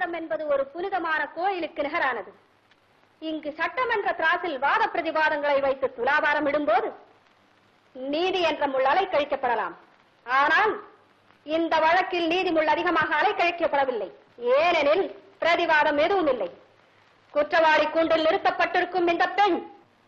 நீதிமன்றம் என்பது ஒரு புனிதமான கோயிலுக்கு நிகரானது இங்கு சட்டமன்ற திராசில் வாத பிரதிவாதங்களை வைத்து துலாபாரம் இடும்போது நீதி என்ற முள் அலைக்கழிக்கப்படலாம் ஆனால் இந்த வழக்கில் நீதிமுள் அதிகமாக அலைக்கழிக்கப்படவில்லை ஏனெனில் பிரதிவாதம் எதுவும் இல்லை குற்றவாளி கூண்டில் நிறுத்தப்பட்டிருக்கும் இந்த பெண்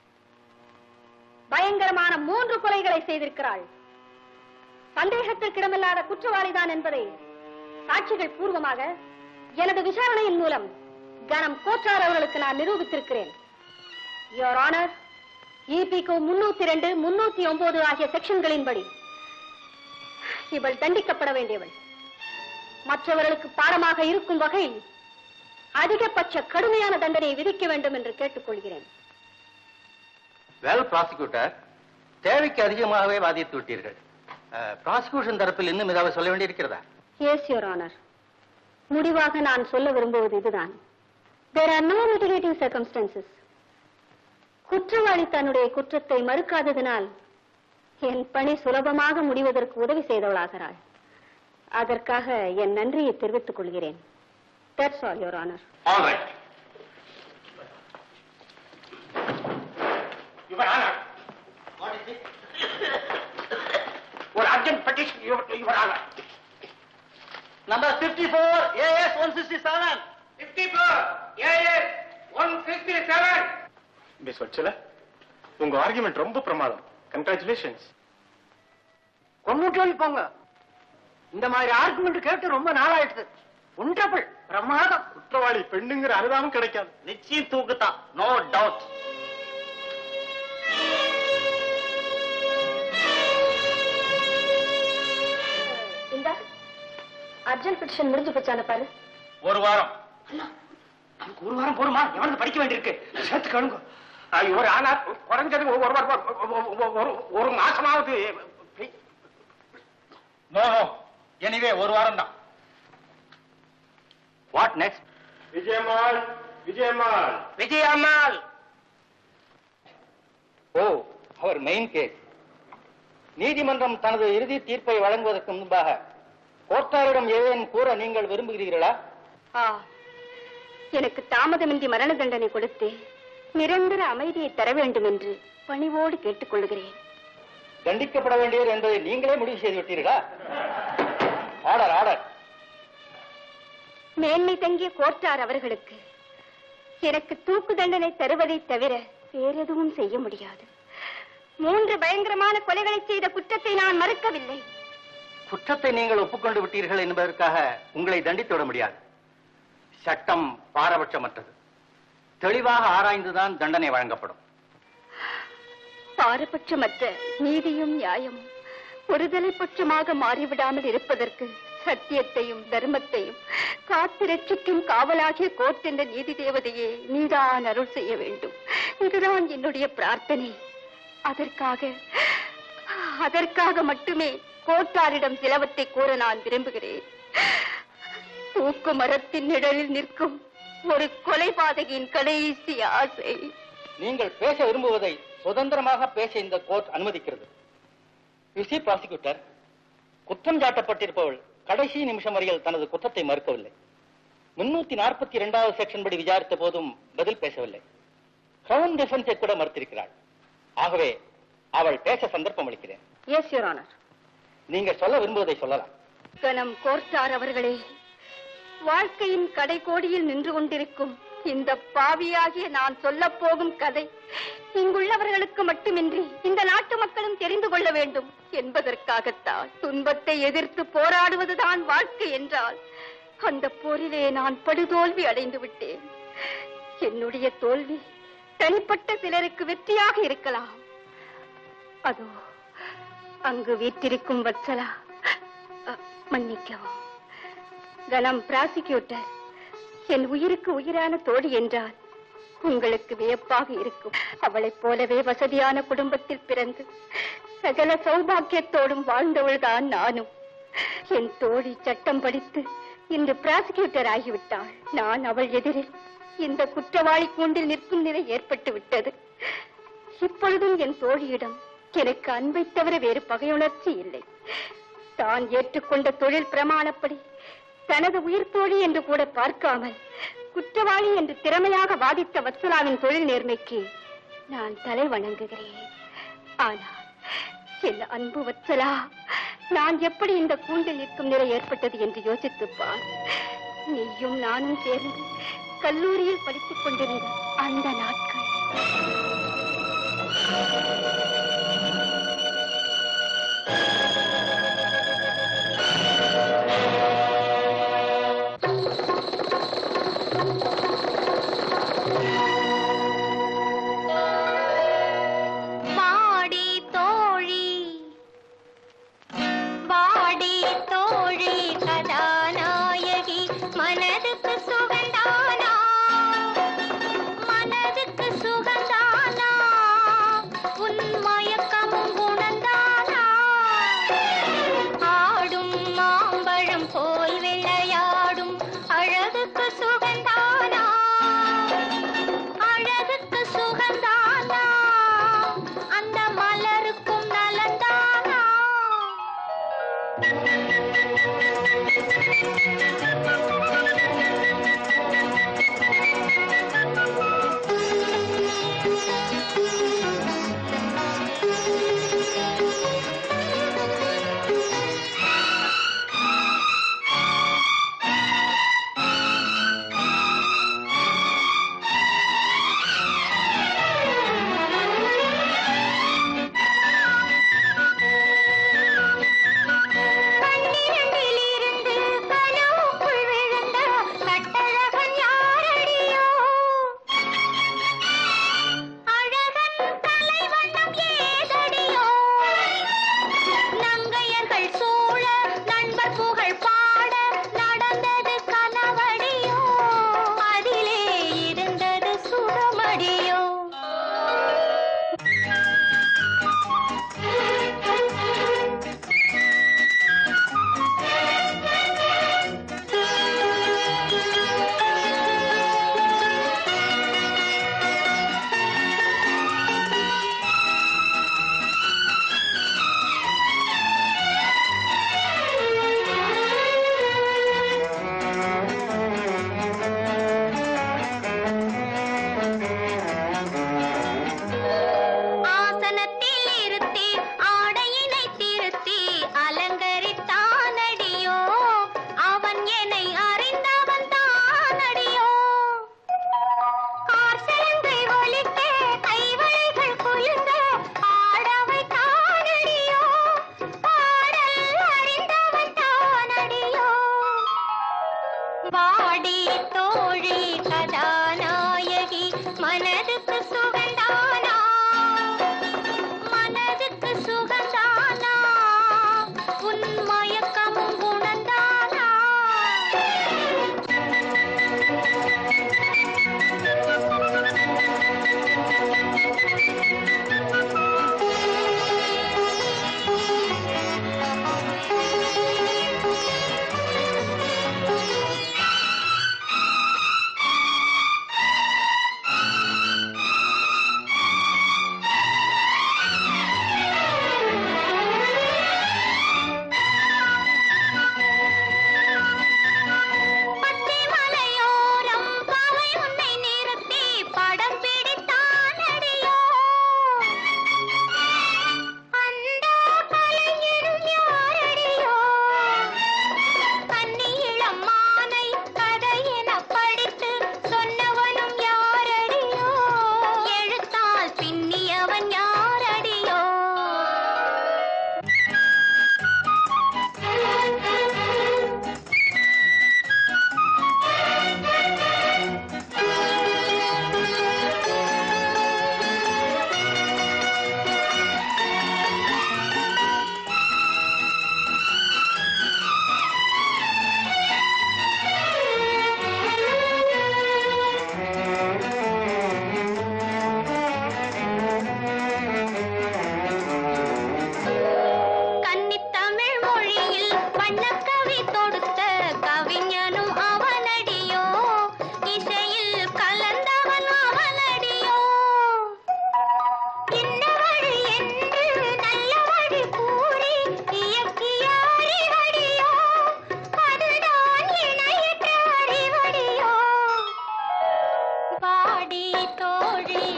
பயங்கரமான மூன்று கொலைகளை செய்திருக்கிறாள் சந்தேகத்திற்கிடமில்லாத குற்றவாளிதான் என்பதை சாட்சிகள் பூர்வமாக எனது விசாரணையின் மூலம் கனம் கோச்சார் அவர்களுக்கு நான் நிரூபித்திருக்கிறேன் யோர் ஆனர் இபிக்கு முன்னூத்தி ரெண்டு முன்னூத்தி ஒன்பது ஆகிய செக்ஷன்களின்படி இவள் தண்டிக்கப்பட வேண்டியவள் மற்றவர்களுக்கு பாடமாக இருக்கும் வகையில் அதிகபட்ச கடுமையான தண்டனை விதிக்க வேண்டும் என்று கேட்டுக்கொள்கிறேன் வெல் ப்ராசிக்யூட்டர் தேவைக்கு அதிகமாகவே வாதித்து விட்டீர்கள் ப்ராசிக்யூஷன் தரப்பில் இன்னும் ஏதாவது சொல்ல வேண்டியிருக்கிறதா எஸ் யோர் ஆனர் முடிவாக நான் சொல்ல விரும்புவது இதுதான் there are no mitigating circumstances குற்றவாளி தன்னுடைய குற்றத்தை மறுக்காததினால் என் பணி சுலபமாக முடிவதற்கு உதவி செய்தவளாகிறாள் அதற்காக என் நன்றியை தெரிவித்துக் கொள்கிறேன் that's all your honour All right. Your Honor. What is it? Your urgent petition, Your, Your Honor. Number fifty four AS one sixty seven 54, AS 167. Miss Vatsala உங்க ஆர்குமெண்ட் ரொம்ப பிரமாதம் கங்க்ராச்சுலேஷன்ஸ் கொண்டுட்டு போங்க இந்த மாதிரி ஆர்குமெண்ட் கேட்டு ரொம்ப நாளாயிடுது ஒன்றபிள் பிரமாதம் குற்றவாளி பெண்ணுங்கிற அனுதாபம் கிடைக்காது நிச்சயம் தூக்குத்தான் நோ டவுட் இந்த அர்ஜென்ட் பெட்டிஷன் முடிஞ்சு போச்சான பாரு ஒரு வாரம் நமக்கு ஒரு வாரம் போருமா எவனுக்கு படிக்க வேண்டியிருக்கு சேர்த்து கழுங்க யுவர் ஆனர் குறைஞ்சது ஒரு ஒரு- ஒரு- ஒரு ஒரு மாசமாவது நோ நோ எனிவே ஒரு வாரம் தான் வாட் நெக்ஸ்ட் விஜயம்மாள் விஜயம்மாள் விஜயம்மாள் ஓ அவர் மெயின் கேஸ் நீதிமன்றம் தனது இறுதி தீர்ப்பை வழங்குவதற்கு முன்பாக கோர்ட்டாரிடம் ஏதேனும் கூற நீங்கள் விரும்புகிறீர்களா ஆ எனக்கு தாமதமின்றி மரண தண்டனை கொடுத்து நிரந்தர அமைதியை தர வேண்டும் என்று பணிவோடு கேட்டுக்கொள்கிறேன் தண்டிக்கப்பட வேண்டியவர் என்பதை நீங்களே முடிவு செய்து விட்டீர்களா ஆர்டர் ஆர்டர் மேன்மை தங்கிய கோர்ட்டார் அவர்களுக்கு எனக்கு தூக்கு தண்டனை தருவதை தவிர வேறெதுவும் செய்ய முடியாது மூன்று பயங்கரமான கொலைகளை செய்த குற்றத்தை நான் மறுக்கவில்லை குற்றத்தை நீங்கள் ஒப்புக்கொண்டு விட்டீர்கள் என்பதற்காக உங்களை தண்டித்து விட முடியாது சட்டம் பாரபட்சமற்றது தெளிவாக ஆராய்ந்துதான் தண்டனை வழங்கப்படும் பாரபட்சமற்ற நீதியும் நியாயமும் ஒருதலை பட்சமாக மாறிவிடாமல் இருப்பதற்கு சத்தியத்தையும் தர்மத்தையும் காத்து ரட்சிக்கும் காவலாகிய கோர்ட் என்ற நீதி தேவதையே நீதான் அருள் செய்ய வேண்டும் இதுதான் என்னுடைய பிரார்த்தனை அதற்காக அதற்காக மட்டுமே கோட்டாரிடம் சிலவத்தை கூற நான் விரும்புகிறேன் தூக்கு மரத்தின் நிழலில் நிற்கும் ஒரு கொலைபாதகியின் கடைசி ஆசை நீங்கள் பேச விரும்புவதை சுதந்திரமாக பேச இந்த கோர்ட் அனுமதிக்கிறது யுசி ப்ராசிக்யூட்டர் குற்றம் சாட்டப்பட்டிருப்பவள் கடைசி நிமிஷம் வரையில் தனது குற்றத்தை மறுக்கவில்லை முன்னூத்தி நாற்பத்தி இரண்டாவது செக்ஷன் படி விசாரித்த போதும் பதில் பேசவில்லை கிரவுன் டிஃபென்ஸை கூட மறுத்திருக்கிறாள் ஆகவே அவள் பேச சந்தர்ப்பம் அளிக்கிறேன் எஸ் யுவர் ஆனர் நீங்கள் சொல்ல விரும்புவதை சொல்லலாம் கனம் கோர்ட்டார் அவர்களே வாழ்க்கையின் கடைக்கோடியில் நின்று கொண்டிருக்கும் இந்த பாவியாகிய நான் சொல்லப் போகும் கதை இங்குள்ளவர்களுக்கு மட்டுமின்றி இந்த நாட்டு மக்களும் தெரிந்து கொள்ள வேண்டும் என்பதற்காகத்தான் துன்பத்தை எதிர்த்து போராடுவதுதான் வாழ்க்கை என்றால் அந்த போரிலே நான் படுதோல்வி அடைந்து விட்டேன் என்னுடைய தோல்வி தனிப்பட்ட சிலருக்கு வெற்றியாக இருக்கலாம் அதோ அங்கு வீற்றிருக்கும் வத்சலா அ, மன்னிக்கவும் கனம் பிராசிக்யூட்டர் என் உயிருக்கு உயிரான தோழி என்றால் உங்களுக்கு வியப்பாக இருக்கும் அவளைப் போலவே வசதியான குடும்பத்தில் பிறந்து சகல சௌபாக்கியத்தோடும் வாழ்ந்தவள்தான் நானும் என் தோழி சட்டம் படித்து இன்று பிராசிக்யூட்டர் ஆகிவிட்டாள் நான் அவள் எதிரில் இந்த குற்றவாளி கூண்டில் நிற்கும் நிலை ஏற்பட்டு விட்டது இப்பொழுதும் என் தோழியிடம் எனக்கு அன்பைத் தவிர வேறு பகையுணர்ச்சி இல்லை தான் ஏற்றுக்கொண்ட தொழில் பிரமாணப்படி தனது உயிர் தோழி என்று கூட பார்க்காமல் குற்றவாளி என்று திறமையாக வாதித்த வத்சலாவின் தொழில் நேர்மைக்கு நான் தலை வணங்குகிறேன் ஆனால் என் அன்பு வத்சலா நான் எப்படி இந்த கூண்டில் நிற்கும் நிலை ஏற்பட்டது என்று யோசித்துப் பார் நீயும் நானும் சேர்ந்து கல்லூரியில் படித்துக் கொண்டிருந்த அந்த நாட்கள் வாடி தோழி வாடி தோழி கதாநாயகி மனதுக்கு சுகந்தானா மனதுக்கு சுகந்தானா உன் மயக்கமும் குணந்தானா ஆடும் மாம்பழம் போல் விளையாடும் அழகுக்கு சுகந்தானா அழகுக்கு சுகந்தானா அந்த மலருக்கும் நலந்தானா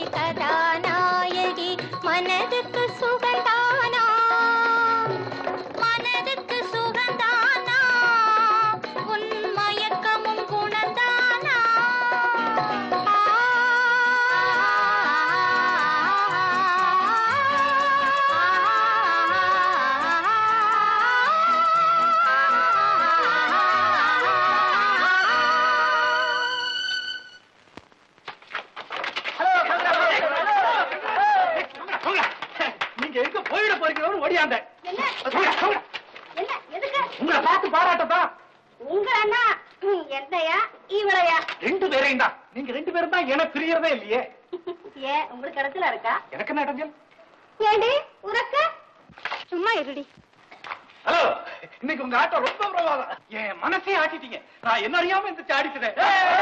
கதாநாயகி மனதுக்கு சுகந்தானா மனதுக்கு சுகந்தானா உன் மயக்கமும் குணந்தானா நீங்க எங்க போயிட போறீங்களோன்னு ஓடியாந்த என்ன சொல்லுங்க, சொல்லுங்க. என்ன எதுக்கு உங்களை பார்த்து பாராட்டத்தான் உங்க அண்ணா ம், என்னையா இவளையா ரெண்டு பேரையும் தான் நீங்க ரெண்டு பேரும் தான் எனக்கு பிரியறதே இல்லையே ஏன் உங்களுக்கு இடத்துல இருக்கா எனக்கு என்ன இடைஞ்சல் ஏண்டி உனக்கு சும்மா இருடி ஹலோ இன்னைக்கு உங்க ஆட்டம் ரொம்ப பிரமாதம் என் மனசே ஆட்டிட்டீங்க நான் என்ன அறியாம இந்த ஆடிட்டேன்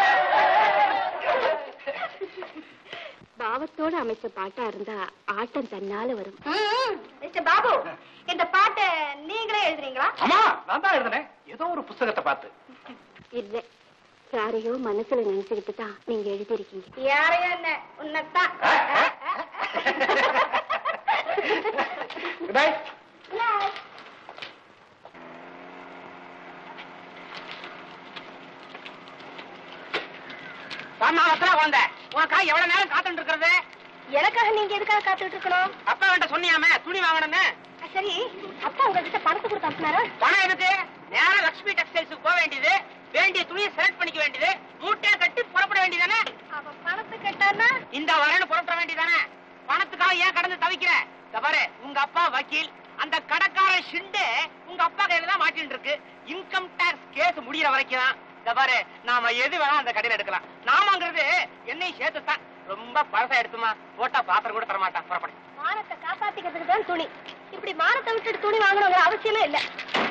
பாவத்தோட அமைச்ச பாட்டா இருந்தா ஆட்டம் தன்னால வரும் மிஸ்டர் பாபு இந்த பாட்டை நீங்களே எழுதுறீங்களா ஆமா நான் தான் எழுதினேன் ஏதோ ஒரு புஸ்தகத்தை பார்த்து இல்ல யாரையோ மனசுல நினைச்சுக்கிட்டு தான் நீங்க எழுதிருக்கீங்க யாரையோ என்ன உன்னத்தான் Good night. வாமா வத்தலா குழந்தை உனக்கா எவ்வளவு நேரம் காத்துட்டு இருக்கிறது எனக்காக நீங்க எதுக்காக காத்துட்டு இருக்கணும் அப்பா கிட்ட சொன்னியாமே துணி வாங்கணும்னு அஹ், சரி அப்பா உங்ககிட்ட பணத்தை கொடுத்து அனுப்புனாரா பணம் எதுக்கு நேரா லட்சுமி டெக்ஸ்டைல்ஸுக்கு போக வேண்டியது வேண்டிய துணியை செலக்ட் பண்ணிக்க வேண்டியது மூட்டையை கட்டி புறப்பட வேண்டியதானே அவ பணத்தை கேட்டானா இந்த வரேன்னு புறப்பட வேண்டியதானே பணத்துக்காக ஏன் கடந்து தவிக்கிற இந்த பாரு உங்க அப்பா வக்கீல் அந்த கடைக்கார ஷிண்டு உங்க அப்பா கையில தான் மாட்டின்னு இருக்கு இன்கம் டாக்ஸ் கேஸ் முடியற வரைக்கும் தான் இந்த பாரு நாம எது வேணா அந்த கடையில எடுக்கலாம் நாமங்கிறது என்னையும் சேர்த்து தான் ரொம்ப பழசா எடுத்துமா போட்டா பாத்திரம் கூட தர மாட்டான் புறப்படு மானத்தை காப்பாத்திக்கிறதுக்கு தான் துணி இப்படி மானத்தை விட்டுட்டு துணி வாங்கணுங்கிற அவசியமே இல்ல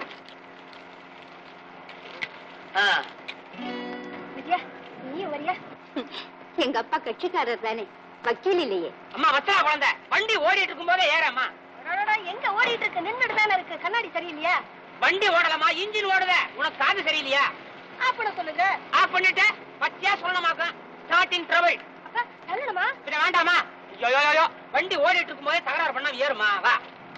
வித்யா நீ வரியா எங்க அப்பா கட்சிக்காரர் தானே வக்கீல் இல்லையே அம்மா வச்சா குழந்தை வண்டி ஓடிட்டு இருக்கும் போதே ஏறம்மா அடடடா, எங்க ஓடிட்டு இருக்கு நின்னுட்டு தானே இருக்கு கண்ணாடி சரியில்லையா வண்டி ஓடலமா இன்ஜின் ஓடுத உனக்கு காது சரியில்லையா ஆப்பட சொல்லுங்க ஆஃப் பண்ணிட்டு பச்சையா சொல்லமாக்கும் ஸ்டார்டிங் ட்ரபிள் அப்பா சொல்லணுமா பின்ன வேண்டாமா ஐயோ யோ, யோ, யோ. வண்டி ஓடிட்டு இருக்கும் போதே தகராறு பண்ணா ஏறுமா வா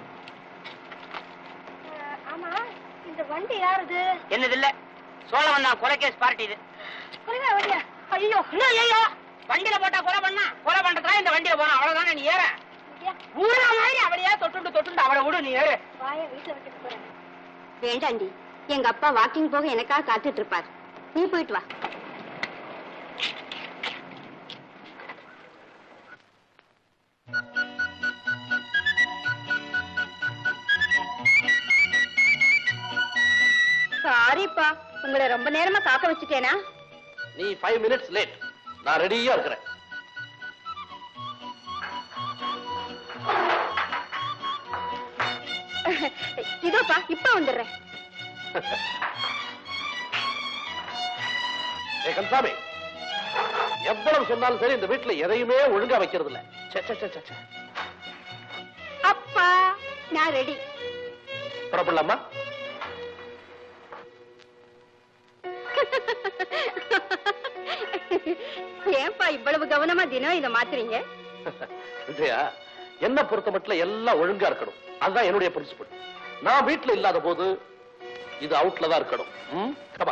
அஹ், ஆமா இந்த வண்டி யாருது என்னது இல்ல சோழ வந்தான் கொலைகேஸ் பார்ட்டி இது குறைவா வண்டியா ஐயோ இன்னும் ஐயோ வண்டியில போட்டா கொலை பண்ணா கொலை பண்றதுலாம் இந்த வண்டியில போனா அவ்வளவுதானே நீ ஏற வித்யா ஊரா மாதிரி அவளையே தொட்டுண்டு தொட்டுண்டு அவளை விடு நீ ஏறு வாய வீட்டுல விட்டுட்டு போறேன் வேண்டாண்டி எங்க அப்பா வாக்கிங் போக எனக்காக காத்துட்டு இருப்பார் நீ போயிட்டு வா சாரிப்பா உங்களை ரொம்ப நேரமா காக்க வச்சுட்டேனா நீ ஃபைவ் மினிட்ஸ் லேட் நான் ரெடியா இருக்கிறேன் இதோப்பா இப்ப வந்துடுறேன் ஏ கந்தசாமி எவ்வளவு சொன்னாலும் சரி இந்த வீட்டுல எதையுமே ஒழுங்கா வைக்கிறது இல்ல ச்சே, ச்சே, ச்சே, ச்சே, ச்சே. அப்பா நான் ரெடி புறப்படலாமா ஏன்பா இவ்வளவு கவனமா தினம் இதை மாத்துறீங்க விஜயா என்ன பொறுத்த மட்டும் எல்லாம் ஒழுங்கா இருக்கணும் அதுதான் என்னுடைய பிரின்சிபல் நான் வீட்டுல இல்லாத போது இது அவுட்ல தான் இருக்கணும் ம்? come on.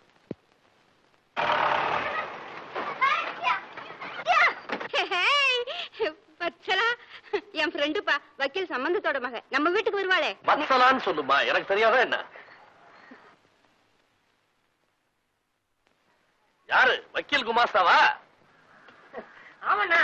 வச்சலா என் ஃப்ரெண்டுப்பா வக்கீல் சம்பந்தத்தோட மக நம்ம வீட்டுக்கு வருவாளே வத்சலான்னு சொல்லுமா எனக்கு தெரியாதா என்ன யாரு வக்கீல் குமாஸ்தாவா ஆமாண்ணா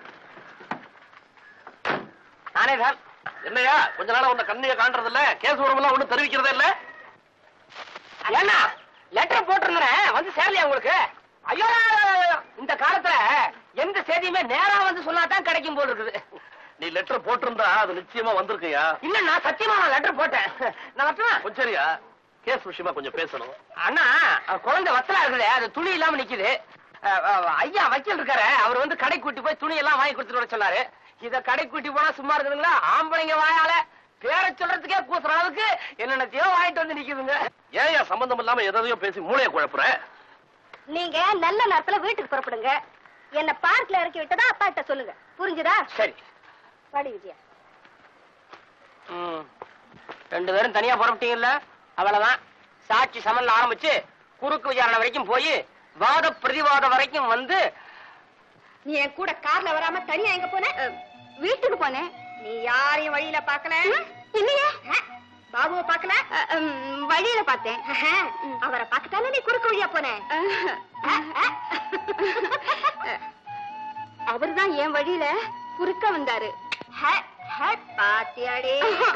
நானே தான் என்னையா கொஞ்ச நாளா உன்னை கண்ணிய காண்றது இல்ல கேஸ் உறவுலாம் ஒண்ணும் தெரிவிக்கிறதே இல்ல ஏன்னா லெட்டர் போட்டிருந்தேன் வந்து சேரலையா உங்களுக்கு ஐயோ இந்த காலத்துல எந்த செய்தியுமே நேரா வந்து சொன்னாதான் கிடைக்கும் போல இருக்குது நீ லெட்டர் போட்டிருந்தா அது நிச்சயமா வந்திருக்கையா இல்ல நான் சத்தியமா நான் லெட்டர் போட்டேன் நான் வரட்டுமா கொஞ்சம் சரியா கேஸ் விஷயமா கொஞ்சம் பேசணும் அண்ணா அஹ், குழந்தை வத்தலா இருக்குது அது துணி இல்லாம நிக்குது அஹ், அஹ், ஐயா வக்கீல் இருக்காரு அவர் வந்து கடை கூட்டி போய் துணி எல்லாம் வாங்கி கொடுத்துட்டு வர சொன்னாரு இத கடை கூட்டி போனா சும்மா இருக்குதுங்களா ஆம்பளைங்க வாயால பேரை சொல்றதுக்கே கூசுற அளவுக்கு என்னென்னத்தையோ வாங்கிட்டு வந்து நிக்குதுங்க ஏன் சம்பந்தம் இல்லாம எதையோ பேசி மூளைய குழப்புற நீங்க நல்ல நேரத்துல வீட்டுக்கு புறப்படுங்க என்ன பார்க்ல இறக்கி விட்டதா அப்பா கிட்ட சொல்லுங்க புரிஞ்சுதா சரி படி விஜயா ம். ரெண்டு பேரும் தனியா புறப்பட்டீங்கல்ல அவ்வளவுதான் சாட்சி சமன்ல ஆரம்பிச்சு குறுக்கு விசாரணை வரைக்கும் போய் வாத பிரதிவாதம் வரைக்கும் வந்து நீ என் கூட கார்ல வராம தனியா எங்க போன வீட்டுக்கு போனேன் நீ யாரையும் வழியில பாக்கல இல்லையா பாபுவை பாக்கல வழியில பார்த்தேன் அவரை பார்க்கத்தானே நீ குறுக்கு வழியா போன அவர்தான் என் வழியில குறுக்க வந்தாரு பாத்தியாடி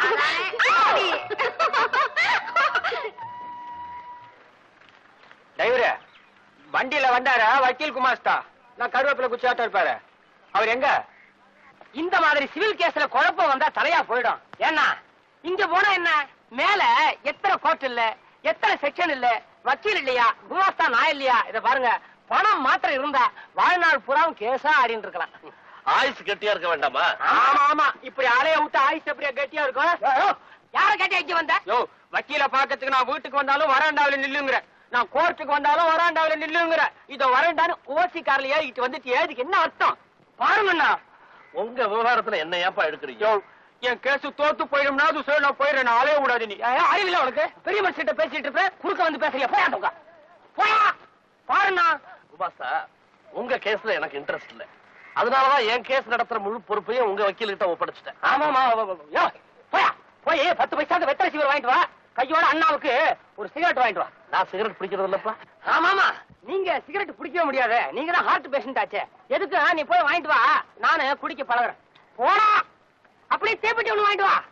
டிரைவரு வண்டியில வந்தாரா வக்கீல் குமாஸ்தா நான் கருவேப்பில குச்சாட்டம் இருப்பாரு அவர் எங்க இந்த மாதிரி சிவில் கேஸ்ல குழப்பம் வந்தா தலையா போயிடும் ஏன்னா இங்க போனா என்ன மேல எத்தனை கோர்ட் இல்ல எத்தனை செக்ஷன் இல்ல வக்கீல் இல்லையா குமாஸ்தா நான் இல்லையா இத பாருங்க பணம் மாத்திரம் இருந்தா வாழ்நாள் பூராவும் கேஸா ஆடின்னு இருக்கலாம் ஆயுசு கட்டியா இருக்க வேண்டாமா ஆமா ஆமா இப்படி ஆளைய விட்டு ஆயுஸ் எப்படியா கட்டியா இருக்கும் யார கட்டி வச்சு வந்த யோ வக்கீல பாக்கிறதுக்கு நான் வீட்டுக்கு வந்தாலும் வராண்டாவில நில்லுங்கிற நான் கோர்ட்டுக்கு வந்தாலும் வராண்டாவில நில்லுங்கிற இதோ வரண்டான்னு ஓசி கார்ல ஏறிட்டு வந்துட்டு ஏதுக்கு என்ன அர்த்தம் பாருங்கண்ணா உங்க விவகாரத்துல என்ன ஏப்பா எடுக்கிறீங்க யோ என் கேஸ் தோத்து போயிடும்னா அது சொல்லி நான் போயிடுறேன் நான் அலைய கூடாது நீ ஏய், அறிவில்ல உனக்கு பெரிய மனுஷிட்ட பேசிட்டு இருப்ப குறுக்க வந்து பேசுறியா போயா தூங்க போயா பாருண்ணா குமாஸ்தா உங்க கேஸ்ல எனக்கு இன்ட்ரெஸ்ட் இல்ல அதனாலதான் என் கேஸ் நடத்துற முழு பொறுப்பையும் உங்க வக்கீல் கிட்ட ஒப்படைச்சிட்டேன் ஆமாமா யோ போயா போய் பத்து பைசா வெத்தலை சீவர் வாங்கிட்டு வா கையோட அண்ணாவுக்கு ஒரு சிகரெட் வாங்கிட்டு வா நான் சிகரெட் பிடிக்கிறது இல்லப்பா ஆமாமா நீங்க சிகரெட் குடிக்கவே முடியாது நீங்க தான் ஹார்ட் பேஷண்ட் ஆச்சே எதுக்கு நீ போய் வாங்கிட்டு வா நானு குடிக்க பழகுறேன் போடா அப்படியே தீப்பெட்டி ஒண்ணு வாங்கிட்டு வா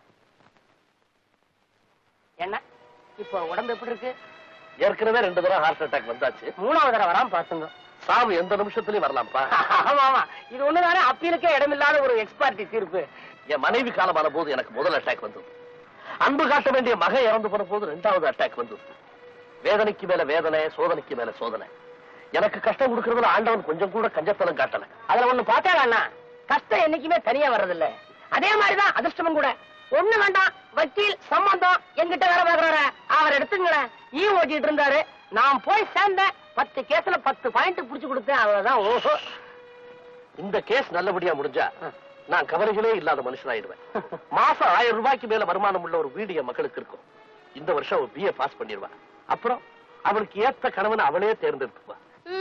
என்ன இப்போ உடம்பு எப்படி இருக்கு ஏற்கனவே ரெண்டு தடவை ஹார்ட் அட்டாக் வந்தாச்சு மூணாவது தடவை வராம பாத்துங்க சாவு எந்த நிமிஷத்துலயும் வரலாம்ப்பா ஆமா ஆமா இது ஒண்ணுதானே அப்பீலுக்கே இடமில்லாத ஒரு எக்ஸ்பர்ட்டி தீர்ப்பு என் மனைவி காலமான போது எனக்கு முதல் அட்டாக் வந்தது அன்பு காட்ட வேண்டிய மகன் இறந்து போன போது ரெண்டாவது அட்டாக் வந்தது வேதனைக்கு மேல வேதனை சோதனைக்கு மேல சோதனை எனக்கு கஷ்டம் கொடுக்கறதுல ஆண்டவன் கொஞ்சம் கூட கஞ்சத்தனம் காட்டல அதுல ஒண்ணு பார்த்தா அண்ணா கஷ்டம் என்னைக்குமே தனியா வர்றதில்ல அதே மாதிரிதான் அதிர்ஷ்டமும் கூட ஒண்ணு வேண்டாம் வக்கீல் சம்பந்தம் எங்கிட்ட வேலை பார்க்கறாரு அவர் எடுத்துங்களேன் ஈ ஓட்டிட்டு இருந்தாரு நான் போய் சேர்ந்தேன் பத்து கேஸ்ல பத்து பாயிண்ட் புடிச்சு கொடுத்தேன் அவ்வளவுதான் ஓஹோ இந்த கேஸ் நல்லபடியா முடிஞ்சா நான் கவலைகளே இல்லாத மனுஷனாயிடுவேன் மாசம் ஆயிரம் ரூபாய்க்கு மேல வருமானம் உள்ள ஒரு வீடு என் மகளுக்கு இருக்கும் இந்த வருஷம் அவ பிஏ பாஸ் பண்ணிடுவா அப்புறம் அவளுக்கு ஏத்த கணவனை அவளே தேர்ந்தெடுத்துக்குவா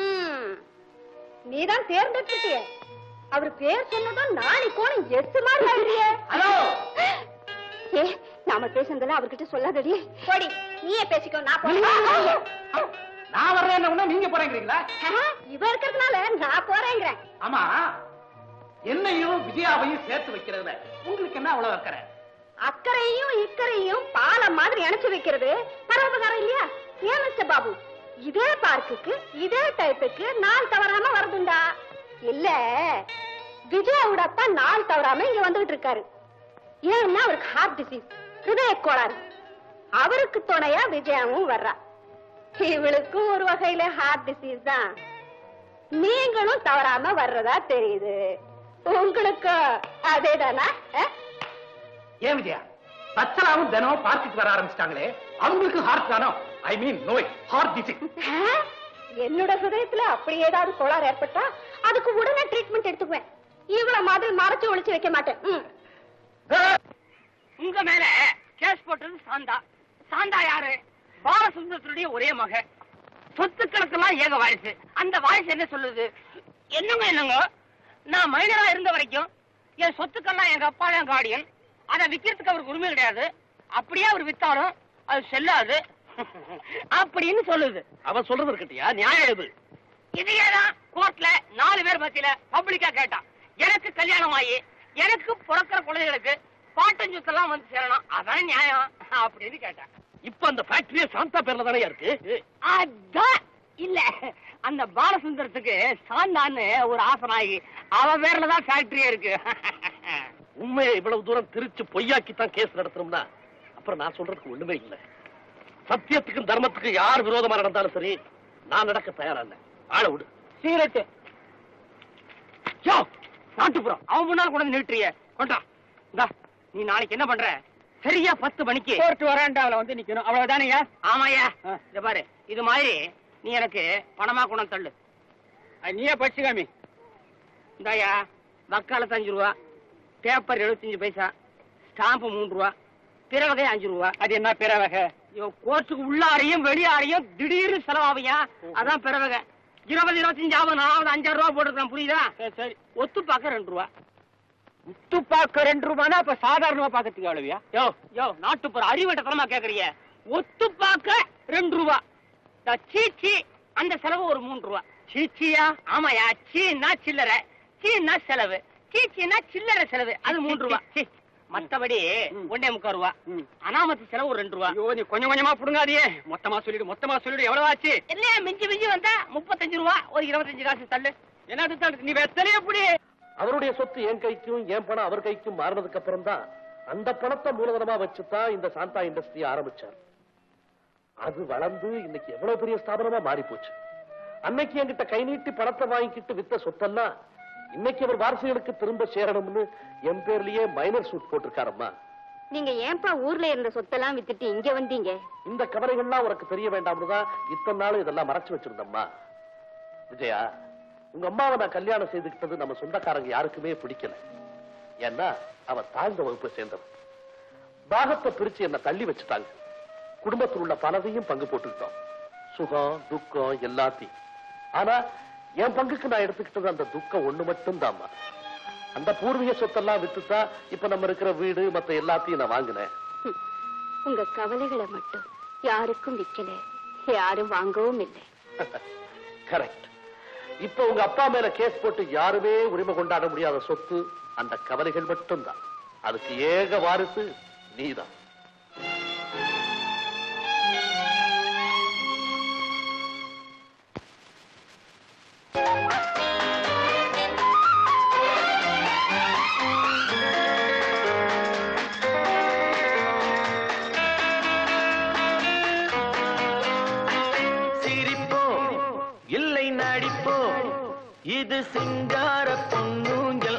நீதான் தேர்ந்தெடுத்துட்டியே அவர் பேர் சொன்னதும் நாளைக்கோணும் எட்டு மாதிரி ஆயிடுறியே ஹலோ ஏ நாம பேசுனதெல்லாம் அவர்கிட்ட சொல்லாதடி போடி நீயே பேசிக்கோ நான் போறேன் நான் வர்றேன்னு நீங்க போறேங்கிறீங்களா இவ இருக்கிறதுனால நான் போறேங்கிறேன் ஆமா என்னையும் விஜயாவையும் சேர்த்து வைக்கிறதுல உங்களுக்கு என்ன அவ்வளவு அக்கறை அக்கறையும் இக்கரையும் பாலம் மாதிரி அணைச்சு வைக்கிறது பரோபகாரம் இல்லையா ஏன் மிஸ்டர் பாபு இதே பார்க்குக்கு இதே டைப்புக்கு நாள் தவறாம வருதுண்டா இல்ல விஜயாவோட அப்பா நாள் தவறாம இங்க வந்துகிட்டு இருக்காரு ஏன்னா அவருக்கு ஹார்ட் டிசீஸ் ஹிருதய கோளாறு அவருக்கு துணையா விஜயாவும் வர்றா இவளுக்கும் ஒரு வகையில ஹார்ட் டிசீஸ் தான் நீங்களும் தவறாம வர்றதா தெரியுது உங்களுக்கு அதேதானா அஹ்? ஏன் விஜயா பச்சலாவும் தினம் பார்த்துட்டு வர ஆரம்பிச்சிட்டாங்களே அவங்களுக்கு ஹார்ட் தானோ ஐ மீன் நோய் ஹார்ட் டிசீஸ் ஆ? என்னோட ஹிருதயத்துல அப்படி ஏதாவது கோளாறு ஏற்பட்டா அதுக்கு உடனே ட்ரீட்மெண்ட் எடுத்துக்குவேன் இவ்வளவு மாதிரி மறைச்சு ஒளிச்சு வைக்க மாட்டேன் ம். உங்க மேல கேஸ் போட்டது சாந்தா சாந்தா யாரு பாலசுந்தரத்துடைய ஒரே மக சொத்து கணக்கெல்லாம் ஏக வாரிசு அந்த வாரிசு என்ன சொல்லுது என்னங்க என்னங்க நான் மைனரா இருந்த வரைக்கும் என் சொத்துக்கெல்லாம் எங்க அப்பா என் கார்டியன் அதை விக்கிறதுக்கு அவருக்கு உரிமை கிடையாது அப்படியே அவர் வித்தாலும் அது செல்லாது அப்படின்னு சொல்லுது அவன் சொல்றது இருக்கட்டியா நியாயம் எது இதையேதான் கோர்ட்ல நாலு பேர் மத்தியில பப்ளிக்கா கேட்டான் எனக்கு கல்யாணம் ஆகி எனக்கு பிறக்கிற குழந்தைகளுக்கு பாட்டஞ்சுத்தெல்லாம் வந்து சேரணும் அதான் நியாயம் அப்படின்னு கேட்டான் இப்ப அந்த ஃபேக்டரியே சாந்தா பேர்ல தானே இருக்கு அதான் இல்ல அந்த பாலசுந்தரத்துக்கு சாந்தான்னு ஒரு ஆசனாகி அவ பேர்ல தான் ஃபேக்டரியே இருக்கு உண்மையை இவ்வளவு தூரம் திரிச்சு பொய்யாக்கி தான் கேஸ் நடத்தணும்னா அப்புறம் நான் சொல்றதுக்கு ஒண்ணுமே இல்ல சத்தியத்துக்கும் தர்மத்துக்கும் யார் விரோதமா நடந்தாலும் சரி நான் நடக்க தயாரா இல்ல ஆள விடு சீரட்டு யோ நாட்டுப்புறம் அவன் முன்னால் கொண்டு வந்து நிறுத்துறிய கொண்டா இந்தா நீ நாளைக்கு என்ன பண்ற சரியா பத்து மணிக்கு கோர்ட் வராண்டாவில வந்து நிக்கணும் அவ்வளவுதானயா ஆமாயா இந்த பாரு இது மாதிரி நீ எனக்கு பணமா குணம் தள்ளு அது நீயே படிச்சுக்காமி இந்தாயா வக்காலத்து அஞ்சு ரூபா பேப்பர் எழுபத்தஞ்சு பைசா ஸ்டாம்பு மூணு ரூபா பிறவகை அஞ்சு ரூபா அது என்ன பிற வகை ஐயோ கோர்ட்டுக்கு உள்ளாரையும் வெளியாரையும் திடீர்னு செலவாவையா அதான் பிறவகை இருபது இருபத்தஞ்சு ஆகும் நான் அஞ்சாறு ரூபா போட்டுருக்கேன் புரியுதா சரி சரி ஒத்து பார்க்க ரெண்டு ரூபா உத்து பார்க்க ரெண்டு ரூபானா அப்ப சாதாரணமா பாக்கிறதுக்கு எவ்வளவுயா யோ யோ நாட்டுப்புற அறிவட்டத்தனமா கேக்குறீங்க ஒத்து பார்க்க ரெண்டு ரூபா இந்த சீச்சி அந்த செலவு ஒரு மூணு ரூபா சீச்சியா ஆமாயா சீன்னா சில்லறை சீன்னா செலவு சீச்சின்னா சில்லறை செலவு அது மூணு ரூபா சீ. மத்தபடி ம். ஒன்னே முக்கால் ரூபா ம். அனாமத்து செலவு ஒரு ரெண்டு ரூபா ஐயோ நீ கொஞ்சம் கொஞ்சமா புடுங்காதியே மொத்தமா சொல்லிடு மொத்தமா சொல்லிடு எவ்வளவு ஆச்சு இல்லையா மிஞ்சி மிஞ்சி வந்தா முப்பத்தஞ்சு ரூபா ஒரு இருபத்தஞ்சு காசு தள்ளு என்னது தடுத்து? நீ வெத்தலையே எப்படி அவருடைய சொத்து என் கைக்கும் என் பணம் அவர் கைக்கும் மாறினதுக்கு அப்புறம் தான் அந்த பணத்தை மூலதனமா வச்சுதான் இந்த சாந்தா இண்டஸ்ட்ரியை ஆரம்பிச்சார் அது வளர்ந்து இன்னைக்கு எவ்வளவு பெரிய ஸ்தாபனமா மாறி போச்சு அன்னைக்கு என்கிட்ட கை நீட்டி பணத்தை வாங்கிக்கிட்டு வித்த சொத்தெல்லாம் இன்னைக்கு அவர் வாரிசுகளுக்கு திரும்ப சேரணும்னு என் பேர்லயே மைனர் சூட் போட்டிருக்காரம்மா நீங்க ஏன்பா ஊர்ல இருந்த சொத்தெல்லாம் வித்துட்டு இங்க வந்தீங்க இந்த கவலைகள்லாம் உனக்கு தெரிய வேண்டாம்னு தான் இத்தனை நாள் இதெல்லாம் மறைச்சு வச்சிருந்தம்மா விஜயா உங்க அம்மாவை நான் கல்யாணம் செய்துக்கிட்டது நம்ம சொந்தக்காரங்க யாருக்குமே பிடிக்கல ஏன்னா அவ தாழ்ந்த வகுப்பை சேர்ந்தவன் தாகத்தை பிரிச்சு என்ன தள்ளி வச்சுட்டாங்க குடும்பத்தில் உள்ள பலதையும் பங்கு போட்டுக்கிட்டோம் சுகம் துக்கம் எல்லாத்தையும் ஆனா என் பங்குக்கு நான் எடுத்துக்கிட்டது அந்த துக்கம் ஒண்ணு மட்டும் அந்த பூர்வீக சொத்தெல்லாம் வித்துதான் இப்ப நம்ம இருக்கிற வீடு மத்த எல்லாத்தையும் நான் வாங்கினேன் ஹம். உங்க கவலைகளை மட்டும் யாருக்கும் விக்கல யாரும் வாங்கவும் இல்லை கரெக்ட் இப்ப உங்க அப்பா மேல கேஸ் போட்டு யாருமே உரிமை கொண்டாட முடியாத சொத்து அந்த கவலைகள் மட்டும்தான் அதுக்கு ஏக வாரிசு நீதான் சிரிப்போம் இல்லை நடிப்போம் இது சிங்கார பொன்னூஞ்சல்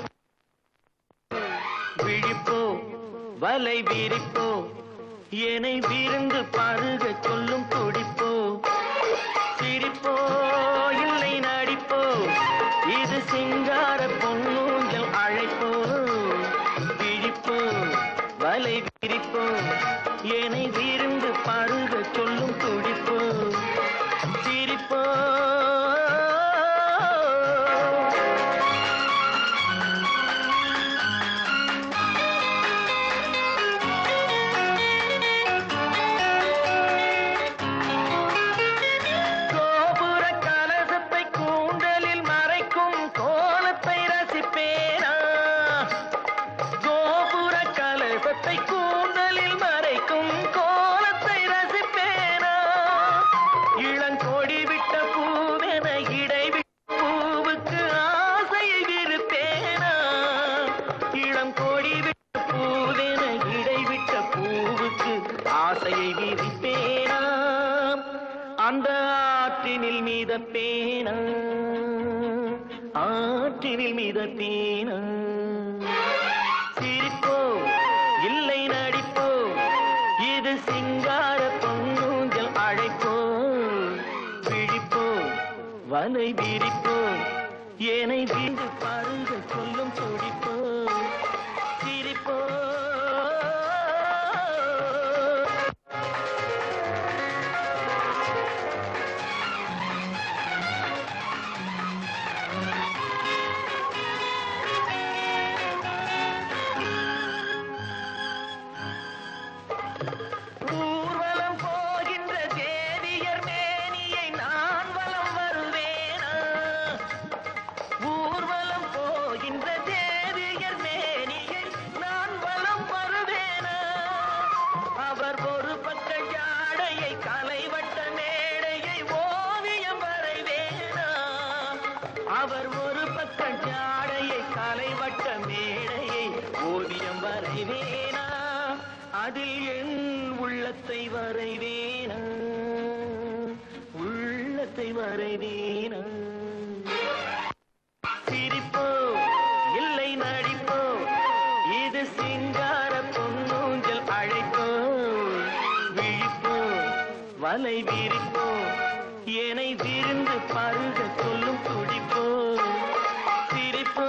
விழிப்போம் வலை விரிப்போம் என்னை விருந்து பருக சொல்லும் துடிப்போ சிரிப்போ இல்லை நடிப்போ இது சிங்கார பொன்னூஞ்சல் அழைப்போ விழிப்போ வலை விரிப்போ என்னை விருந்து பருக சொல்லும் துடிப்போ சிரிப்போ கோபுர கலசத்தை கூந்தலில் மறைக்கும் கோலத்தை ரசிப்பேனா கோபுர கலசத்தை கூந்தலில் மறைக்கும் கோலத்தை ரசிப்பேனா இளங்கொடி விட்ட பூவென இடைவிட்ட பூவுக்கு ஆசையை விருப்பேனா இளம் கொடி விட்ட பூவென இடைவிட்ட பூவுக்கு ஆசையை விரிப்பேனா அந்த ஆற்றினில் மீதப்பேனா ஆற்றினில் மீதப்பேனா சிரிப்போ இல்லை நடிப்போ இது சிங்கார பொன்னூஞ்சல் அழைப்போ விழிப்போ வலை விரிப்போ ஏனை வீடு பருக சொல்லும் துடிப்போ சிரிப்போ ஊர்வலம் போகின்ற தேவியர் மேனியை நான் வலம் வருவேனா ஊர்வலம் போகின்ற தேவியர் மேனியை நான் வலம் வருவேனா அவர் ஒரு பக்க ஜாடையை கலைவட்ட மேடையை ஓவியம் வரைவேனா அவர் ஒரு பக்க ஜாடையை கலைவட்ட மேடையை ஓவியம் வரைவேனா அதில் என் உள்ளத்தை வரைவேனா உள்ளத்தை வரைவேனா சிரிப்போ இல்லை நடிப்போ இது சிங்கார பொன்னூஞ்சல் அழைப்போ விழிப்போ வலை விரிப்போ என்னை விருந்து பருக சொல்லும் துடிப்போ சிரிப்போ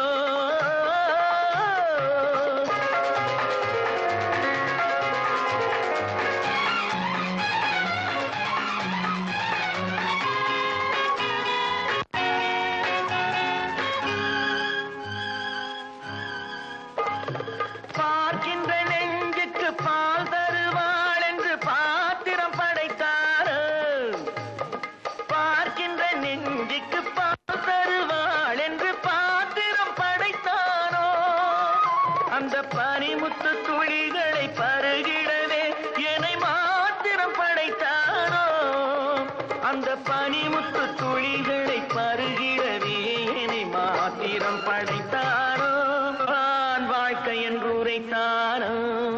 பார்க்கின்ற நெஞ்சுக்கு பால் தருவாள் என்று பாத்திரம் படைத்தாரோ பார்க்கின்ற நெஞ்சுக்கு பால் தருவாள் என்று பாத்திரம் படைத்தானோ அந்த பனிமுத்து துளிகளை பருகிடவே என்னை மாத்திரம் படைத்தானோ அந்த பனிமுத்து துளிகளை பருகிடவே என்னை மாத்திரம் படைத்தானோ நான் வாழ்க்கை என்று உரைத்தானோ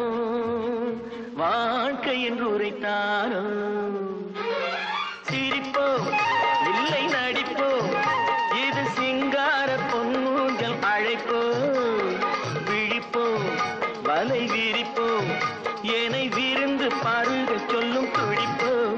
வாழ்க்கை என்று உரைத்தானோ சிரிப்போம் இல்லை நடிப்போம் இது சிங்கார பொன்னூஞ்சல் அழைப்போ விழிப்போம் வலை விரிப்போம் என்னை விருந்து பருக சொல்லும் துடிப்போம்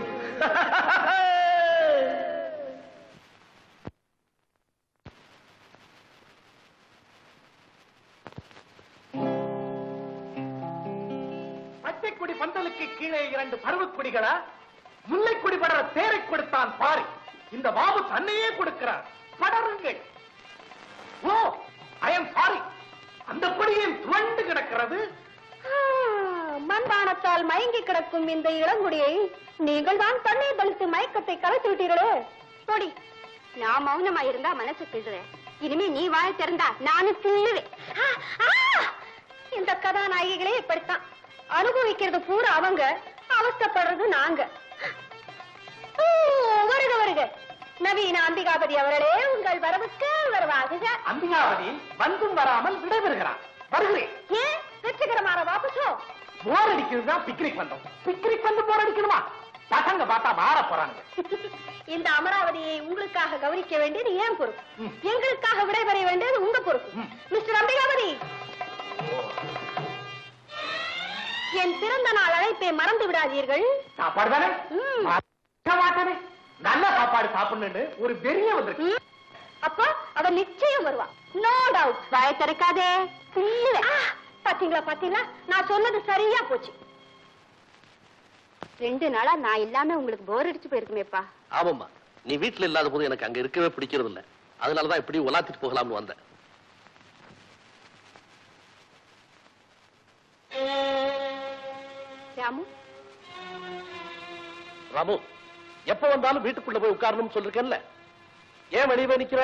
பச்சைக்குடி பந்தலுக்கு கீழே இரண்டு பருவக்குடிகளா முல்லைக்குடி படர தேரை கொடுத்தான் பாரு இந்த பாபு தன்னையே கொடுக்கிறார் படருங்கள் ஓ ஐ எம் சாரி அந்த கொடியில் துவண்டு கிடக்கிறது மண்பானத்தால் மயங்கி கிடக்கும் இந்த இளங்குடியை நீங்கள் தான் தண்ணீர் தெளித்து மயக்கத்தை கலைத்து விட்டீர்களே பொடி நான் மௌனமா இருந்தா மனசு கிள்ளுவேன் இனிமே நீ வாய் திறந்தா நானும் கிள்ளுவேன் ஆ, ஆ! இந்த கதாநாயகிகளே இப்படித்தான் அனுபவிக்கிறது பூரா அவங்க அவஸ்தைப்படுறது நாங்க ஓ, வருக வருக நவீன அம்பிகாபதி அவர்களே உங்கள் வரவுக்கு வரவாகுக அம்பிகாவதி வந்தும் வராமல் விடைபெறுகிறார் வருகிறேன் ஏன் வெற்றிகரமான வாபசோ போர் அடிக்கிறது தான் பிக்னிக் வந்தோம் பிக்னிக் வந்து போர் அடிக்கணுமா பசங்க பார்த்தா மாற போறாங்க இந்த அமராவதியை உங்களுக்காக கவனிக்க வேண்டியது ஏன் பொறுப்பு ம். எங்களுக்காக விடைபெற வேண்டியது உங்க பொறுப்பு ம். மிஸ்டர் அம்பிகாபதி என் பிறந்த நாள் அழைப்பை மறந்து விடாதீர்கள் சாப்பாடு தானே ம். மறக்க மாட்டானே நல்ல சாப்பாடு சாப்பிடணும்னு ஒரு வெறிய வந்திருக்கு ம். அப்போ அவன் நிச்சயம் வருவான் நோ டவுட் வாய திறக்காதே கிள்ளுவேன். ஆ, பாத்தீங்களா பாத்தீங்களா நான் சொன்னது சரியா போச்சு ரெண்டு நாளா நான் இல்லாம உங்களுக்கு போர் அடிச்சு போயிருக்குமேப்பா ஆமாம்மா நீ வீட்டுல இல்லாத போது எனக்கு அங்க இருக்கவே பிடிக்கிறது இல்ல அதனாலதான் இப்படி உலாத்திட்டு போகலாம்னு வந்தேன் ராமு ராமு எப்ப வந்தாலும் வீட்டுக்குள்ள போய் உட்காரணும்னு சொல்லிருக்கேன்ல ஏன் வெளியே நிக்கிற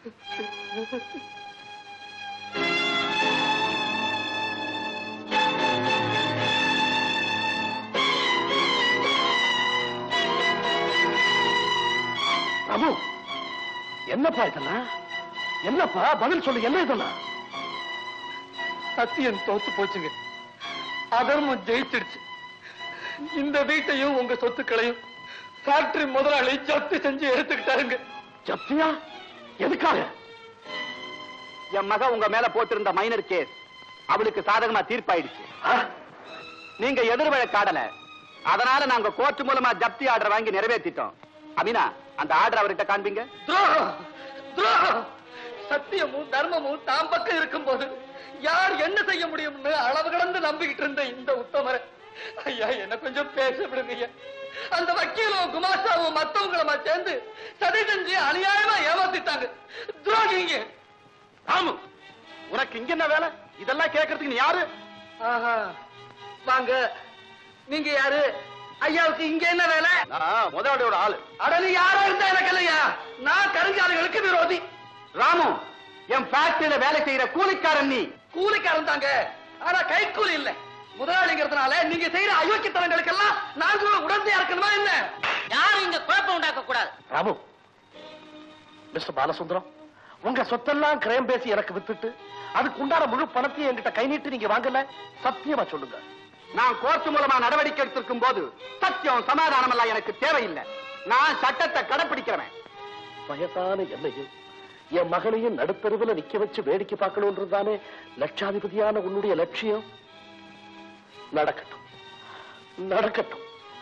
ராமு என்னப்பா இதெல்லாம் என்னப்பா பதில் சொல்லு என்ன இதெல்லாம் சத்தியம் தோத்து போச்சுங்க அதர்மம் ஜெயிச்சிடுச்சு இந்த வீட்டையும் உங்க சொத்துக்களையும் ஃபேக்டரி முதலாளி ஜப்தி செஞ்சு எடுத்துக்கிட்டாருங்க ஜப்தியா எதுக்காக என் மக உங்க மேல போட்டிருந்த மைனர் கேஸ் அவளுக்கு சாதகமா தீர்ப்பாயிடுச்சு ஆ? நீங்க எதிர்வழக்காடல அதனால நாங்க கோர்ட் மூலமா ஜப்தி ஆர்டர் வாங்கி நிறைவேற்றிட்டோம் அமீனா அந்த ஆர்டர் அவர்கிட்ட காண்பீங்க துரோகம் துரோகம் சத்தியமும் தர்மமும் தாம் பக்கம் இருக்கும்போது யார் என்ன செய்ய முடியும்னு அளவு கடந்து நம்பிக்கிட்டு இருந்த இந்த உத்தமரை ஐயா என்ன கொஞ்சம் பேச விடுங்க ஐயா. அந்த வக்கீலும் குமாஸ்தாவும் மத்தவங்களுமா சேர்ந்து சதி செஞ்சு அநியாயமா ஏமாத்திட்டாங்க துரோகிங்க ராமு உனக்கு இங்க என்ன வேலை இதெல்லாம் கேட்கறதுக்கு நீ யாரு ஆஹா வாங்க நீங்க யாரு ஐயாவுக்கு இங்க என்ன வேலை நான் முதலாளியோட ஆளு அட நீ யாரா இருந்தா எனக்கு இல்லையா நான் கருங்காலிகளுக்கு விரோதி ராமு என் ஃபேக்டரியில வேலை செய்யற கூலிக்காரன் நீ கூலிக்காரன் தாங்க ஆனா கைக்கூலி இல்ல முதலாளிங்கிறதுனால நீங்க செய்யற அயோக்கியத்தனங்களுக்கெல்லாம் நாங்களும் உடந்தையா இருக்கணுமா என்ன யாரும் இங்க குழப்பம் உண்டாக்க கூடாது ராமு மிஸ்டர் பாலசுந்தரம் உங்க சொத்தெல்லாம் கிரயம் பேசி எனக்கு வித்துட்டு அதுக்கு உண்டான முழு பணத்தையும் என்கிட்ட கை நீட்டு நீங்க வாங்கல சத்தியமா சொல்லுங்க நான் கோர்ட் மூலமா நடவடிக்கை எடுத்திருக்கும் போது சத்தியம் சமாதானம் எல்லாம் எனக்கு தேவையில்லை நான் சட்டத்தை கடைப்பிடிக்கிறவன் வயசான என்னையும் என் மகனையும் நடுத்தருவுல நிக்க வச்சு வேடிக்கை பார்க்கணும்ன்றதுதானே லட்சாதிபதியான உன்னுடைய லட்சியம் நடக்கட்டும் நடக்கட்டும்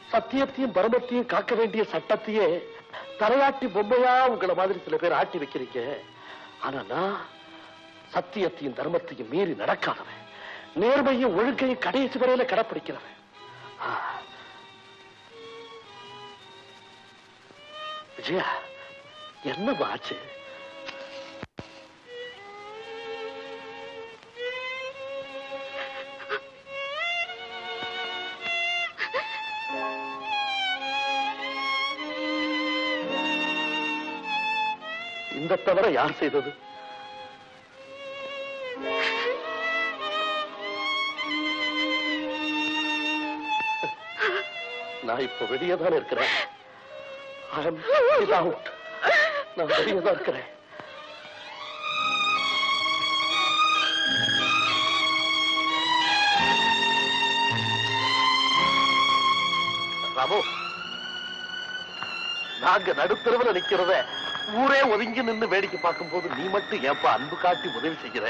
சத்தியத்தையும் தர்மத்தையும் காக்க வேண்டிய சட்டத்தையே தலையாட்டி பொம்மையா உங்களை மாதிரி சில பேர் ஆட்டி வைக்கிறீங்க ஆனா நான் சத்தியத்தையும் தர்மத்தையும் மீறி நடக்காதவன் நேர்மையும் ஒழுங்கையும் கடைசி வரையில கடைப்பிடிக்கிறவன் ஆ. விஜயா என்னம்மா ஆச்சு இந்த தவிர யார் செய்தது நான் இப்ப வெளியே தான் இருக்கிறேன் I am without. நான் வெளியே தான் இருக்கிறேன் ராமு நாங்க நடுத்தரவுல நிக்கிறத ஊரே ஒதுங்கி நின்னு வேடிக்கை பார்க்கும்போது நீ மட்டும் ஏப்பா அன்பு காட்டி உதவி செய்கிற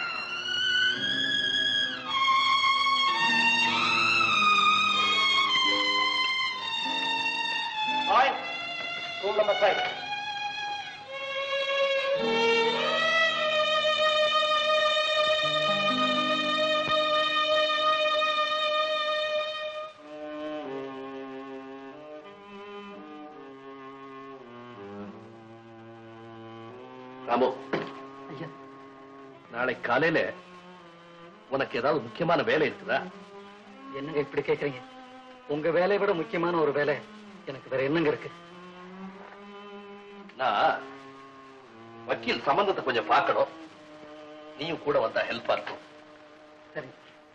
ரூம் நம்பர் ஃபைவ் ராமு நாளை காலையில உனக்கு ஏதாவது முக்கியமான வேலை இருக்குதா என்னங்க இப்படி கேக்குறீங்க உங்க வேலையை விட முக்கியமான ஒரு வேலை எனக்கு வேற என்னங்க இருக்கு நான் வக்கீல் சம்பந்தத்தை கொஞ்சம் பார்க்கணும் நீயும் கூட வந்தா ஹெல்ப்பா இருக்கும் சரி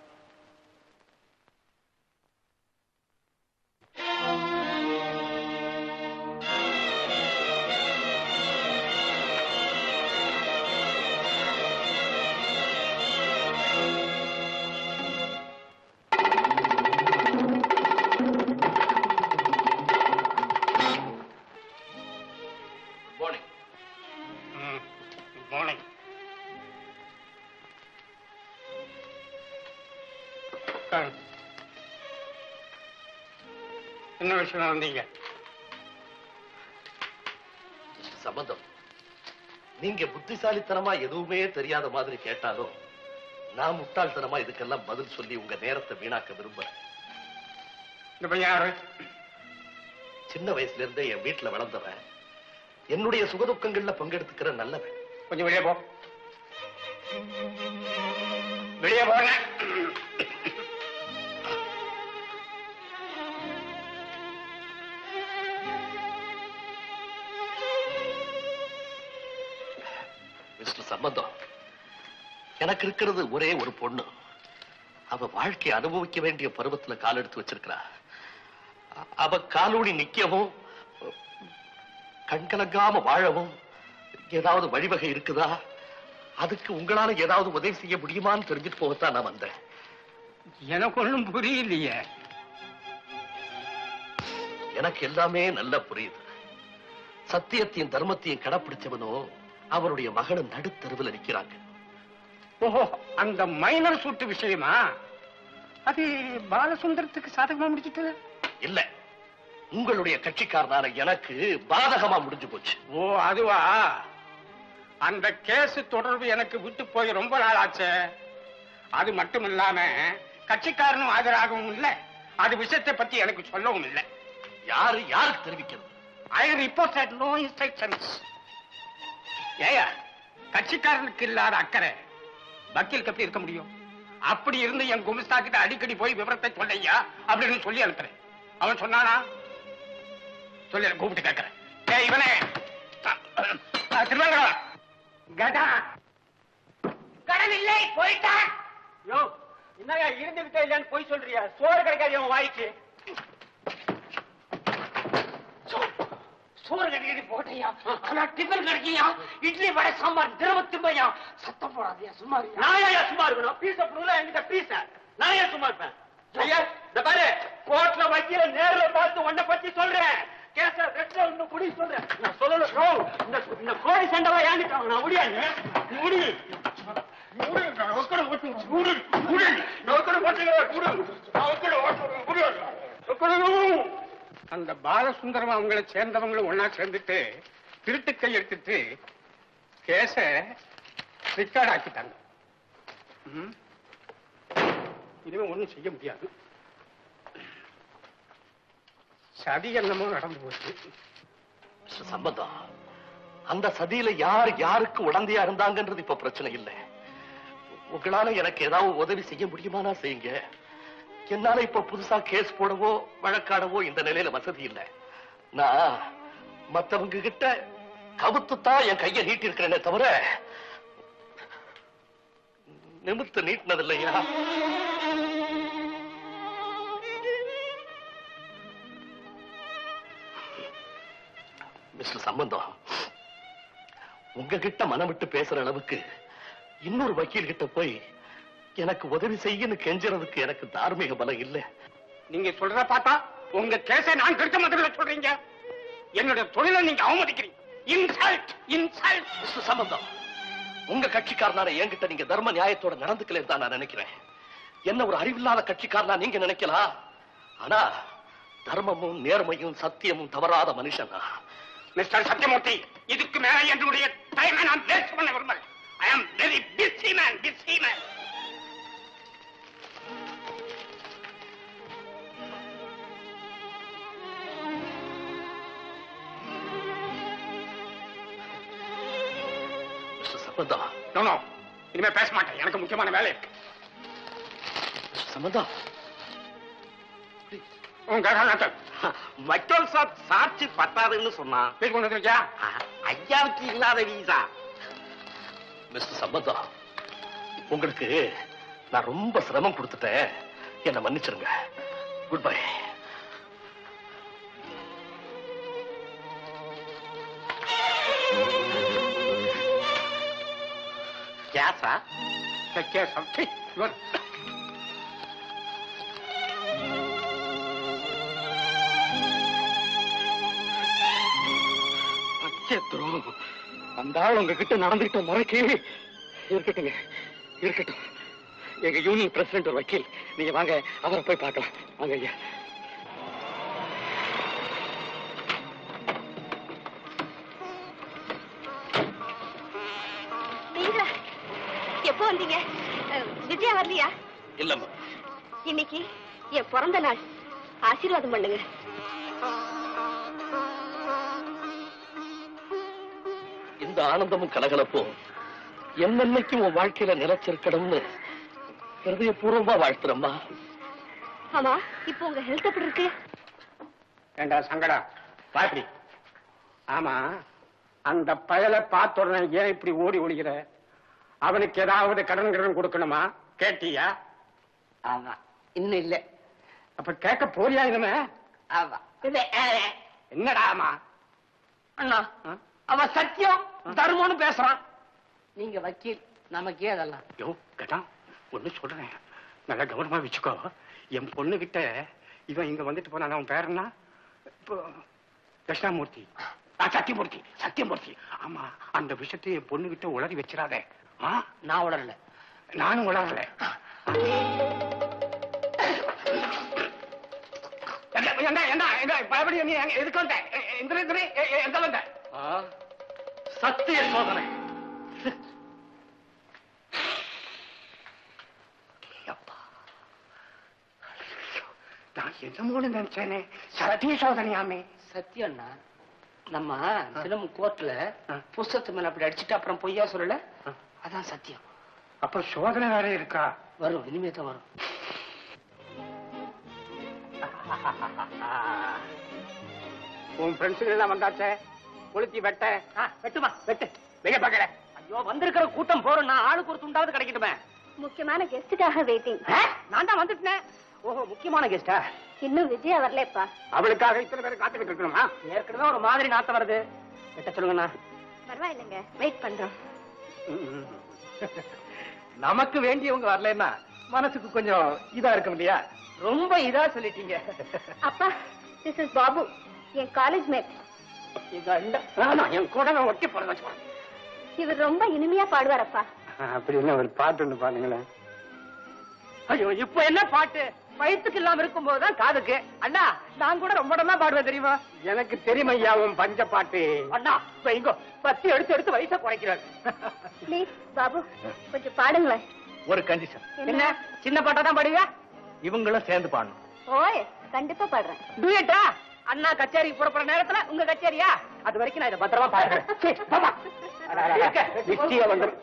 மார்னிங் மார்னிங் என்ன விஷயம் வந்தீங்க சம்பந்தம் நீங்க புத்திசாலித்தனமா எதுவுமே தெரியாத மாதிரி கேட்டாலும் நான் முட்டாள்தனமா இதுக்கெல்லாம் பதில் சொல்லி உங்க நேரத்தை வீணாக்க விரும்புறேன் இந்த பையன் யாரு சின்ன வயசுல இருந்தே என் வீட்டுல வளர்ந்தவன் என்னுடைய சுகதுக்கங்கள்ல பங்கெடுத்துக்கிற நல்லவன் கொஞ்சம் வெளியே போ வெளியே போங்க மிஸ்டர் சம்பந்தம் எனக்கு இருக்கிறது ஒரே ஒரு பொண்ணு அவ வாழ்க்கையை அனுபவிக்க வேண்டிய பருவத்துல கால் எடுத்து வச்சிருக்கிறா அ- அவ காலூடி நிக்கவும் கண்கலங்காம வாழவும் ஏதாவது வழிவகை இருக்குதா அதுக்கு உங்களால ஏதாவது உதவி செய்ய முடியுமான்னு தெரிஞ்சுட்டு போகத்தான் நான் வந்தேன் எனக்கு ஒண்ணும் புரியலையே எனக்கு எல்லாமே நல்லா புரியுது சத்தியத்தையும் தர்மத்தையும் கடைப்பிடிச்சவனும் அவருடைய மகனும் நடுத்தருவில் நிக்கிறாங்க ஓஹோ அந்த மைனர் சூட்டு விஷயமா அது பாலசுந்தரத்துக்கு சாதகமா முடிச்சிட்டு இல்ல உங்களுடைய கட்சிக்காரனான எனக்கு பாதகமா முடிஞ்சு போச்சு ஓ அதுவா அந்த கேஸ் தொடர்பு எனக்கு விட்டு போய் ரொம்ப நாள் ஆச்சு அது மட்டும் இல்லாம கட்சிக்காரனும் ஆஜராகவும் இல்லை அது விஷயத்தை பத்தி எனக்கு சொல்லவும் இல்லை யாரு யாருக்கு தெரிவிக்கிறது ஐ ரிப்போர்ட் நோ இன்ஸ்ட்ரக்ஷன்ஸ் ஏயா கட்சிக்காரனுக்கு இல்லாத அக்கறை வக்கீலுக்கு எப்படி இருக்க முடியும் அப்படி இருந்து என் குமிஸ்தா கிட்ட அடிக்கடி போய் விவரத்தை சொல்லையா அப்படின்னு சொல்லி அனுப்புறேன் அவன் சொன்னானா சொல்லி கூப்பிட்டு கேட்கிறேன் ஏய் இவனே திருமங்கலா கேட்டா கடன் இல்லை போயிட்டான் யோ என்னங்க இருந்துகிட்டே இல்லைன்னு போய் சொல்றியா சோறு கிடைக்காது அவன் வாய்க்கு சோறு கிடைக்கிறது போட்டையா ஆனா டிஃபன் கிடைக்கியா இட்லி வடை சாம்பார் திரவத்துமையா சத்தம் போடாதயா சும்மா நான் ஏன் சும்மா இருக்கணும் பீச புடுல என்கிட்ட பீச நான் ஏன் சும்மா இருப்பேன் ஐயா இந்த பாரு கோர்ட்ல வக்கீல நேர்ல பார்த்து உன்னை பத்தி சொல்றேன் கேச ரெட்ல இன்னும் குடி சொல்றேன் நான் சொல்லல ப்ரோ இந்த இந்த கோழி சண்டவா ஏங்கிட்டாங்க நான் முடியாது நீ முடி நீ முடி நான் ஒக்கட ஓட்டு முடி முடி நான் ஒக்கட ஓட்டுங்க முடி நான் ஒக்கட ஓட்டு முடி அந்த பாலசுந்தரம் அவங்கள சேர்ந்தவங்களும் ஒன்னா சேர்ந்துட்டு திருட்டு கையெழுத்திட்டு கேச ரிக்கார்ட் ஆக்கிட்டாங்க ம். இனிமே ஒண்ணும் செய்ய முடியாது சதி என்னமோ நடந்து போச்சு மிஸ்டர் சம்பந்தம் அந்த சதியில யார் யாருக்கு உடந்தையா இருந்தாங்கன்றது இப்ப பிரச்சனை இல்லை உங்களால எனக்கு ஏதாவது உதவி செய்ய முடியுமானா செய்யுங்க என்னால இப்ப புதுசா கேஸ் போடவோ வழக்காடவோ இந்த நிலையில வசதி இல்லை நான் மத்தவங்க கிட்ட கவுத்துத்தான் என் கையை நீட்டி இருக்கிறேனே தவிர நிமிர்த்து நீட்டினது இல்லையா மிஸ்டர் சம்பந்தம் உங்ககிட்ட மனம் விட்டு பேசுற அளவுக்கு இன்னொரு வக்கீல் கிட்ட போய் எனக்கு உதவி செய்யன்னு கெஞ்சுறதுக்கு எனக்கு தார்மீக பலம் இல்ல நீங்க சொல்றத பார்த்தா உங்க கேஸை நான் கெடுக்க மாட்டேன் சொல்றீங்க என்னோட தொழிலை நீங்க அவமதிக்கிறீங்க இன்சல்ட் இன்சல்ட் மிஸ்டர் சம்பந்தம் உங்க கட்சிக்காரனால என்கிட்ட நீங்க தர்ம நியாயத்தோட நடந்துக்கலன்னு தான் நான் நினைக்கிறேன் என்ன ஒரு அறிவில்லாத கட்சிக்காரனா நீங்க நினைக்கலாம் ஆனா தர்மமும் நேர்மையும் சத்தியமும் தவறாத மனுஷனா மிஸ்டர் சத்யமூர்த்தி இதுக்கு மேல என்னுடைய டைமை நான் வேஸ்ட் பண்ண விரும்பல I am very busy man busy man mister Sambandham no no இனிமே பேச மாட்டேன் எனக்கு முக்கியமான வேலை இருக்கு மிஸ்டர் சம்பந்தம் உங்க காரணத்தை வக்கீல் சார் சாட்சி பத்தாதுன்னு சொன்னான் பேர் கொண்டு வந்திருக்கியா ஐயாவுக்கு இல்லாத வீசா மிஸ்டர் சம்பந்தம் உங்களுக்கு நான் ரொம்ப சிரமம் கொடுத்துட்டேன் என்ன மன்னிச்சிருங்க குட் பை கேஸா கேசம் சீ, இவர். நட்சத்திரம் அந்த ஆள் உங்ககிட்ட நடந்துகிட்ட முறைக்கு இருக்கட்டுங்க இருக்கட்டும் எங்க யூனியன் பிரசிடென்ட் ஒரு வக்கீல் நீங்க வாங்க அவரை போய் பார்க்கலாம் வாங்க ஐயா நீங்க எப்போ வந்தீங்க அஹ், விஜயா வரலையா இல்லம்மா இன்னைக்கு என் பிறந்த நாள் ஆசீர்வாதம் பண்ணுங்க இந்த ஆனந்தமும் கலகலப்பும் என்னன்னைக்கும் உன் வாழ்க்கையில நிலைச்சிருக்கணும்னு ஹிருதயபூர்வமா வாழ்த்துறம்மா ஆமா இப்போ உங்க ஹெல்த் எப்படி இருக்கு ஏண்டா சங்கடா பாப்பி ஆமா அந்த பயலை பார்த்த உடனே ஏன் இப்படி ஓடி ஒளிகிற அவனுக்கு ஏதாவது கடன் கடன் கொடுக்கணுமா கேட்டியா ஆமா இன்னும் இல்ல அப்ப கேட்க போறியா இனிமே ஆமா என்னடா ஆமா அண்ணா ஆ? அவன் சத்தியம் தர்மம்னு பேசுறான் நீங்க வக்கீல் நமக்கே அதெல்லாம் யோ கேட்டா ஒண்ணு சொல்றேன் நல்லா கவனமா வச்சுக்கோ என் பொண்ணு கிட்ட இவன் இங்க வந்துட்டு போனான் அவன் பேர் என்ன இப்போ தட்சிணாமூர்த்தி ஆ, சத்தியமூர்த்தி சத்தியமூர்த்தி ஆமா அந்த விஷயத்தை என் பொண்ணு கிட்ட உளறி வச்சிடாதே ஆ நான் உடறல நானும் உளறல என்ன என்ன என்ன என்ன பயப்படி நீ எங்க- எதுக்கு வந்த எ- எ- எந்திரி, எந்திரி, எ- எ- எங்க வந்த சத்திய சோதனை நான் என்னமோன்னு நினைச்சேனே சத்திய சோதனையாமே சத்தியம்னா நம்ம சிலம் கோர்ட்ல ஆ. புஸ்தகத்து மேல அப்படி அடிச்சுட்டு அப்புறம் பொய்யா சொல்லல ஆ. அதான் சத்தியம் அப்ப சோதனை வேற இருக்கா வரும் இனிமே தான் வரும் உன் ஃப்ரெண்ட்ஸுகள் எல்லாம் வந்தாச்சே கொளுத்தி வெட்ட ஆ, வெட்டுமா வெட்டு வெய்ய பார்க்கல ஐயோ வந்திருக்கிற கூட்டம் போறோம் நான் ஆளுக்கு ஒரு துண்டாவது கிடைக்கட்டுமே முக்கியமான கெஸ்டுக்காக வெயிட்டிங் ஆ, நான் தான் வந்துட்டேன் ஓஹோ முக்கியமான கெஸ்டா இன்னும் விஜயா வரலப்பா அவளுக்காக இத்தனை பேர் காத்துக்கிட்டு இருக்கணுமா ஏற்கனவே ஒரு மாதிரி நாத்தம் வருது வெட்ட சொல்லுங்கண்ணா பரவாயில்லைங்க வெயிட் பண்றோம் நமக்கு வேண்டியவங்க வரலன்னா மனசுக்கு கொஞ்சம் இதா இருக்கும் இல்லையா ரொம்ப இதா சொல்லிட்டீங்க அப்பா திஸ் இஸ் பாபு என் காலேஜ் மேட் இது அண்ட ஆமா என் கூட ஒட்டி போட வச்சு இவர் ரொம்ப இனிமையா பாடுவாரப்பா அப்படி என்ன ஒரு பாட்டு ஒண்ணு பாருங்களேன் ஐயோ இப்போ என்ன பாட்டு வயிற்றுக்கு இல்லாம இருக்கும் போதுதான் காதுக்கு அண்ணா நான் கூட ரொம்ப நல்லா பாடுவேன் தெரியுமா எனக்கு தெரியும் ஐயா உன் பஞ்ச பாட்டு அண்ணா வைங்கோ பத்தி எடுத்து எடுத்து வயசை குறைக்கிறார் ப்ளீஸ் பாபு கொஞ்சம் பாடுங்களேன் ஒரு கண்டிஷன் என்ன சின்ன பாட்டா தான் பாடுவியா இவங்களும் சேர்ந்து பாடணும் ஓய் கண்டிப்பா பாடுறேன் டூயட்டா அண்ணா கச்சேரிக்கு புறப்படுற நேரத்துல உங்க கச்சேரியா அது வரைக்கும் நான் இதை பத்திரமா பாக்குறேன் சீ, போம்மா. இருக்க. நிச்சயம் வந்துடும்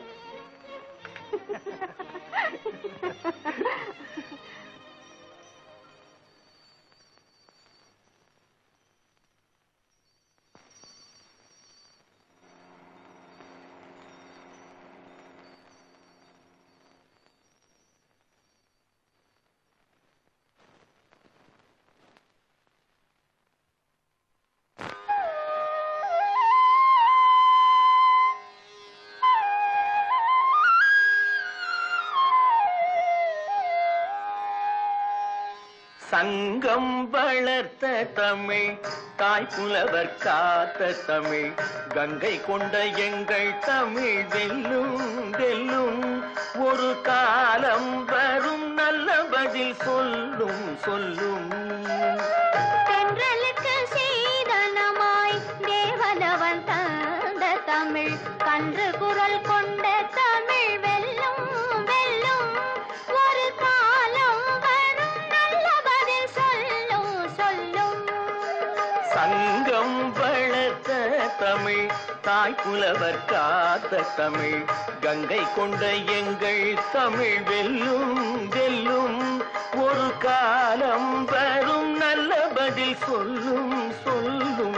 சங்கம் வளர்த்த தமிழ் தாய் புலவர் காத்த தமிழ் கங்கை கொண்ட எங்கள் தமிழ் வெல்லும் வெல்லும் ஒரு காலம் வரும் நல்ல பதில் சொல்லும் சொல்லும் தென்றலுக்கு சீதனமாய் தேவனவன் தந்த தமிழ் கன்று குரல் கொண்ட தமிழ் வெல்லும் வெல்லும் ஒரு காலம் வரும் நல்ல பதில் சொல்லும் சொல்லும் சங்கம் வளர்த்த தமிழ் தாய் புலவர் காத்த தமிழ் கங்கை கொண்ட எங்கள் தமிழ் வெல்லும் வெல்லும் ஒரு காலம் வரும் நல்ல பதில் சொல்லும் சொல்லும்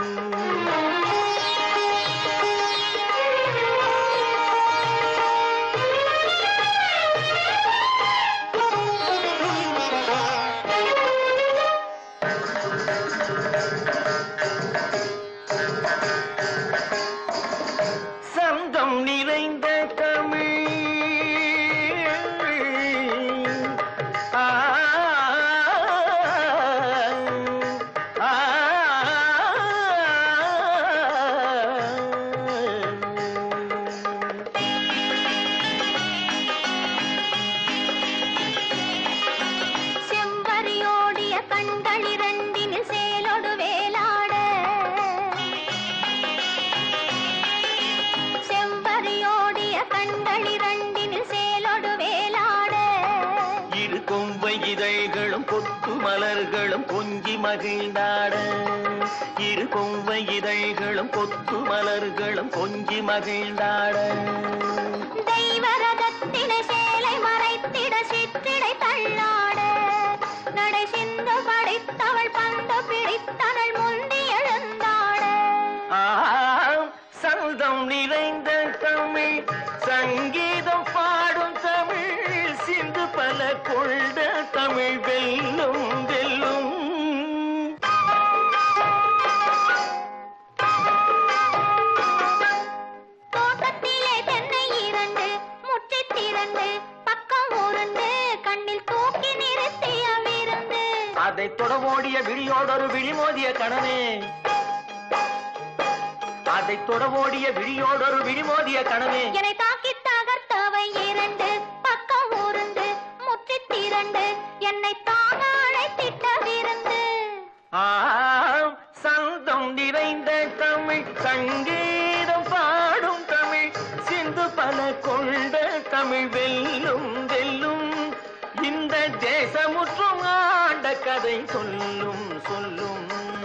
சந்தம் நிறைந்த தமிழ் ஆ, ஆ, செம்பரியோடிய கண்கள் இரண்டினில் சேலொடு வேலாட செம்பரியோடிய கண்கள் இரண்டினில் சேலொடு வேலாட இரு கொம்பை இதழ்களும் கொத்து மலர்களும் கொஞ்சி மகிழ்ந்தாட இரு கொம்பை இதழ்களும் கொத்து மலர்களும் கொஞ்சி மகிழ்ந்தாட தெய்வரதத்தினை சேலை மறைத்திட சிற்றிடை தள்ளாட நடை சிந்து படித்தவள் பந்து பிடித்தனள் முந்தி எழுந்தாட ஆம், சந்தம் நிறைந்த தமிழ் சங்கீதம் பாடும் தமிழ் சிந்து பல கொண்ட தமிழ் வெல்லும் வெல்லும் தோட்டத்திலே தென்னை இரண்டு முற்றி திறந்து பக்கம் உருண்டு கண்ணில் தூக்கி நிறுத்திய விருந்து அதை தொடவோடிய விழியோடொரு விழிமோதிய கணனே அதை தொடவோடிய விழியோடொரு விழிமோதிய கணனே என்னை தாக்கி தகர்த்தவை இரண்டு பக்கம் உருந்து முற்றி திரண்டு என்னை தாங்க அழைத்திட்ட விருந்து ஆம் சந்தம் நிறைந்த தமிழ் சங்கீதம் பாடும் தமிழ் சிந்து பல கொண்ட தமிழ் வெல்லும் வெல்லும் இந்த தேசமுற்றும் ஆண்ட கதை சொல்லும் சொல்லும்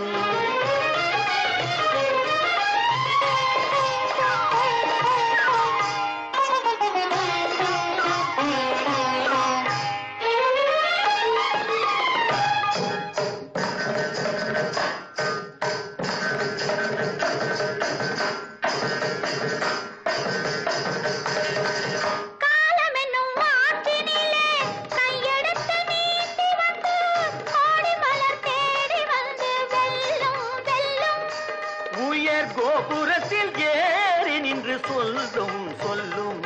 காலம் என்னும் ஆற்றினிலே கையெடுத்து நீட்டி வந்து கோடி மலர் தேடி வந்து வெல்லும் வெல்லும் உயர் கோபுரத்தில் ஏறி நின்று சொல்லும் சொல்லும்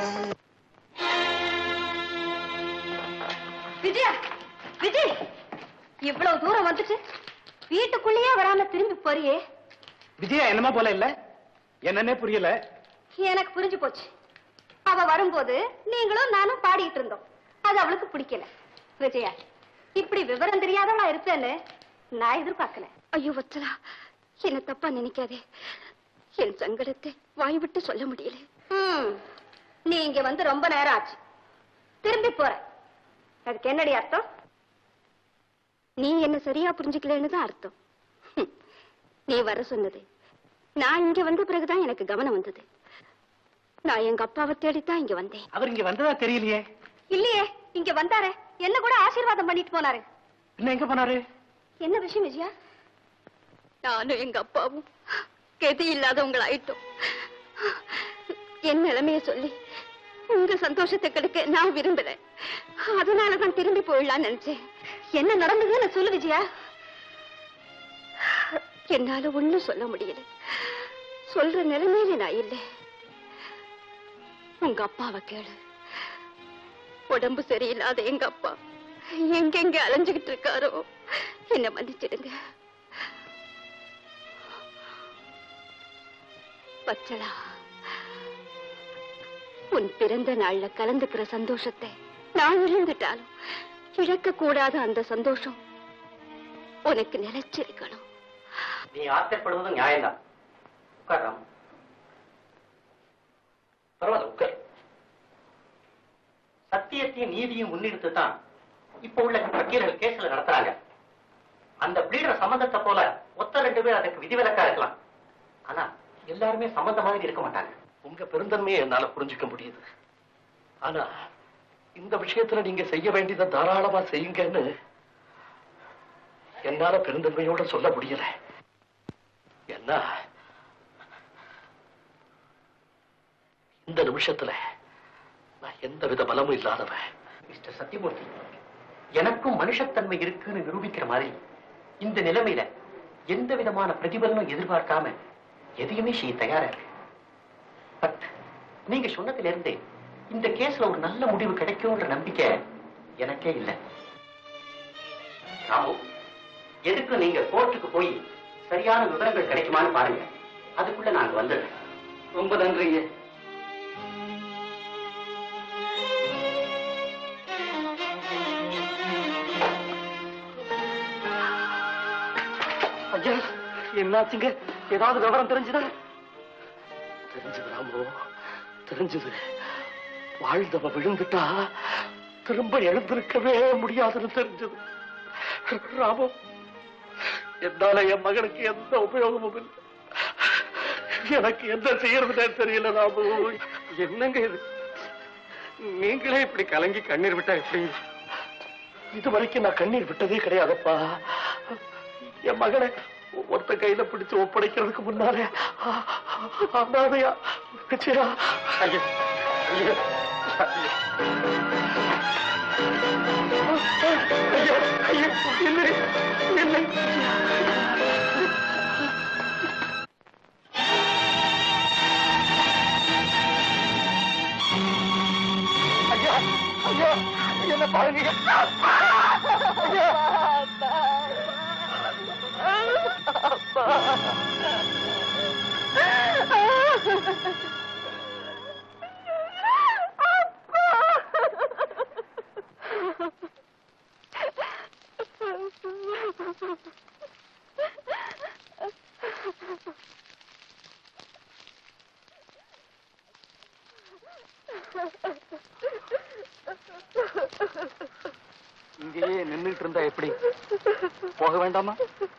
விஜயா விஜய் இவ்வளவு தூரம் வந்துட்டு வீட்டுக்குள்ளேயே வராம திரும்பி போறியே விஜயா என்னமா போல இல்ல என்னன்னே புரியல எனக்கு புரிஞ்சு போச்சு அவ வரும்போது நீங்களும் நானும் பாடிட்டு இருந்தோம் அது அவளுக்கு பிடிக்கல விஜயா இப்படி விவரம் தெரியாதவளா இருப்பேன்னு நான் எதிர்பார்க்கல ஐயோ வச்சலா என்ன தப்பா நினைக்காதே என் சங்கடத்தை வாய் விட்டு சொல்ல முடியல நீ இங்க வந்து ரொம்ப நேரம் ஆச்சு திரும்பி போற அதுக்கு என்னடி அர்த்தம் நீ என்ன சரியா புரிஞ்சுக்கலன்னு தான் அர்த்தம் ஹம். நீ வர சொன்னது நான் இங்க வந்த பிறகுதான் எனக்கு கவனம் வந்தது நான் எங்க அப்பாவை தேடித்தான் இங்க வந்தேன் அவர் இங்க வந்ததா தெரியலையே இல்லையே இங்க வந்தாரே என்ன கூட ஆசீர்வாதம் பண்ணிட்டு போனாரு இன்னும் எங்க போனாரு என்ன விஷயம் விஜயா நானும் எங்க அப்பாவும் கெதி இல்லாதவங்களாயிட்டோம் என் நிலைமைய சொல்லி உங்க சந்தோஷத்தை கெடுக்க நான் விரும்பல அதனாலதான் திரும்பி போயிடலாம்னு நினைச்சேன் என்ன நடந்ததுன்னு சொல்லு விஜயா என்னால ஒண்ணும் சொல்ல முடியல சொல்ற நிலைமையில நான் இல்லை உங்க அப்பாவை கேளு உடம்பு சரியில்லாத எங்க அப்பா எங்கெங்க அலைஞ்சுகிட்டு இருக்காரோ என்ன மன்னிச்சிடுங்க பச்சளா உன் பிறந்த நாள்ல கலந்துக்கிற சந்தோஷத்தை நான் இழந்துட்டாலும் இழக்க கூடாத அந்த சந்தோஷம் உனக்கு நிலைச்சிருக்கணும் நீ ஆசைப்படுவது நியாயம்தான் உட்கார் ராம் பரவாயில்ல உட்கார் சத்தியத்தையும் நீதியும் முன்னெடுத்து தான் இப்ப உள்ள வக்கீல்கள் கேஸ்ல நடத்துறாங்க அந்த பிளீடர் சம்பந்தத்தை போல ஒத்த ரெண்டு பேர் அதுக்கு விதிவிலக்கா இருக்கலாம் ஆனா எல்லாருமே சம்பந்த மாதிரி இருக்க மாட்டாங்க உங்க பெருந்தன்மையை என்னால புரிஞ்சுக்க முடியுது ஆனா இந்த விஷயத்துல நீங்க செய்ய வேண்டியதை தாராளமா செய்யுங்கன்னு என்னால பெருந்தன்மையோட சொல்ல முடியல என்ன இந்த நிமிஷத்துல நான் எந்த வித பலமும் இல்லாதவன் மிஸ்டர் சத்தியமூர்த்தி எனக்கும் மனுஷத்தன்மை இருக்குன்னு நிரூபிக்கிற மாதிரி இந்த நிலைமையில எந்த விதமான பிரதிபலனும் எதிர்பார்க்காம எதையுமே செய்ய தயாரா இருக்கு பட் நீங்க சொன்னதுல இருந்தே இந்த கேஸ்ல ஒரு நல்ல முடிவு கிடைக்கும்ன்ற நம்பிக்கை எனக்கே இல்லை ராமு எதுக்கு நீங்க கோர்ட்டுக்கு போய் சரியான விவரங்கள் கிடைக்குமான்னு பாருங்க அதுக்குள்ள நாங்க வந்துடுறேன் ரொம்ப நன்றிங்க ஐயா என்னாச்சுங்க ஏதாவது விவரம் தெரிஞ்சுதா தெரிஞ்சது ராமு தெரிஞ்சது வாழ்ந்தவ விழுந்துட்டா திரும்ப எழுந்திருக்கவே முடியாதுன்னு தெரிஞ்சது ராமு என்னால என் மகனுக்கு எந்த உபயோகமும் இல்லை எனக்கு என்ன செய்யறதுனே தெரியல ராமு என்னங்க இது நீங்களே இப்படி கலங்கி கண்ணீர் விட்டா எப்படி இது வரைக்கும் நான் கண்ணீர் விட்டதே கிடையாதப்பா என் மகனை ஒருத்த கையில பிடிச்சு ஒப்படைக்கிறதுக்கு முன்னாலே அண்ணாதையா விஜயா ஐயா ஐயா ஐயா ஐயா இல்லை இல்லை ஐயா ஐயா என்ன பாருங்க ஐயா இங்கேயே நின்றுட்டு இருந்தா எப்படி போக வேண்டாமா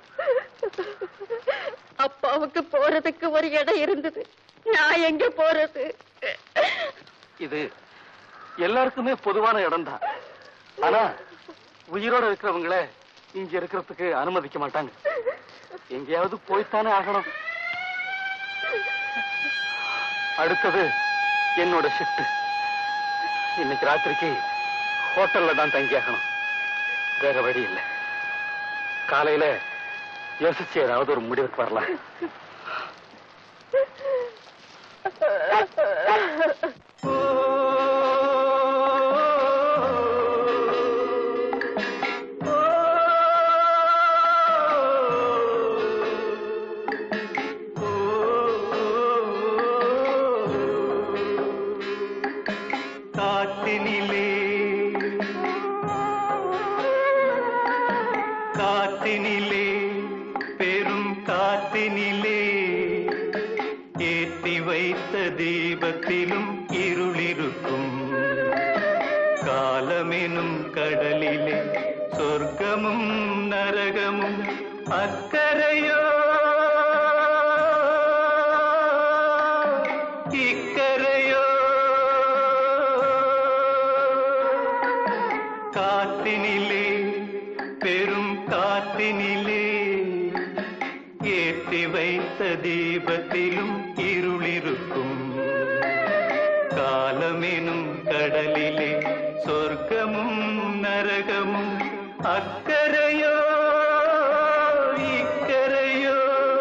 அப்பாவுக்கு போறதுக்கு ஒரு இடம் இருந்தது நான் எங்க போறது இது எல்லாருக்குமே பொதுவான இடம்தான் ஆனா உயிரோட இருக்கிறவங்கள இங்க இருக்கிறதுக்கு அனுமதிக்க மாட்டாங்க எங்கேயாவது போய்த்தானே ஆகணும் அடுத்தது என்னோட ஷிஃப்ட் இன்னைக்கு ராத்திரிக்கு ஹோட்டல்ல தான் தங்கி ஆகணும் வேற வழி இல்லை காலையில யோசிச்சு ஏதாவது ஒரு முடிவுக்கு வரலாம் காற்றினிலே காலமெனும் கடலிலே சொர்க்கமும் நரகமும் அக்கரையோ இக்கரையோ காத்தினிலே பெரும் காத்தினிலே ஏற்றி வைத்த தீபத்திலும் இருளிருக்கும் காலமெனும் கடலிலே சொர்க்கமும் நரகமும் அக்கரையோ இக்கரையோ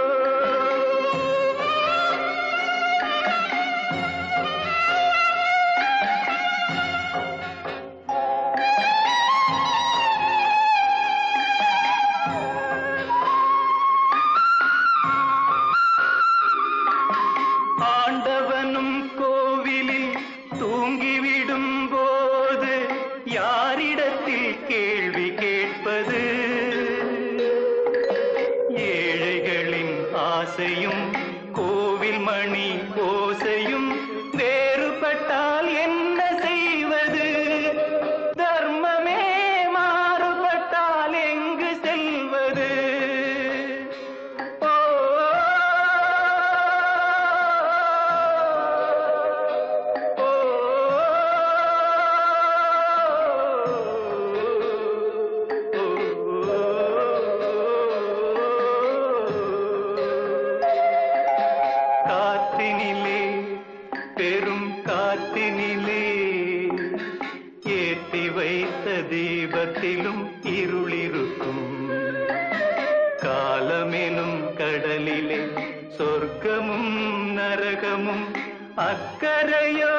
ஆண்டவனும் கோவிலில் தூங்கிவிடும் போது யாரிடத்தில் கேள்வி கேட்பது ஏழைகளின் ஆசையும் கோவில் மணி ஓசையும் வேறுபட்டால் என்ன செய்வது தர்மமே மாறுபட்டால் எங்கு செல்வது ஓ காத்தினிலே பெரும் காத்தினிலே ஏற்றி வைத்த தீபத்திலும் இருளிருக்கும் காலமெனும் கடலிலே சொர்க்கமும் நரகமும் அக்கரையோ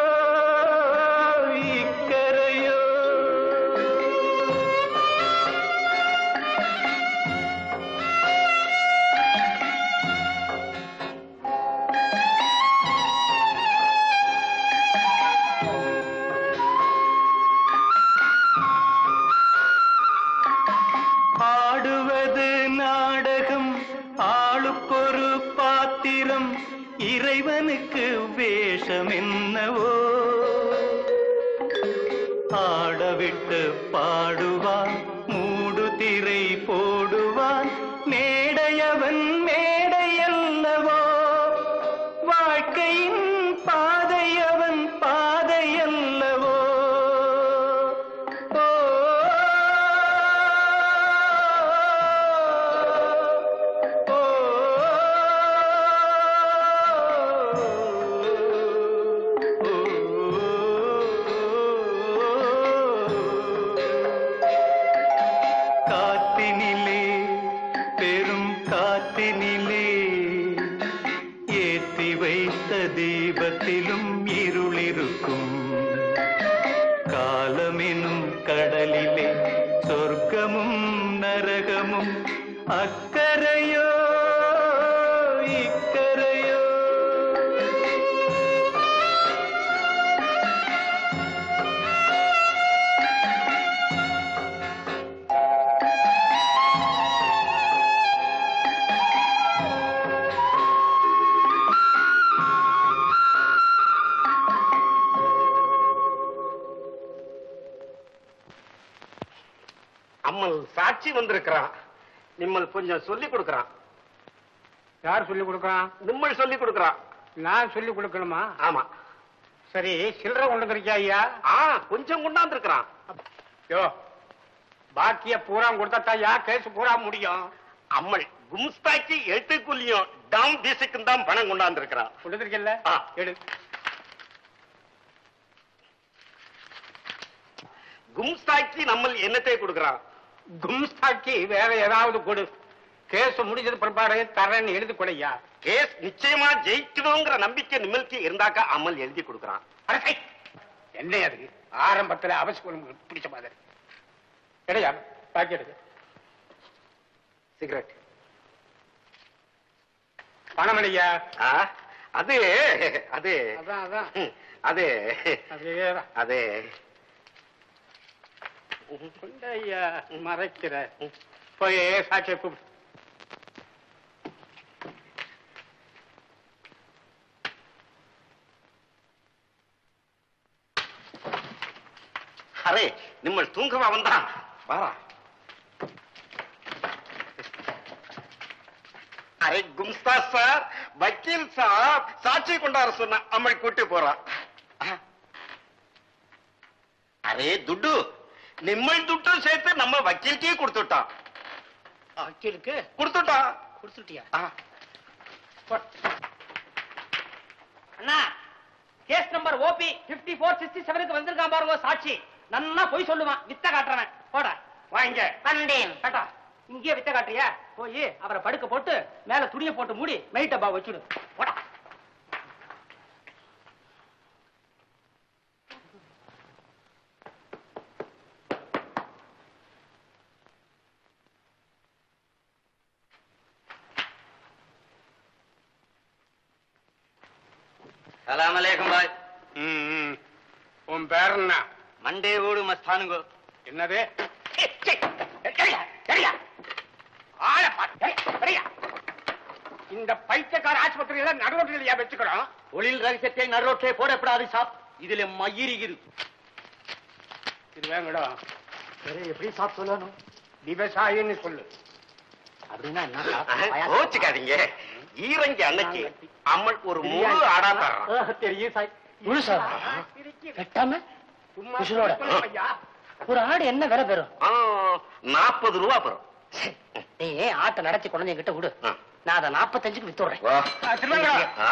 இக்கரையோ ஆடுவது நாடகம் ஆளுக்கொரு பாத்திரம் இறைவனுக்கு வேஷம் என்னவோ ஆடவிட்டு பாடுவான் மூடு திரை போடுவான் மேடையவன் மேடையல்லவோ வாழ்க்கையின் பாதையவன் பாதையல்லவோ ஓ காத்தினிலே பெரும் காத்தினிலே ஏற்றி வைத்த தீபத்திலும் இருளிருக்கும் காலமெனும் கடலிலே சொர்க்கமும் நரகமும் அக்கரையோ இக்கரையோ அம்மல் சாட்சி வந்திருக்கிறான் நிம்மல் கொஞ்சம் சொல்லி கொடுக்கறான் யார் சொல்லி கொடுக்கறான் நிம்மல் சொல்லி கொடுக்கறான் நான் சொல்லி கொடுக்கணுமா ஆமா சரி சில்லறை கொண்டுக்கிறியா ஐயா ஆ கொஞ்சம் கொண்டாந்துருக்கிறான் யோ பாக்கிய பூரா கொடுத்தா யா கேஸ் பூரா முடியும் அம்மல் கும்ஸ்தாக்கி எட்டுக்குள்ளியும் டாம் பீஸுக்கும் தான் பணம் கொண்டாந்துருக்கிறான் கொடுத்துருக்கல ஆ. எடு கும்ஸ்தாக்கி நம்மள் என்னத்தை கொடுக்கறான் கும்ஸ்தாக்கி வேற ஏதாவது கொடு கேஸ் முடிஞ்சது பிற்பாடு தரேன்னு எழுதி கொடையா கேஸ் நிச்சயமா ஜெயிக்கணுங்கிற நம்பிக்கை நிம்மலுக்கு இருந்தாக்கா அமல் எழுதி கொடுக்கறான் அரசை என்ன அது ஆரம்பத்துல அவசியம் பிடிச்ச மாதிரி கிடையா பாக்கி எடுக்கு சிகரெட் பணம் ஐயா ஆ, அது அது அதான் அதான் ம், அது அதேதான் அது கொண்ட ஐயா மறைக்கிற போய் சாட்சியை கூப்பிடு அரே நிம்மல் தூங்கவா வந்தான் வாரா அரே கும்ஸ்தா சார் வக்கீல் சார் சாட்சி கொண்டாட சொன்ன அம்மை கூட்டி போறான் அரே துட்டு நிம்மல் துட்டும் சேர்த்து நம்ம வக்கீலுக்கே கொடுத்துட்டான் வக்கீலுக்கு கொடுத்துட்டான் கொடுத்துட்டியா ஆ. அண்ணா case number OP fifty four sixty செவனுக்கு வந்திருக்கான் பாருங்க சாட்சி நன்னா போய் சொல்லுவான் வித்த காட்டுறவன் போட வாங்க வந்தேன் கேட்டா இங்கேயே வித்த காட்டுறியா போய் அவரை படுக்க போட்டு மேல துணியை போட்டு மூடி மெயிட் டப்பா வச்சுடு போடா சலாம் அலைக்கும் பாய் உன் பேர் என்ன மண்டே ஓடு மஸ்தானுங்கோ என்னது ஆளை பாரு. ஏய், சரியா? இந்த பைத்தியக்கார ஆஸ்பத்திரியில நடுரோட்டில் வச்சுக்கிறோம் தொழில் ரகசியத்தை நடுரோட்டே போடப்படாது சாப் இதுல மயிரிகிது இது வேங்கடா எப்படி சாப் சொல்லணும் விவசாயின்னு சொல்லு அப்படின்னா என்ன சாப் கோச்சுக்காதீங்க ஈரங்கி அன்னைக்கு அம்மல் ஒரு முழு ஆடா தர்றான் தெரியும் சாய் முழுசா வெட்டாம சும்மா உசுரோட. சொல்லு ஐயா. ஒரு ஆடு என்ன விலை பெறும் நாற்பது ரூபா பெறும் நீ ஆட்டை நடத்தி குழந்தை கிட்ட விடு ஆ. நான் அதை நாற்பத்தஞ்சுக்கு வித்துடுறேன் வா ஆ, திருமங்கலம். ஆ?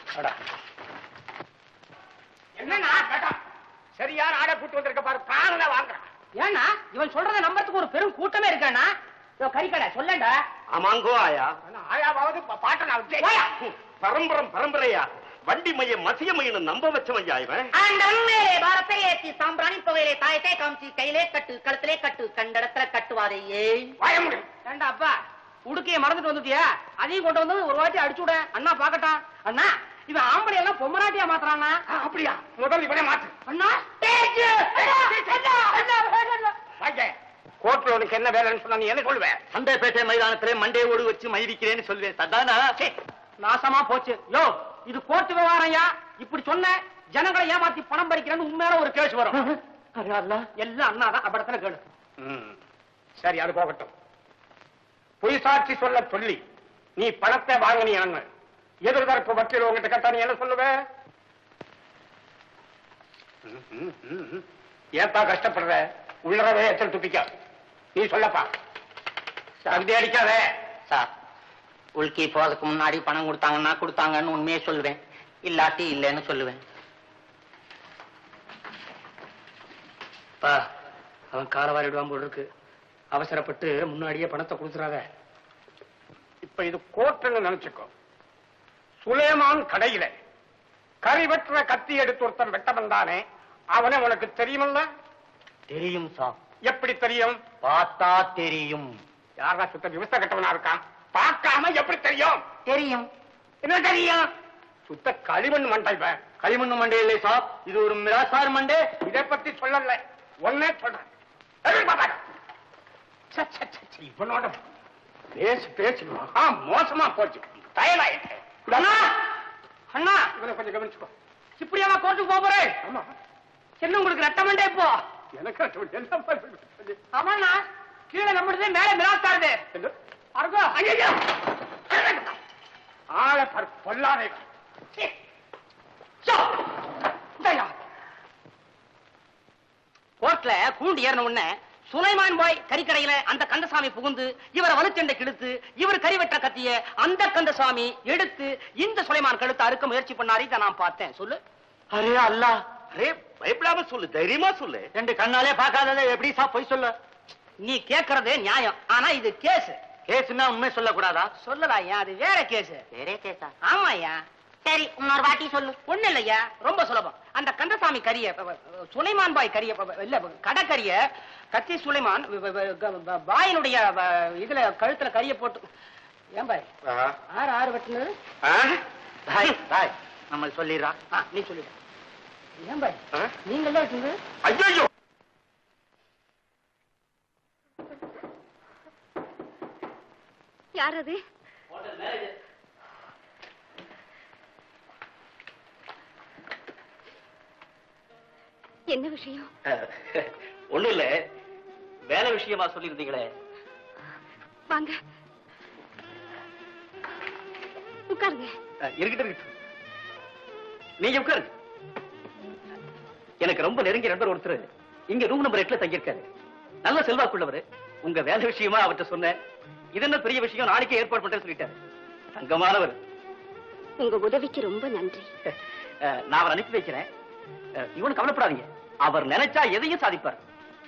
என்னண்ணா கேட்டா சரியான ஆடை கூட்டு வந்திருக்க பாரு பிராணனை வாங்குறான் ஏன்னா இவன் சொல்றத நம்பறதுக்கு ஒரு பெரும் கூட்டமே இருக்கானா இதோ கறிக்கடை சொல்லண்டா ஆமாங்கோ ஆயா ஆனா ஆயாவாவது ப- பாட்டை நான் விட்டேன். பரம்பரம் பரம்பரையா வண்டி மைய மசிய மையன்னு நம்ப வச்சவன் ஐயா இவன் மேலே பாரத்தை ஏத்தி சாம்பிராணி புகையிலே தாயத்தை காமிச்சு கையிலே கட்டு கழுத்திலே கட்டு கண்டடத்துல கட்டுவாரே ஏய் வாய முடி. ஏண்டா அப்பா உடுக்கைய மறந்துட்டு வந்துட்டியா அதையும் கொண்டு வந்து ஒரு வாட்டி அடிச்சு விட அண்ணா பாக்கட்டான் அண்ணா இவன் ஆம்பளை எல்லாம் பொம்மநாட்டியா மாத்துறானா ஆ, அப்படியா முதல் இவனே மாத்து அண்ணா டேஜ் வாங்க கோர்ட்ல உனக்கு என்ன வேலைன்னு சொன்னா நீ என்ன சொல்லுவேன் சந்தைப்பேட்டை மைதானத்திலே மண்டே ஓடு வச்சு மயிரிக்கிறேன்னு சொல்வேன் சதானா நாசமா போச்சு யோ இது கோர்ட்டு விவகாரம்யா இப்படி சொன்ன ஜனங்களை ஏமாத்தி பணம் பறிக்கிறேன்னு உண்மையான ஒரு கேஸ் வரும் எல்லாம் அண்ணாதான் அப்படத்துல கேளு ம். சரி அது போகட்டும் பொய் சாட்சி சொல்ல சொல்லி நீ பணத்தை வாங்கினியான்னு எதிர்தரப்பு வக்கீல் உங்ககிட்ட கேட்டா நீ என்ன சொல்லுவ ம், ம், ம், ம். ஏப்பா கஷ்டப்படுற உள்ளறவே எச்சல் துப்பிக்க நீ சொல்லப்பா சந்தி அடிக்காத சார் உள்கி போறதுக்கு முன்னாடி பணம் கொடுத்தாங்கன்னா கொடுத்தாங்கன்னு உண்மையே சொல்லுவேன் இல்லாட்டி இல்லைன்னு சொல்லுவேன் பா அவன் கால வாரிடுவான் போல் இருக்கு அவசரப்பட்டு முன்னாடியே பணத்தை கொடுத்துறாத இப்ப இது கோர்ட்டுன்னு நினைச்சுக்கோ சுலேமான் கடையில கறி வெட்டுற கத்தி எடுத்து ஒருத்தன் வெட்ட வந்தானே அவனை உனக்கு தெரியுமல்ல தெரியும் சார் எப்படி தெரியும் பார்த்தா தெரியும் யாரா சுத்த விவசாய கட்டவனா இருக்கான் பார்க்காம எப்படி தெரியும் தெரியும் என்ன தெரியும் சுத்த களிமண் மண்டை இவன். களிமண்ணு மண்டே இல்லை சாப் இது ஒரு மிராசார் மண்டே இதை பத்தி சொல்லல ஒன்னே சொல்றேன் ஏய் பாப்பா. ச்சே, ச்சே, ச்சே, ச்சே, இவனோட பேசு பேசு மகா மோசமா போச்சு தயலாயிட்டேன் அண்ணா அண்ணா இவனை கொஞ்சம் கவனிச்சுக்கோ இப்படியாவா கோர்ட்டுக்கு போக போறேன் ஆமா என்ன உங்களுக்கு ரத்தமண்டே இப்போ எனக்கு அது என்ன பண்றது? ஆமாண்ணா கீழே நம்மளுது மேல மிராஸ்தாருது என்ன? அருகோ ஐயையோ! ஆளை பாரு, பொல்லாதே சீ. சோ. இந்தாயா. கோர்ட்ல கூண்டு ஏறின உடனே சுலைமான் பாய் கறிக்கடையில அந்த கந்தசாமி புகுந்து இவரை வலுச்சண்டை கிழித்து இவர் கறி வெட்ட கத்திய அந்த கந்தசாமி எடுத்து இந்த சுலைமான் கழுத்தை அறுக்க முயற்சி பண்ணாரு இதை நான் பார்த்தேன் சொல்லு அரே அல்லா அரே பயப்படாம சொல்லு தைரியமா சொல்லு ரெண்டு கண்ணாலே பார்க்காதத எப்படி சாப் போய் சொல்ல நீ கேக்குறது நியாயம் ஆனா இது கேஸ் கேஸ்னா உண்மை சொல்லக்கூடாதா சொல்லலாம் ஐயா அது வேற கேஸ் வேறே கேசா ஆமா ஐயா சரி இன்னொரு வாட்டி சொல்லு ஒண்ணு இல்லையா ரொம்ப சுலபம் அந்த கந்தசாமி கரிய ப- ப- சுலைமான் பாய் கரிய ப- ப- இல்ல கடற்கரிய கத்தி சுலைமான் வ- வ- வ- க- ப- பாயினுடைய வ- இதுல கழுத்துல கரிய போட்டு ஏன் பாய் ஆறு ஆறு வெட்டினது தாய் தாய் நம்ம சொல்லிடுறா ஆ, நீ சொல்லிடு ஏன் பாய் நீங்க எல்லாம் இருக்குது ஐயோ யார் அது என்ன விஷயம் ஒண்ணும் இல்ல வேலை விஷயமா சொல்லியிருந்தீங்களே வாங்க உட்காருங்க அஹ், இருக்கட்டும் இருக்கட்டும் நீங்க உட்காருங்க எனக்கு ரொம்ப நெருங்கிய நண்பர் ஒருத்தர் இங்க ரூம் நம்பர் எட்டுல தங்கியிருக்காரு நல்ல செல்வாக்குள்ளவர் உங்க வேலை விஷயமா அவர்கிட்ட சொன்னேன் இது என்ன பெரிய விஷயம் நாளைக்கே ஏற்பாடு பண்றேன்னு சொல்லிட்டாரு தங்கமானவர் உங்க உதவிக்கு ரொம்ப நன்றி அஹ், நான் அவரை அனுப்பி வைக்கிறேன் அஹ், இவனு கவலைப்படாதீங்க அவர் நினைச்சா எதையும் சாதிப்பார்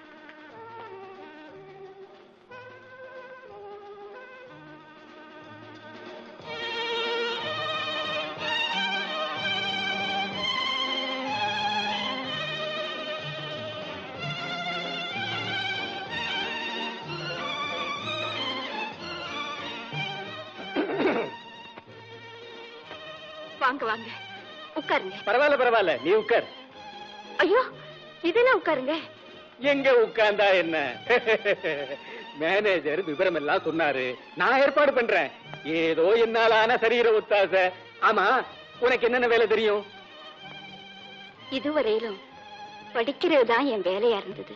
வாங்க வாங்க உட்காருங்க பரவாயில்ல பரவாயில்ல நீ உட்கார் ஐயோ இதெல்லாம் உட்காருங்க எங்க உட்கார்ந்தா என்ன மேனேஜர் விவரம் எல்லாம் சொன்னாரு நான் ஏற்பாடு பண்றேன் ஏதோ என்னாலான சரீர ஒத்தாசை ஆமா உனக்கு என்னென்ன வேலை தெரியும் இதுவரையிலும் படிக்கிறது தான் என் வேலையா இருந்தது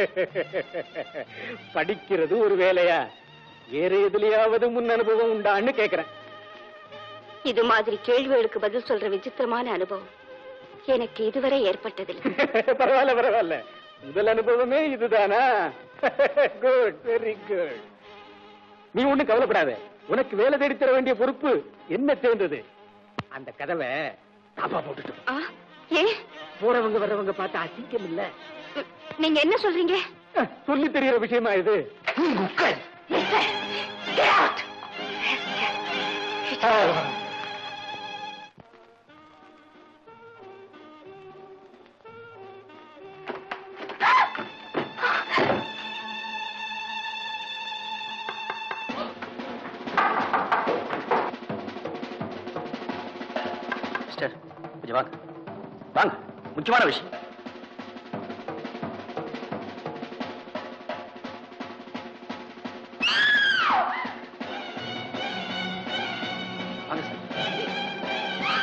படிக்கிறது ஒரு வேலையா வேற எதுலயாவது முன் அனுபவம் உண்டான்னு கேக்குறேன் இது மாதிரி கேள்விகளுக்கு பதில் சொல்ற விசித்திரமான அனுபவம் எனக்கு இதுவரை ஏற்பட்டதில்லை பரவாயில்ல பரவாயில்ல முதல் அனுபவமே இதுதானா குட் வெரி குட் நீ ஒண்ணும் கவலைப்படாத உனக்கு வேலை தேடி தர வேண்டிய பொறுப்பு என்ன சேர்ந்தது அந்த கதவை தாப்பா போட்டுட்டு போ. ஆ, ஏன் போறவங்க வர்றவங்க பார்த்து அசிங்கம் இல்ல நீங்க என்ன சொல்றீங்க சொல்லி தெரியற விஷயமா இது உட்கார். ஆ. மிஸ்டர் கொஞ்சம் வாங்க வாங்க முக்கியமான விஷயம் வாங்க சார்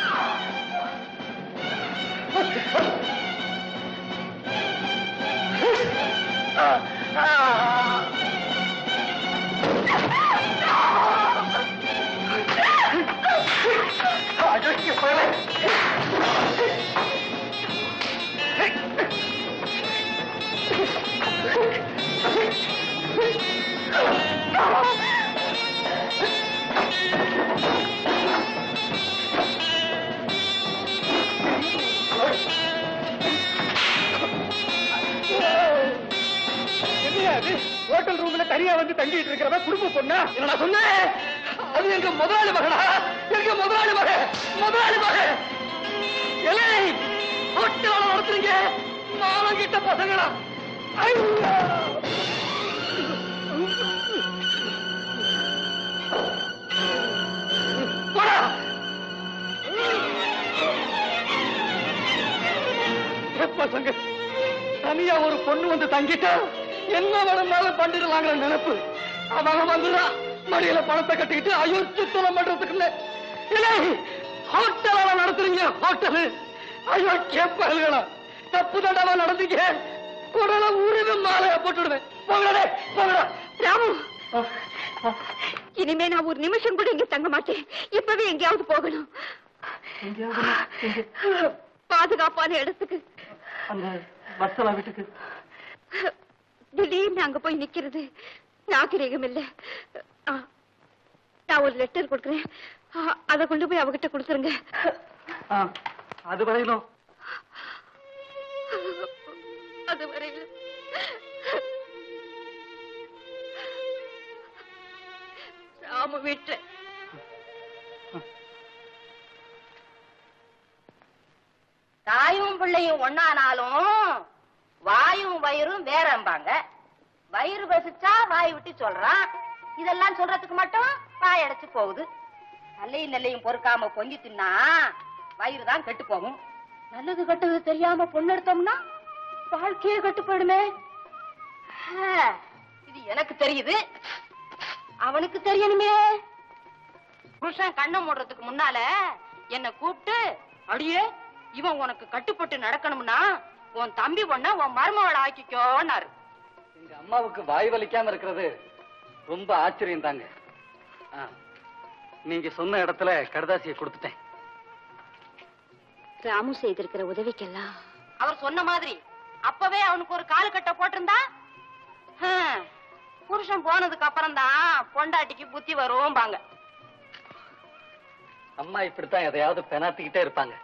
என்னையா இது? ஹோட்டல் ரூம்ல தனியா வந்து தங்கிட்டு இருக்கிறவ குடும்ப பொண்ணா என்னடா சொன்னேன் அது எங்க முதலாளி மகனா எங்க முதலாளி மக முதலாளி மக எலை ஹோட்டலால நடத்துறீங்க நாளங்கிட்ட பசங்களா ஐயோ போடா. ஏ பசங்க தனியா ஒரு பொண்ணு வந்து தங்கிட்டா என்ன வேணும்னாலும் பண்ணிடலாங்கிற நினைப்பு அவன் வந்துடுறான் மடியில பணத்தை கட்டிக்கிட்டு அயோக்கியத்தனம் பண்றதுக்கு இல்ல இல்லை ஹோட்டலால நடத்துறீங்க ஹோட்டலு அயோக்கிய பயல்களா தப்பு தண்டமா நடந்தீங்க குடல உரிமை மாலையா போட்டுடுவேன் போங்கடே போங்கடா ராமு இனிமே நான் ஒரு நிமிஷம் கூட இங்க தங்க மாட்டேன் இப்பவே எங்கேயாவது போகணும் பாதுகாப்பான இடத்துக்கு அந்த வர்சலா வீட்டுக்கு திடீர்னு அங்க போய் நிக்கிறது நாகரிகம் இல்ல ஆ, நான் ஒரு லெட்டர் கொடுக்குறேன் ஆ, அதை கொண்டு போய் அவகிட்ட கொடுத்துருங்க அது வரையிலும் அது வரையிலும் ராமு வீட்டுல தாயும் பிள்ளையும் ஒண்ணானாலும் வாயும் வயிறும் வேறம்பாங்க வயிறு பசிச்சா வாய் விட்டு சொல்றான் இதெல்லாம் சொல்றதுக்கு மட்டும் வாய் அடைச்சு போகுது நல்லையும் நெல்லையும் பொறுக்காம பொங்கி தின்னா வயிறு தான் கெட்டு போகும் நல்லது கெட்டது தெரியாம பொண்ணு எடுத்தோம்னா வாழ்க்கையே கெட்டு போயிடுமே ஆ, இது எனக்கு தெரியுது அவனுக்கு தெரியணுமே புருஷன் கண்ணை மூடுறதுக்கு முன்னால என்ன கூப்பிட்டு அடியே இவன் உனக்கு கட்டுப்பட்டு நடக்கணும்னா உன் தம்பி பொண்ண உன் மருமவளை ஆக்கிக்கோன்னாரு எங்க அம்மாவுக்கு வாய் வலிக்காம இருக்கிறது ரொம்ப ஆச்சரியம் தாங்க நீங்க சொன்ன இடத்துல கடுதாசியை கொடுத்துட்டேன் ராமு செய்திருக்கிற உதவிக்கெல்லாம் அவர் சொன்ன மாதிரி அப்பவே அவனுக்கு ஒரு காலு கட்ட போட்டிருந்தா ஹம், புருஷன் போனதுக்கு அப்புறம் தான் பொண்டாட்டிக்கு புத்தி வரும் பாங்க அம்மா இப்படித்தான் எதையாவது பெனாத்திக்கிட்டே இருப்பாங்க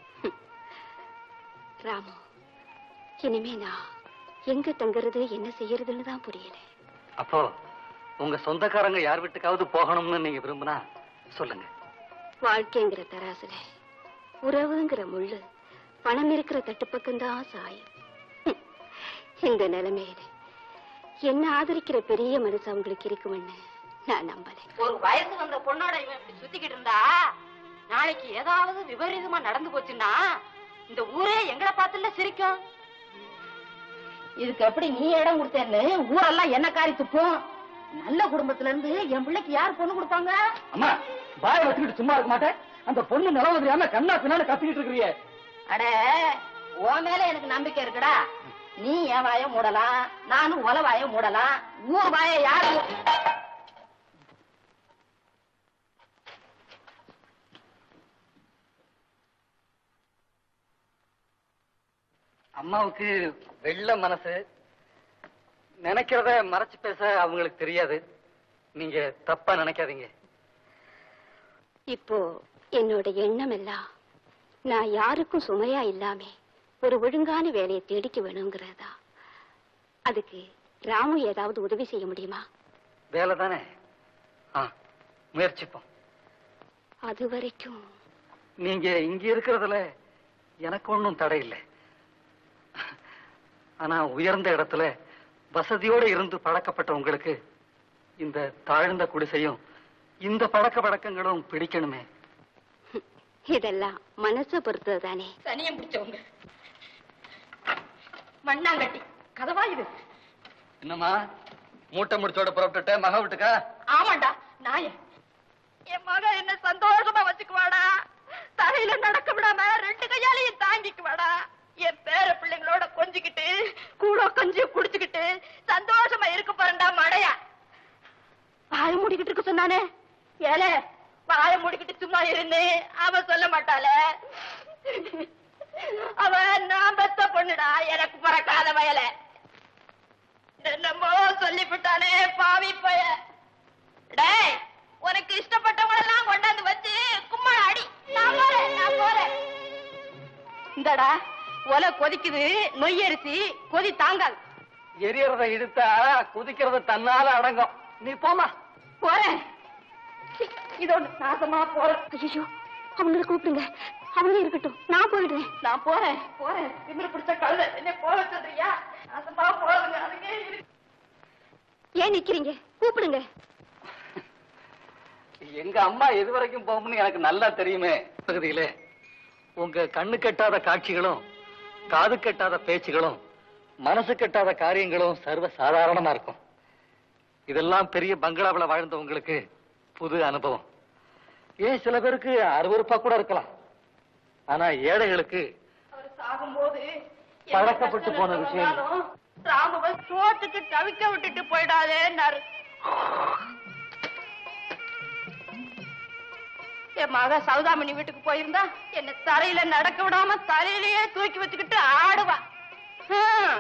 ராமு இனிமே நான் எங்க தங்குறது என்ன செய்யறதுன்னு தான் புரியல அப்போ உங்க சொந்தக்காரங்க யார் வீட்டுக்காவது போகணும்னு நீங்க விரும்பினா சொல்லுங்க வாழ்க்கைங்கிற தராசுல உறவுங்கிற முள்ளு பணம் இருக்கிற தட்டுப்பக்கம்தான் சாயும் ஹம். இந்த நிலைமையில என்ன ஆதரிக்கிற பெரிய மனசு அவங்களுக்கு இருக்கும்னு நான் நம்பல ஒரு வயசு வந்த பொண்ணோட இவன் இப்படி சுத்திக்கிட்டு இருந்தா நாளைக்கு ஏதாவது விபரீதமா நடந்து போச்சுன்னா இந்த ஊரே எங்களை பார்த்துல சிரிக்கும் இதுக்கு எப்படி நீ இடம் கொடுத்தேன்னு ஊரெல்லாம் என்ன காரி துப்பும் நல்ல குடும்பத்துல இருந்து என் பிள்ளைக்கு யார் பொண்ணு கொடுப்பாங்க அம்மா வாய வச்சுக்கிட்டு சும்மா இருக்க மாட்டேன் அந்த பொண்ணு நிலவு தெரியாம கண்ணா பின்னால கத்திக்கிட்டு இருக்கிறியே அட உன் மேல எனக்கு நம்பிக்கை இருக்குடா நீ என் வாய மூடலாம் நானும் உல வாய மூடலாம் ஊர் வாய யாரு அம்மாவுக்கு வெள்ள மனசு நினைக்கிறத மறைச்சு பேச அவங்களுக்கு தெரியாது நீங்க தப்பா நினைக்காதீங்க இப்போ என்னோட எண்ணம் எல்லாம் நான் யாருக்கும் சுமையா இல்லாம ஒரு ஒழுங்கான வேலையை தேடிக்க வேணுங்கிறதா அதுக்கு ராமு ஏதாவது உதவி செய்ய முடியுமா வேலை தானே ஆ முயற்சிப்போம் அது வரைக்கும் நீங்க இங்க இருக்கிறதுல எனக்கு ஒண்ணும் தடை இல்லை ஆனா உயர்ந்த இடத்துல வசதியோட இருந்து பழக்கப்பட்ட உங்களுக்கு இந்த தாழ்ந்த குடிசையும் இந்த பழக்க வழக்கங்களும் பிடிக்கணுமே இதெல்லாம் மனசை பொறுத்தது தானே சனியம் பிடிச்சவங்க மண்ணாங்கட்டி கதவா இது என்னம்மா மூட்டை முடிச்சோட புறப்பட்டுட்ட மக விட்டுக்கா ஆமாண்டா நாய என் மக என்ன சந்தோஷமா வச்சுக்குவாடா தலையில நடக்க விடாம ரெண்டு கையாலையும் தாங்கிக்குவாடா என் பேர பிள்ளைங்களோட கொஞ்சிக்கிட்டு கூட கொஞ்சி குடிச்சுக்கிட்டு சந்தோஷமா இருக்க போறேன்டா மடையா வாய மூடிக்கிட்டு இருக்க சொன்னானே ஏலே வாய மூடிக்கிட்டு சும்மா இருந்து அவ சொல்ல மாட்டாளே அவ நான் பெத்த பொண்ணுடா எனக்கு பிறக்காத வயல என்னமோ சொல்லிவிட்டானே பாவி பய டேய் உனக்கு இஷ்டப்பட்டவங்க எல்லாம் கொண்டாந்து வச்சு கும்மாள அடி நான் போறேன் நான் போறேன் இந்தடா ஒலை கொதிக்குது நொய் அரிசி கொதி தாங்காது எரியறத இழுத்தா குதிக்கிறது தன்னால அடங்கும் நீ போமா போறேன் இதோட நாசமா போறேன் ஐயோ அவங்கள கூப்பிடுங்க அவங்களே இருக்கட்டும் நான் போயிடுறேன் நான் போறேன் போறேன் திமிரு பிடிச்ச கழுத என்ன போக சொல்றியா நாசமா போறதுங்க அதுக்கே இருக்கு ஏன் நிக்கிறீங்க கூப்பிடுங்க எங்க அம்மா எது வரைக்கும் போகும்னு எனக்கு நல்லா தெரியுமே பகுதியில உங்க கண்ணு கெட்டாத காட்சிகளும் காது கெட்டாத பேச்சுகளும் மனசு கெட்டாத காரியங்களும் சர்வ சாதாரணமா இருக்கும் இதெல்லாம் பெரிய பங்களாவுல வாழ்ந்தவங்களுக்கு புது அனுபவம் ஏன் சில பேருக்கு அருவருப்பா கூட இருக்கலாம் ஆனா ஏழைகளுக்கு அவர் சாகும்போது பழக்கப்பட்டு போன விஷயம். ராமவ சோத்துக்கு தவிக்க விட்டுட்டு போயிடாதேன்னாரு என் மக சௌதாமணி வீட்டுக்கு போயிருந்தா என்ன தரையில நடக்க விடாம தலையிலேயே தூக்கி வச்சுக்கிட்டு ஆடுவா ஹம்.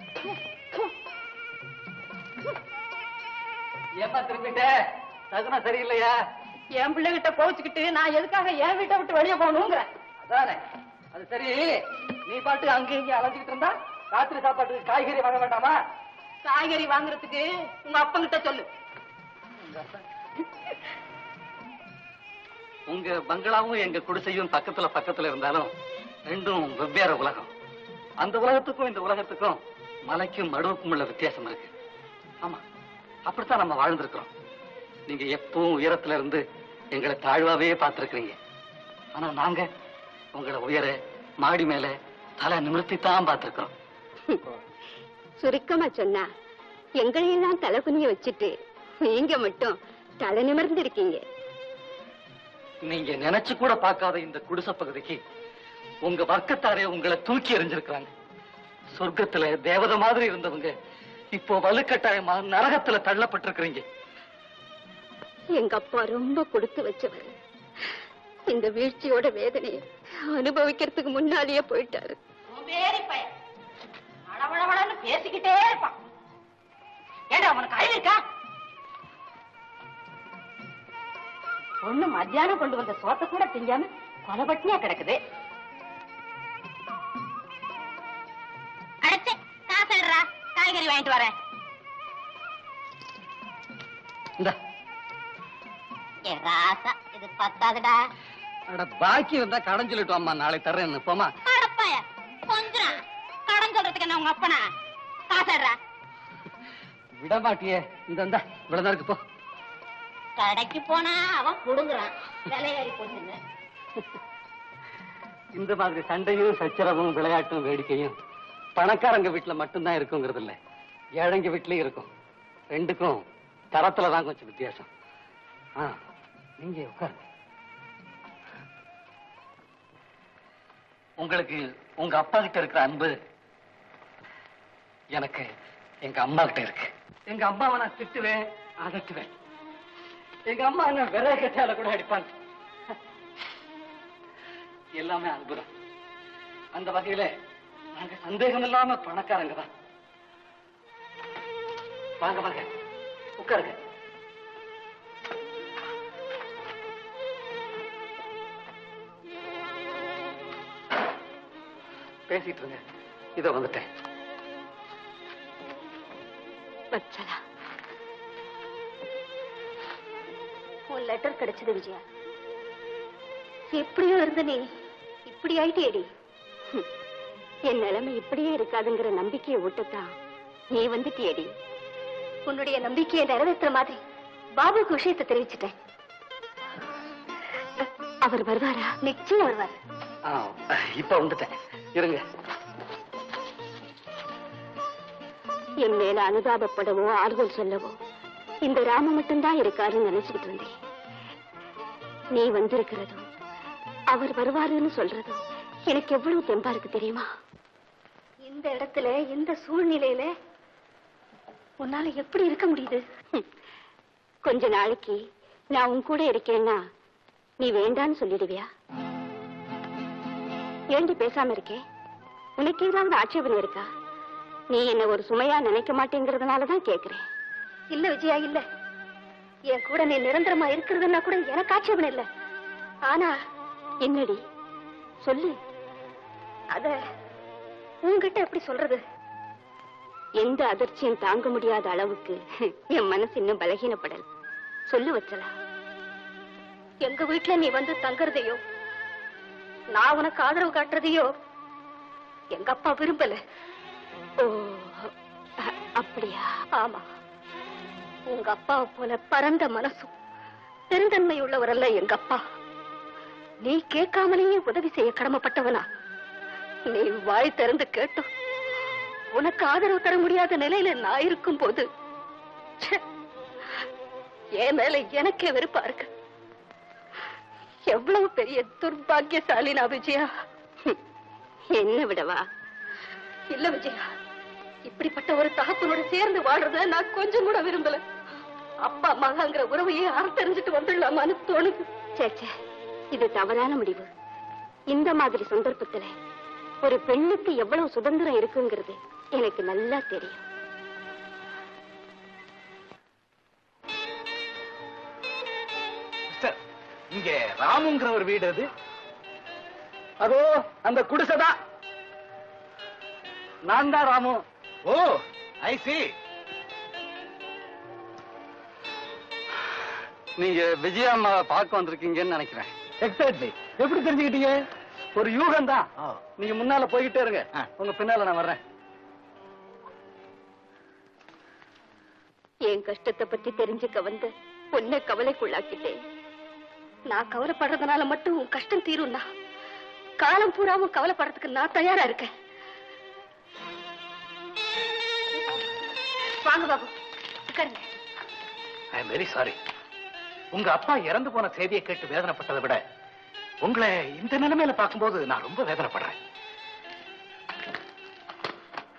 ஏமா திரும்பிட்ட சகுனம் சரியில்லையா என் பிள்ளைகிட்ட கோவிச்சுக்கிட்டு நான் எதுக்காக என் வீட்டை விட்டு வெளியே போகணுங்கிற அதானே அது சரி நீ பாட்டு அங்க இங்க அலைஞ்சுக்கிட்டு இருந்தா ராத்திரி சாப்பாட்டுக்கு காய்கறி வாங்க வேண்டாமா காய்கறி வாங்குறதுக்கு உங்க அப்பங்கிட்ட சொல்லு உங்க பங்களாவும் எங்க குடிசையும் பக்கத்துல பக்கத்துல இருந்தாலும் ரெண்டும் வெவ்வேறு உலகம் அந்த உலகத்துக்கும் இந்த உலகத்துக்கும் மலைக்கும் மடுவுக்கும் உள்ள வித்தியாசம் இருக்கு ஆமா அப்படித்தான் நம்ம வாழ்ந்திருக்கிறோம் நீங்க எப்பவும் உயரத்துல இருந்து எங்களை தாழ்வாவே பார்த்திருக்கிறீங்க ஆனா நாங்க உங்களை உயர மாடி மேல தலை நிமிர்த்தி தான் பார்த்திருக்கிறோம் சுருக்கமா சொன்னா எங்களையெல்லாம் தலை குனிய வச்சுட்டு நீங்க மட்டும் தலை நிமிர்ந்து இருக்கீங்க நீங்க நினைச்சு கூட பார்க்காத இந்த குடிசை பகுதிக்கு உங்க வர்க்கத்தாரே உங்களை தூக்கி எறிஞ்சிருக்கிறாங்க சொர்க்கத்துல தேவதை மாதிரி இருந்தவங்க இப்போ வலுக்கட்டாயமா நரகத்துல தள்ளப்பட்டிருக்கிறீங்க எங்க அப்பா ரொம்ப கொடுத்து வச்சவர் இந்த வீழ்ச்சியோட வேதனையை அனுபவிக்கிறதுக்கு முன்னாலேயே போயிட்டாரு சோம்பேறி பையன் வளவளவளன்னு பேசிக்கிட்டே இருப்பான் ஏண்டா அவனுக்கு அறிவு இருக்கா பொண்ணு மத்தியானம் கொண்டு வந்த சோத்தை கூட திங்காம கொலபட்டினியா கிடக்குது அடைச்சே காசுடுறா காய்கறி வாங்கிட்டு வரேன் இந்த ஏ ராசா இது பத்தாதுடா அட பாக்கி வந்தா கடன் சொல்லிட்டு அம்மா நாளை தர்றேன்னு போமா அடப்பாய கொஞ்சம் கடன் சொல்றதுக்கு என்ன உங்க அப்பனா காசுடுறா விட மாட்டியே இந்த இந்தா இவ்வளவுதான் இருக்கு போ கடைக்கு போனா அவன் குடுங்குறான் விலை ஏறி போச்சுன்னு இந்த மாதிரி சண்டையும் சச்சரவும் விளையாட்டும் வேடிக்கையும் பணக்காரங்க வீட்டுல மட்டும்தான் இருக்குங்கிறது இல்ல ஏழைங்க வீட்லயும் இருக்கும் ரெண்டுக்கும் தரத்துல தான் கொஞ்சம் வித்தியாசம் ஆ நீங்க உட்காருங்க உங்களுக்கு உங்க அப்பா கிட்ட இருக்கிற அன்பு எனக்கு எங்க அம்மா கிட்ட இருக்கு எங்க அம்மாவை நான் திட்டுவேன் அதட்டுவேன் எங்க அம்மா என்ன விரை கட்டால கூட அடிப்பாங்க எல்லாமே அன்புதான் அந்த வகையில நாங்க சந்தேகம் இல்லாம பணக்காரங்க தான் வாங்க வாங்க உட்காருங்க பேசிட்டு இருங்க இதோ வந்துட்டேன் வச்சலா உன் லெட்டர் கிடைச்சது விஜயா எப்படியோ இருந்த நீ இப்படி ஆயிட்டேடி ஹம். என் நிலைமை இப்படியே இருக்காதுங்கிற நம்பிக்கையை விட்டுத்தான் நீ வந்துட்டியேடி உன்னுடைய நம்பிக்கையை நிறைவேற்றுற மாதிரி பாபுக்கு விஷயத்தை தெரிவிச்சிட்டேன் அவர் வருவாரா நிச்சயம் வருவார் ஆ, இப்ப வந்துட்டேன் இருங்க என் மேல அனுதாபப்படவோ ஆறுதல் சொல்லவோ இந்த ராம மட்டும்தான் இருக்காருன்னு நினைச்சுக்கிட்டு இருந்தேன் நீ வந்திருக்கிறதும் அவர் வருவாருன்னு சொல்றதும் எனக்கு எவ்வளவு தெம்பா இருக்கு தெரியுமா இந்த இடத்துல இந்த சூழ்நிலையில உன்னால எப்படி இருக்க முடியுது ஹம். கொஞ்ச நாளைக்கு நான் உன் கூட இருக்கேன்னா நீ வேண்டான்னு சொல்லிடுவியா ஏண்டி பேசாம இருக்கே உனக்கு ஏதாவது ஆட்சேபம் இருக்கா நீ என்ன ஒரு சுமையா நினைக்க மாட்டேங்கிறதுனாலதான் கேக்குறேன் இல்ல விஜயா இல்ல என் கூட நீ நிரந்தரமா இருக்கிறதுன்னா கூட எனக்கு ஆட்சேபம் இல்ல ஆனா என்னடி சொல்லு அத உன்கிட்ட எப்படி சொல்றது எந்த அதிர்ச்சியும் தாங்க முடியாத அளவுக்கு என் மனசு இன்னும் பலகீனப்படல சொல்லு வச்சலா எங்க வீட்டுல நீ வந்து தங்குறதையோ நான் உனக்கு ஆதரவு காட்டுறதையோ எங்க அப்பா விரும்பல ஓ அ- அப்படியா ஆமா உங்க அப்பாவை போல பரந்த மனசும் பெருந்தன்மை உள்ளவரல்ல எங்க அப்பா நீ கேட்காமலேயே உதவி செய்ய கடமைப்பட்டவனா நீ வாய் திறந்து கேட்டும் உனக்கு ஆதரவு தர முடியாத நிலையில நான் இருக்கும் போது ச்சே, என் மேல எனக்கே வெறுப்பா இருக்கு எவ்வளவு பெரிய துர்பாக்கியசாலி நான் விஜயா ஹம், என்ன விடவா இல்ல விஜயா இப்படிப்பட்ட ஒரு தகப்பனோட சேர்ந்து வாழ்றத நான் கொஞ்சம் கூட விரும்பல அப்பா மகாங்கிற உறவையே அறுத்தறிஞ்சிட்டு வந்துடலாமான்னு தோணுது சே சே, இது தவறான முடிவு இந்த மாதிரி சந்தர்ப்பத்துல ஒரு பெண்ணுக்கு எவ்வளவு சுதந்திரம் இருக்குங்கிறது எனக்கு நல்லா தெரியும் மிஸ்டர், இங்க ராமுங்கிற ஒரு வீடு அது அதோ அந்த குடிசைதான் நான் தான் ராமு ஓ ஐ சி நீங்க விஜயா அம்மாவை பார்க்க வந்திருக்கீங்கன்னு நினைக்கிறேன் எக்ஸாக்ட்லி எப்படி தெரிஞ்சுக்கிட்டீங்க ஒரு யூகம் தான் நீங்க முன்னால போய்கிட்டே இருங்க உங்க பின்னால நான் வர்றேன் என் கஷ்டத்தை பத்தி தெரிஞ்சுக்க வந்து உன்னை கவலைக்குள்ளாக்கிட்டேன் நான் கவலைப்படுறதுனால மட்டும் உன் கஷ்டம் தீரும்னா காலம் பூராவும் கவலைப்படுறதுக்கு நான் தயாரா இருக்கேன் வாங்க பாபு உட்காருங்க ஐ எம் வெரி சாரி உங்க அப்பா இறந்து போன செய்தியை கேட்டு வேதனைப்பட்டதை விட உங்களை இந்த நிலைமையில பார்க்கும்போது நான் ரொம்ப வேதனைப்படுறேன்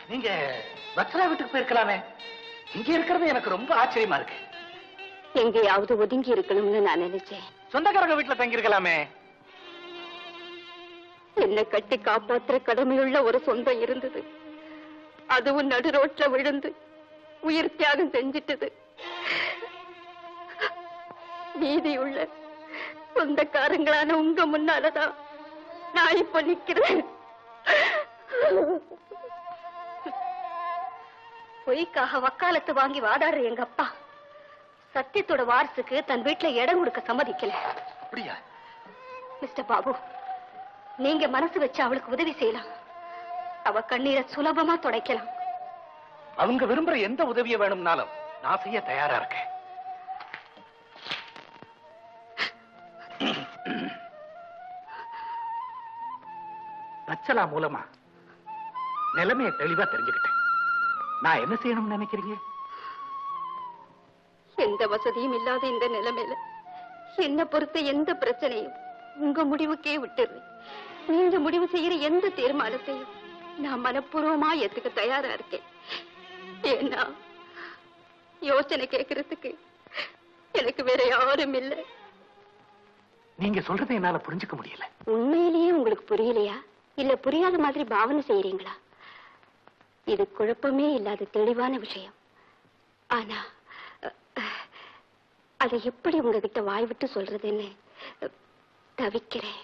நீங்க வத்சலா வீட்டுக்கு போயிருக்கலாமே இங்க இருக்கிறது எனக்கு ரொம்ப ஆச்சரியமா இருக்கு எங்கேயாவது ஒதுங்கி இருக்கணும்னு நான் நினைச்சேன் சொந்தக்காரங்க வீட்டுல தங்கி இருக்கலாமே என்னை கட்டி காப்பாத்துற கடமையுள்ள ஒரு சொந்தம் இருந்தது அதுவும் நடு ரோட்ல விழுந்து உயிர் தியாகம் செஞ்சிட்டது நீதியுள்ள சொந்தக்காரங்களான உங்க முன்னாலதான் நான் இப்ப நிக்கிறேன் பொய்க்காக வக்காலத்து வாங்கி வாதாடுற எங்க அப்பா சத்தியத்தோட வாரிசுக்கு தன் வீட்டுல இடம் கொடுக்க சம்மதிக்கல அப்படியா மிஸ்டர் பாபு நீங்க மனசு வச்சு அவளுக்கு உதவி செய்யலாம் அவ கண்ணீரை சுலபமா துடைக்கலாம் அவங்க விரும்புற எந்த உதவியை வேணும்னாலும் நான் செய்ய தயாரா இருக்கேன் வச்சலா மூலமா நிலைமையை தெளிவா தெரிஞ்சுக்கிட்டேன் நான் என்ன செய்யணும்னு நினைக்கிறீங்க எந்த வசதியும் இல்லாத இந்த நிலைமையில என்ன பொறுத்த எந்த பிரச்சனையும் உங்க முடிவுக்கே விட்டுறேன் நீங்க முடிவு செய்யற எந்த தீர்மானத்தையும் நான் மனப்பூர்வமா ஏத்துக்க தயாரா இருக்கேன் ஏன்னா யோசனை கேட்கறதுக்கு எனக்கு வேற யாரும் இல்ல நீங்க சொல்றதை என்னால புரிஞ்சுக்க முடியல உண்மையிலேயே உங்களுக்கு புரியலையா இல்ல புரியாத மாதிரி பாவனை செய்யறீங்களா இது குழப்பமே இல்லாத தெளிவான விஷயம் ஆனா அஹ், அதை எப்படி உங்ககிட்ட வாய் விட்டு சொல்றதுன்னு அஹ், தவிக்கிறேன்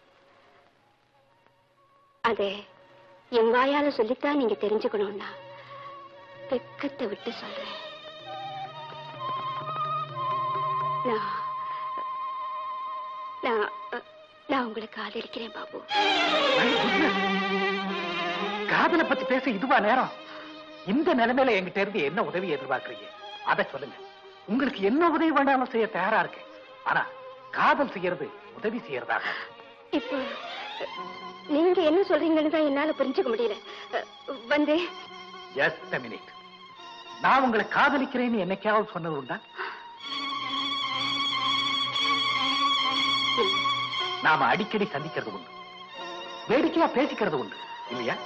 அதை என் வாயால சொல்லித்தான் நீங்க தெரிஞ்சுக்கணும்னா வெக்கத்தை விட்டு சொல்றேன் நான் நான் அஹ், நான் உங்களை காதலிக்கிறேன் பாபு காதலை பத்தி பேச இதுவா நேரம் இந்த நிலைமையில என்கிட்ட இருந்து என்ன உதவி எதிர்பார்க்கறீங்க அதை சொல்லுங்க உங்களுக்கு என்ன உதவி வேண்டாலும் செய்ய தயாரா இருக்கேன் ஆனா காதல் செய்யறது உதவி செய்யறதாக இப்போ அஹ், நீங்க என்ன சொல்றீங்கன்னு தான் என்னால புரிஞ்சுக்க முடியல அஹ், வந்து ஜஸ்ட் மினிட் நான் உங்களை காதலிக்கிறேன்னு என்னைக்காவது சொன்னது உண்டா நாம அடிக்கடி சந்திக்கிறது உண்டு வேடிக்கையா பேசிக்கிறது உண்டு இல்லையா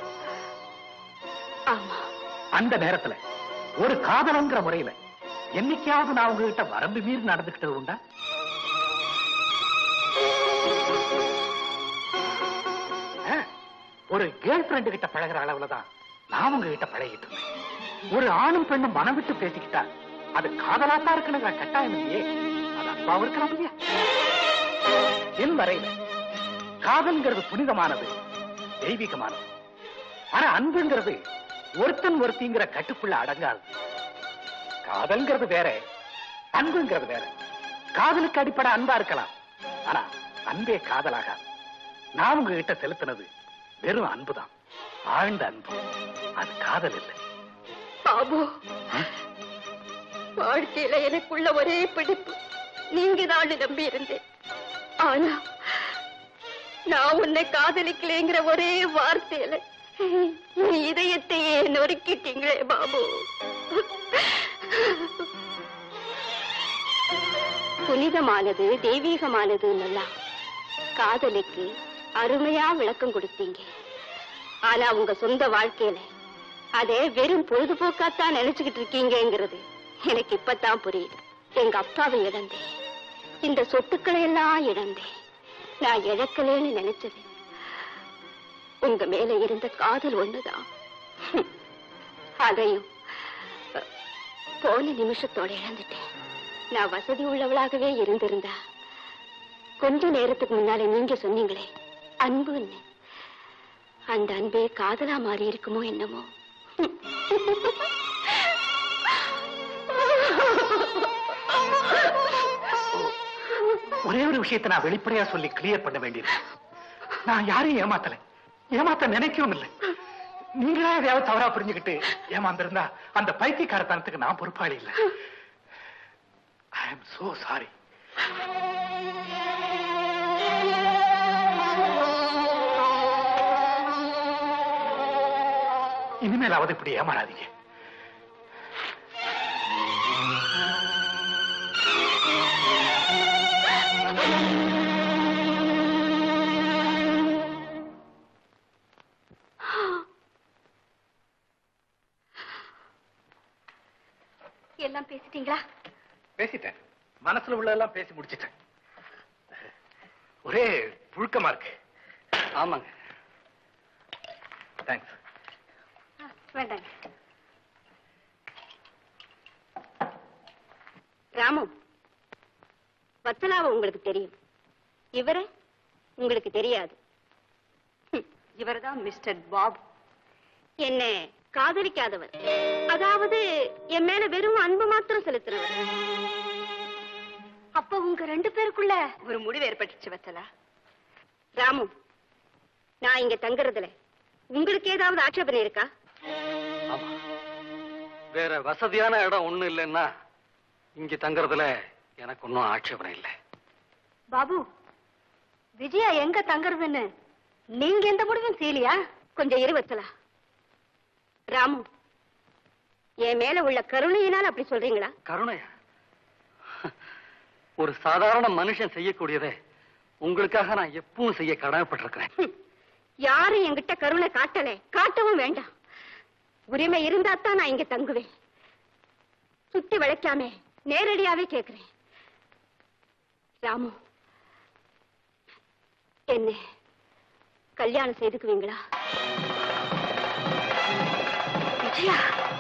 ஆமா அந்த நேரத்துல ஒரு காதலங்கிற முறையில என்னைக்காவது நான் உங்ககிட்ட வரம்பு மீறி நடந்துகிட்டது உண்டா ஆ, ஒரு கேர்ள் ஃபிரெண்டு கிட்ட பழகுற அளவுல தான் நான் உங்ககிட்ட பழகிட்டு இருந்தேன் ஒரு ஆணும் பெண்ணும் மனம் விட்டு பேசிக்கிட்டா அது காதலாத்தான் இருக்குன்னு கட்டாயம் இல்லையே அது அன்பாவும் இருக்கலாம் இல்லையா என் வரையில காதல்ங்கிறது புனிதமானது தெய்வீகமானது ஆனா அன்புங்கிறது ஒருத்தன் ஒருத்திங்கிற கட்டுக்குள்ள அடங்காது காதல்ங்கிறது வேற அன்புங்கிறது வேற காதலுக்கு அடிப்படை அன்பா இருக்கலாம் ஆனா அன்பே காதலாகாது நான் உங்ககிட்ட செலுத்தினது வெறும் அன்புதான் ஆழ்ந்த அன்பு அது காதல் இல்லை பாபு வாழ்க்கையில எனக்குள்ள ஒரே பிடிப்பு நீங்க தான் நம்பி இருந்தேன் ஆனா நான் உன்னை காதலிக்கலைங்கிற ஒரே வார்த்தையில என் இதயத்தையே நொறுக்கிட்டீங்களே பாபு புனிதமானது தெய்வீகமானது எல்லாம் காதலுக்கு அருமையா விளக்கம் கொடுத்தீங்க ஆனா உங்க சொந்த வாழ்க்கையில அதே வெறும் பொழுதுபோக்காத்தான் நினைச்சுக்கிட்டு இருக்கீங்கங்கிறது எனக்கு இப்பதான் புரியுது எங்க அப்பாவை இழந்தேன் இந்த சொத்துக்களை எல்லாம் இழந்தேன் நான் இழக்கலேன்னு நினைச்சது உங்க மேல இருந்த காதல் ஒண்ணுதான் அதையும் அஹ், போன நிமிஷத்தோட இழந்துட்டேன் நான் வசதி உள்ளவளாகவே இருந்திருந்தா கொஞ்ச நேரத்துக்கு முன்னால நீங்க சொன்னீங்களே அன்புன்னு அந்த அன்பே காதலா மாறி இருக்குமோ என்னமோ ஒரே ஒரு விஷயத்தை நான் வெளிப்படையா சொல்லி கிளியர் பண்ண வேண்டியது நான் யாரையும் ஏமாத்தல ஏமாத்த நினைக்கவும் இல்லை நீங்களா எதையாவது தவறா புரிஞ்சுக்கிட்டு ஏமாந்திருந்தா அந்த பைத்தியக்காரத்தனத்துக்கு நான் பொறுப்பாளி இல்லை ஐ எம் சோ சாரி இனிமேலாவது இப்படி ஏமாறாதீங்க எல்லாம் பேசிட்டீங்களா பேசிட்டேன் மனசுல உள்ளதெல்லாம் பேசி முடிச்சிட்டேன் ஒரே புழுக்கமா இருக்கு ஆமாங்க தேங்க்ஸ் வேண்டாங்க ராமு வத்தலாவை உங்களுக்கு தெரியும் இவரு உங்களுக்கு தெரியாது இவர்தான் மிஸ்டர் பாப் என்ன காதலிக்காதவர் அதாவது என் மேல வெறும் அன்பு மாத்திரம் செலுத்தினவர் அப்ப உங்க ரெண்டு பேருக்குள்ள ஒரு முடிவு ஏற்பட்டுச்சு வத்தலா ராமு நான் இங்க தங்குறதுல உங்களுக்கு ஏதாவது ஆட்சேபனை இருக்கா ஆமா வேற வசதியான இடம் ஒண்ணும் இல்லைன்னா இங்க தங்குறதுல எனக்கு ஒன்றும் ஆட்சேபனை இல்லை பாபு விஜயா எங்க தங்குறதுன்னு நீங்க எந்த முடிவும் செய்யலையா கொஞ்சம் இரு வச்சலா ராமு என் மேல உள்ள கருணையினால் அப்படி சொல்றீங்களா கருணையா ஒரு சாதாரண மனுஷன் செய்யக்கூடியதை உங்களுக்காக நான் எப்பவும் செய்ய கடமைப்பட்டிருக்கிறேன் யாரும் என்கிட்ட கருணை காட்டல காட்டவும் வேண்டாம் உரிமை இருந்தா தான் நான் இங்க தங்குவேன் சுத்தி வளைக்காம நேரடியாவே கேக்குறேன் ராமு என்ன கல்யாணம் செய்துக்குவீங்களா விஜயா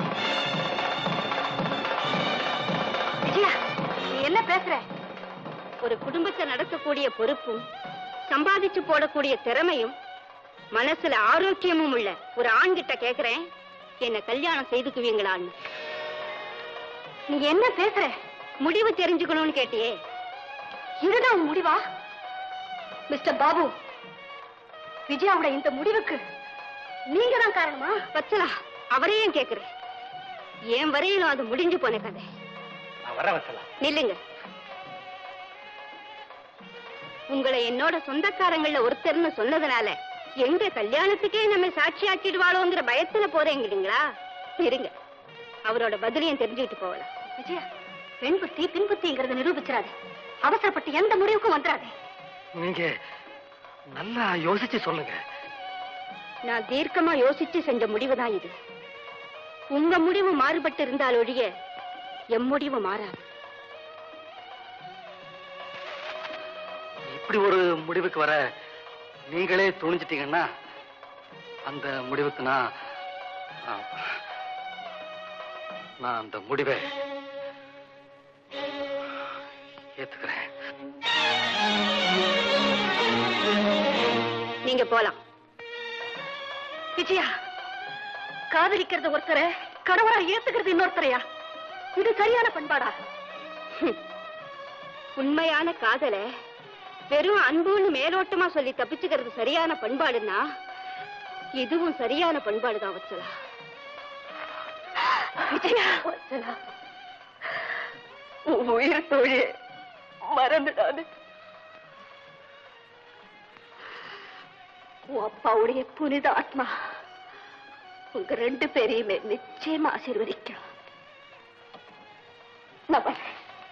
விஜயா நீ என்ன பேசுற ஒரு குடும்பத்தை நடத்தக்கூடிய பொறுப்பும் சம்பாதிச்சு போடக்கூடிய திறமையும் மனசுல ஆரோக்கியமும் உள்ள ஒரு ஆண்கிட்ட கேக்குறேன் என்ன கல்யாணம் செய்துக்குவீங்களான்னு நீ என்ன பேசுற முடிவு தெரிஞ்சுக்கணும்னு கேட்டியே இதுதான் உன் முடிவா மிஸ்டர் பாபு விஜயாவோட இந்த முடிவுக்கு நீங்க தான் காரணமா வச்சலா அவரையும் கேக்குறேன் என் வரையிலும் அது முடிஞ்சு போன கதை நான் வர வச்சலாம் நில்லுங்க உங்களை என்னோட சொந்தக்காரங்கள ஒருத்தர்னு சொன்னதுனால எங்க கல்யாணத்துக்கே நம்ம சாட்சி ஆக்கிடுவாளோங்கிற பயத்துல போறேங்கிறீங்களா இருங்க அவரோட பதிலையும் தெரிஞ்சுக்கிட்டு போகலாம் விஜயா பெண் புத்தி பின் புத்திங்கிறத நிரூபிச்சிடாது அவசரப்பட்டு எந்த முடிவுக்கும் வந்துடாதே நீங்க நல்லா யோசிச்சு சொல்லுங்க நான் தீர்க்கமா யோசிச்சு செஞ்ச முடிவுதான் இது உங்க முடிவு மாறுபட்டு இருந்தால் ஒழிய எம் முடிவு மாறாது இப்படி ஒரு முடிவுக்கு வர நீங்களே துணிஞ்சிட்டீங்கன்னா அந்த முடிவுக்கு நான் ஆ, நான் அந்த முடிவை ஏத்துக்கிறேன் நீங்க போலாம் விஜயா காதலிக்கிறது ஒருத்தரை கணவரா ஏத்துக்கிறது இன்னொருத்தரையா இது சரியான பண்பாடா ஹம். உண்மையான காதல வெறும் அன்புன்னு மேலோட்டமா சொல்லி தப்பிச்சுக்கிறது சரியான பண்பாடுன்னா இதுவும் சரியான பண்பாடுதான் வச்சலா விஜயா வச்சலா உன் உயிர் தோழியே மறந்துடாது உன் அப்பாவுடைய புனித ஆத்மா உங்க ரெண்டு பேரையுமே நிச்சயமா ஆசீர்வதிக்கும் நான் வரேன்.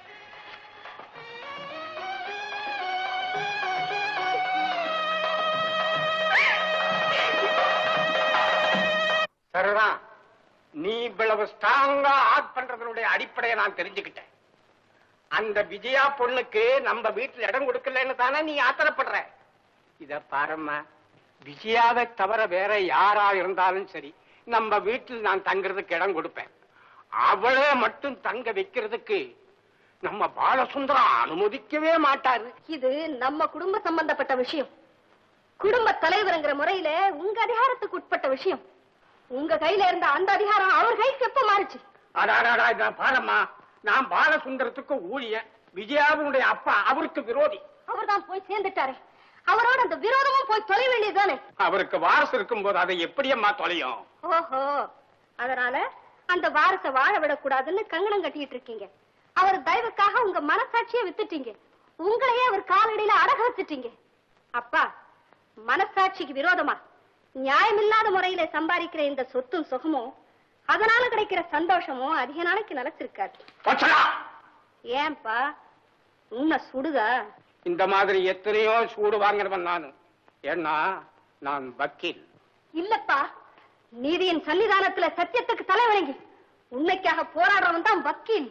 சரிதான் நீ இவ்வளவு ஸ்ட்ராங்கா ஆக்ட் பண்றதனுடைய அடிப்படையை நான் தெரிஞ்சுக்கிட்டேன் அந்த விஜயா பொண்ணுக்கு நம்ம வீட்டுல இடம் கொடுக்கலன்னு தானே நீ ஆத்திரப்படுற இத பாரம்மா விஜயாவை தவிர வேற யாரா இருந்தாலும் சரி நம்ம வீட்டில் நான் தங்குறதுக்கு இடம் கொடுப்பேன் அவளை மட்டும் தங்க வைக்கிறதுக்கு நம்ம பாலசுந்தரம் அனுமதிக்கவே மாட்டாரு இது நம்ம குடும்ப சம்பந்தப்பட்ட விஷயம் குடும்ப தலைவருங்கிற முறையில உங்க அதிகாரத்துக்கு உட்பட்ட விஷயம் உங்க கையில இருந்த அந்த அதிகாரம் அவர் கைக்கு எப்ப மாறுச்சு அடாடாடா இதான் பாரம்மா நான் பாலசுந்தரத்துக்கு ஊழியன் விஜயாவுடைய அப்பா அவருக்கு விரோதி அவர்தான் போய் சேர்ந்துட்டாரே அவரோட அந்த விரோதமும் போய் தொலை வேண்டியதுதானே அவருக்கு வாரசு இருக்கும்போது அதை எப்படியம்மா தொலையும் ஓஹோ அதனால அந்த வாரத்தை வாழ விடக்கூடாதுன்னு கங்கணம் கட்டிட்டு இருக்கீங்க அவர் தயவுக்காக உங்க மனசாட்சியை வித்துட்டீங்க உங்களையே அவர் காலடியில அடக வச்சுட்டீங்க அப்பா மனசாட்சிக்கு விரோதமா நியாயமில்லாத முறையில சம்பாதிக்கிற இந்த சொத்தும் சுகமும் அதனால கிடைக்கிற சந்தோஷமும் அதிக நாளைக்கு நிலைச்சிருக்காது ஏன்பா உண்மை சுடுதா இந்த மாதிரி எத்தனையோ சூடு வாங்கினவன் நானு ஏன்னா நான் வக்கீல் இல்லப்பா நீதியின் சன்னிதானத்துல சத்தியத்துக்கு தலை வணங்கி உண்மைக்காக போராடுறவன் தான் வக்கீல்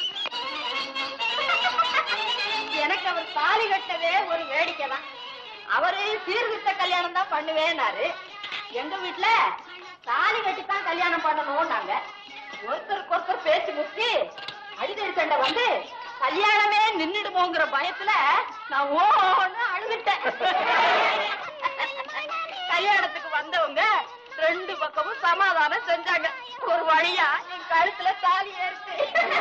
எனக்கு அவர் தாலி கட்டவே ஒரு வேடிக்கை தான் அவரு சீர்திருத்த கல்யாணம் தான் பண்ணுவேன்னாரு எங்க வீட்டுல தாலி கட்டித்தான் கல்யாணம் பண்ணணும்னாங்க ஒருத்தருக்கு ஒருத்தர் பேச்சு முத்தி அடிதடி சண்டை வந்து கல்யாணமே நின்னுடுமோங்கிற பயத்துல நான் ஓன்னு அழுதுட்டேன் கல்யாணத்துக்கு வந்தவங்க ரெண்டு பக்கமும் சமாதானம் செஞ்சாங்க ஒரு வழியா என் கழுத்துல தாலி ஏறிச்சு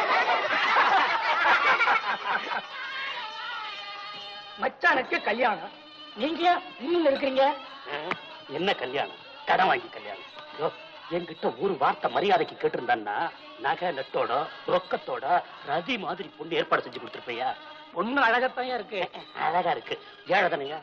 மச்சானுக்கு கல்யாணம் நீங்க வீட்டுல இருக்கிறீங்க என்ன கல்யாணம் கடன் வாங்கி கல்யாணம் யோ, என்கிட்ட ஒரு வார்த்தை மரியாதைக்கு கேட்டிருந்தான்னா நகை நட்டோட ரொக்கத்தோட ரதி மாதிரி பொண்ணு ஏற்பாடு செஞ்சு கொடுத்துருப்பையா பொண்ணு அழகத்தான் இருக்கு அழகா இருக்கு ஏழதனையா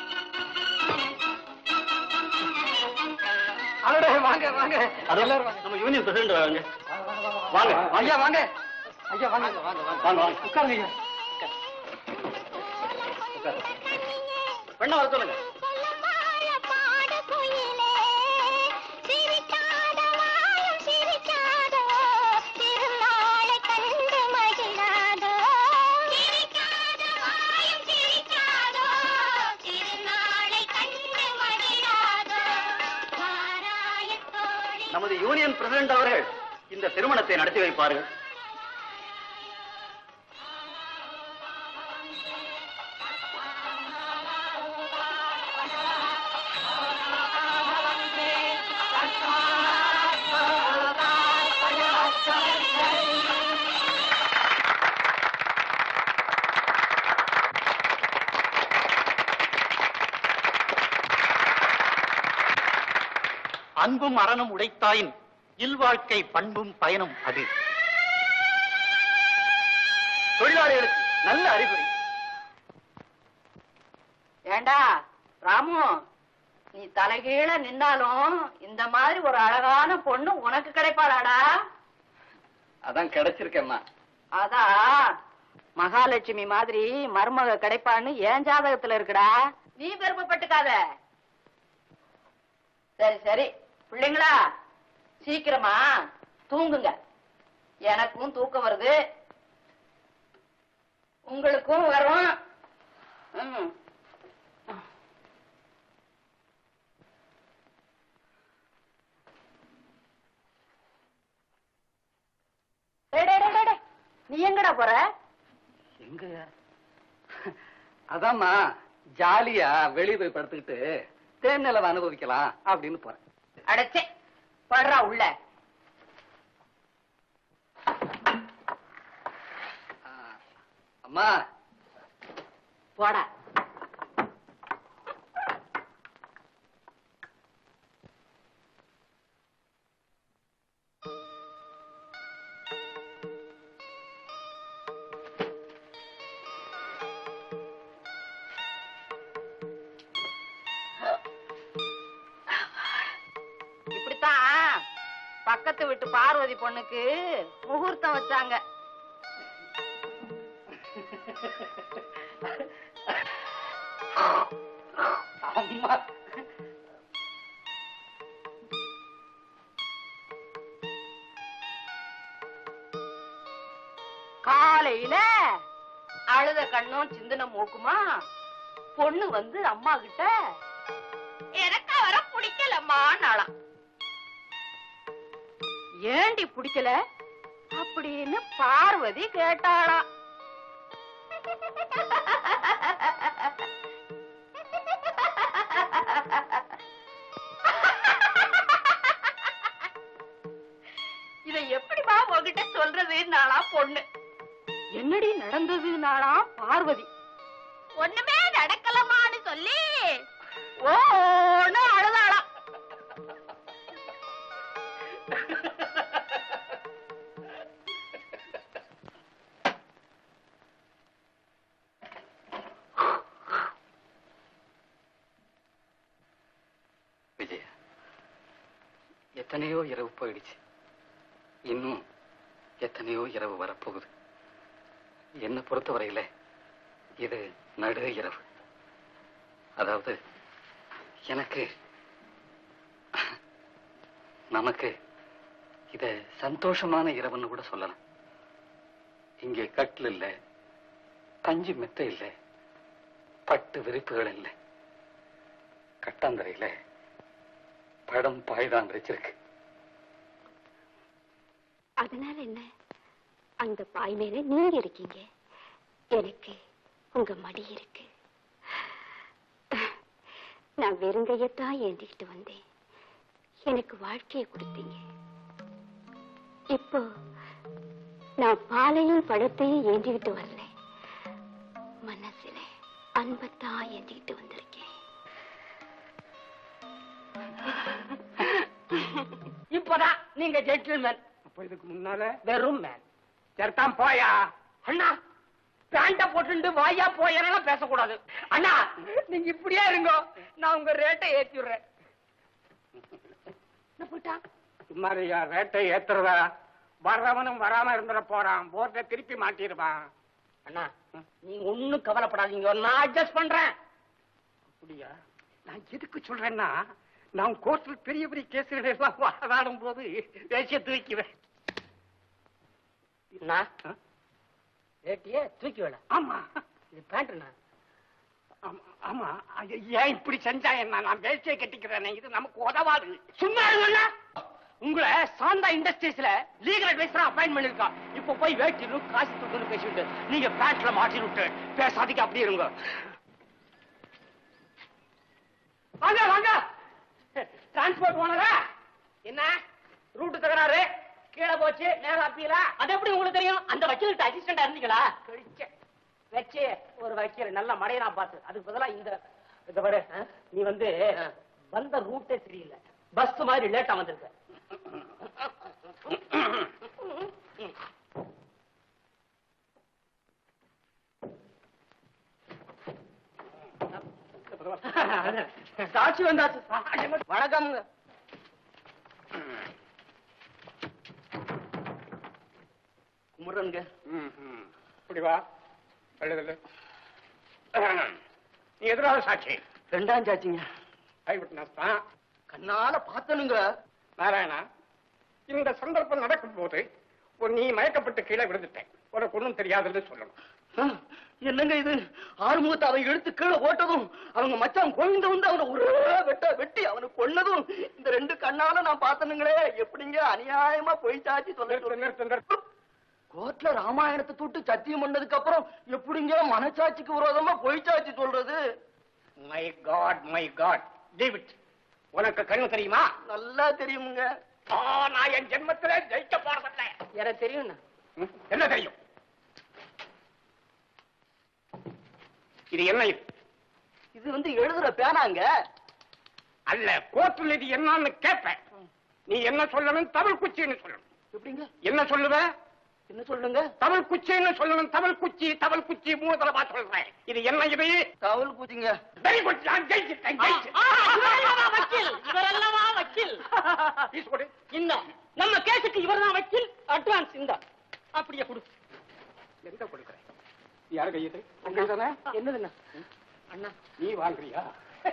அடடே, வாங்க வாங்க எல்லாரும் வாங்க. நம்ம யூனியன் பிரசிடண்ட் வாங்க வாங்க ஐயா வாங்க ஐயா வாங்க வாங்க வாங்க உட்காருங்க ஐயா பெண்ணை வர சொல்லுங்க நமது யூனியன் பிரசிடண்ட் அவர்கள் இந்த திருமணத்தை நடத்தி வைப்பார்கள் அன்பும் அறனும் உடைத்தாயின் இல்வாழ்க்கை பண்பும் பயனும் அது தொழிலாளிகளுக்கு நல்ல அறிகுறி ஏண்டா ராமு நீ தலைகீழ நின்னாலும் இந்த மாதிரி ஒரு அழகான பொண்ணு உனக்கு கிடைப்பாளாடா அதான் கிடைச்சிருக்கேம்மா அதான் மகாலட்சுமி மாதிரி மருமக கிடைப்பான்னு ஏன் ஜாதகத்துல இருக்குடா நீ பெருமைப்பட்டுக்காத சரி சரி பிள்ளைங்களா சீக்கிரமா தூங்குங்க எனக்கும் தூக்கம் வருது உங்களுக்கும் வரும் ம். டேய், டேய், டேய், டேய். நீ எங்கடா போற எங்க அதாம்மா ஜாலியா வெளிய போய் படுத்துக்கிட்டு தேன் நிலவை அனுபவிக்கலாம் அப்படின்னு போறேன் அடைச்சே படுறா உள்ள அம்மா போடா இப்படித்தான் பக்கத்து வீட்டு பார்வதி பொண்ணுக்கு முகூர்த்தம் வச்சாங்க அம்மா காலையில அழுத கண்ணும் சிந்தன மூக்குமா பொண்ணு வந்து அம்மா கிட்ட எனக்கு அவரை பிடிக்கலம்மான்னாளாம் ஏண்டி பிடிக்கல அப்படின்னு பார்வதி கேட்டாளாம் இத எப்படிமா உங்ககிட்ட சொல்றதுன்னாளா பொண்ணு என்னடி நடந்ததுனாளா பார்வதி ஒண்ணுமே நடக்கலமான்னு சொல்லி ஓன்னு அழுதாளாம் விஜய எத்தனையோ இரவு போயிடுச்சு இன்னும் எத்தனையோ இரவு வரப்போகுது என்னை பொறுத்தவரையில இது நடு இரவு அதாவது எனக்கு நமக்கு இத சந்தோஷமான இரவுன்னு கூட சொல்லலாம் இங்கே கட்டில் இல்ல பஞ்சு மெத்த இல்ல பட்டு விரிப்புகள் இல்ல கட்டாந்தரையில படம் பாய்தான் வச்சிருக்கு அதனால என்ன அந்த பாய் மேல நீங்க இருக்கீங்க எனக்கு உங்க மடி இருக்கு நான் வெறுங்கையத்தான் ஏந்திக்கிட்டு வந்தேன் எனக்கு வாழ்க்கையை கொடுத்தீங்க இப்போ நான் பாலையும் பழத்தையும் ஏந்திக்கிட்டு வரல மனசுல அன்பத்தான் ஏந்திக்கிட்டு வந்திருக்கேன் இப்பதான் நீங்க ஜென்டில்மேன் அப்ப இதுக்கு முன்னால வெறும் மேன் சரிதான் போயா அண்ணா பேண்ட போட்டுட்டு வாயா போயெல்லாம் பேசக்கூடாது அண்ணா நீங்க இப்படியே இருங்க நான் உங்க ரேட்டை ஏத்தி விடுறேன் என்ன போயிட்டா சும்மாரியா ரேட்டை ஏத்துறதா வர்றவனும் வராம இருந்துட போறான் போர்டை திருப்பி மாட்டிடுவான் அண்ணா நீங்க ஒண்ணும் கவலைப்படாதீங்க நான் அட்ஜஸ்ட் பண்றேன் அப்படியா நான் எதுக்கு சொல்றேன்னா நான் கோர்ட்டில் பெரிய பெரிய கேசுகளை எல்லாம் வாதாடும் போது வேசிய தூக்கிவேன் அண்ணா ரேட்டியே தூக்கி வேட ஆமா இது பேண்ட்ண்ணா ஆமா, ஆமா ஐய, ஏன் இப்படி செஞ்சா என்ன நான் வேஷ்டியை கட்டிக்கிறேனே இது நமக்கு உதவாது சும்மா இருங்கண்ணா உங்களை சாந்தா இண்டஸ்ட்ரீஸ்ல லீகல் அட்வைசரா அப்பாயின் பண்ணிருக்கா இப்ப போய் வேட்டிலும் காசு தூக்குன்னு பேசிட்டு நீங்க பேண்ட்ல மாட்டி விட்டு பேசாதீங்க அப்படி இருங்க வாங்க வாங்க டிரான்ஸ்போர்ட் போனதா என்ன ரூட் தகராறு கீழே போச்சு நேரம் அப்பீலா அது எப்படி உங்களுக்கு தெரியும் அந்த வக்கீல்கிட்ட அசிஸ்டண்டா இருந்தீங்களா கழிச்ச வச்சு ஒரு வக்கீல் நல்ல மடையனா பார்த்து அதுக்கு பதிலா இந்த இந்த பாரு ஆ, நீ வந்து வந்த ரூட்டே சரியில்லை பஸ் மாதிரி லேட்டா வந்திருக்க சாட்சி வந்தாச்சு வணக்கம் குமுறனுங்க இப்படி வா எழுதல நீ எதிராக சாட்சி ரெண்டாம் சாட்சிங்க ஐ விட்னஸ் தான் கண்ணால பார்த்தனுங்க நாராயணா இந்த சந்தர்ப்பம் நடக்கும் போது நீ மயக்கப்பட்டு கீழே விழுந்துட்டேன் உனக்கு ஒண்ணும் தெரியாதுன்னு சொல்லணும் ஆ, என்னங்க இது ஆறுமுகத்தை அவன் இழுத்து கீழே ஓட்டதும் அவங்க மச்சான் கோவிந்த வந்து அவனை ஒரே வெட்ட வெட்டி அவனை கொன்னதும் இந்த ரெண்டு கண்ணால நான் பார்த்தனுங்களே எப்படிங்க அநியாயமா போய் சாட்சி சொல்ல கோர்ட்ல ராமாயணத்தை தொட்டு சத்தியம் பண்ணதுக்கு அப்புறம் எப்படிங்க மனசாட்சிக்கு விரோதமா பொய் சாட்சி சொல்றது my God my God David உனக்கு கண்ணு தெரியுமா நல்லா தெரியுமுங்க ஆ, நான் என் ஜென்மத்திலே ஜெயிக்க போறதில்லை எனக்கு தெரியும் ம், என்ன தெரியும் இது என்ன இது இது வந்து எழுதுற பேனாங்க அல்ல கோர்ட்டில் இது என்னன்னு கேட்பேன் நீ என்ன சொல்லணும் தமிழ் குச்சின்னு சொல்லணும் எப்படிங்க என்ன சொல்லுவ என்ன சொல்லுங்க தமிழ் குச்சின்னு சொல்லணும் தமிழ் குச்சி தமிழ் குச்சி மூணு தடவை சொல்றேன் இது என்ன இது தவள் பூச்சிங்க வெரி குட் நான் ஜெயிச்சிட்டேன் வக்கீல் இவரெல்லவா வக்கீல் இந்த நம்ம கேஸுக்கு இவர்தான் வக்கீல் அட்வான்ஸ் இந்த அப்படியே கொடு எந்த கொடுக்குறேன் யார் கையது உங்கள் தானே என்னதுண்ணா அண்ணா நீ வாங்குறியா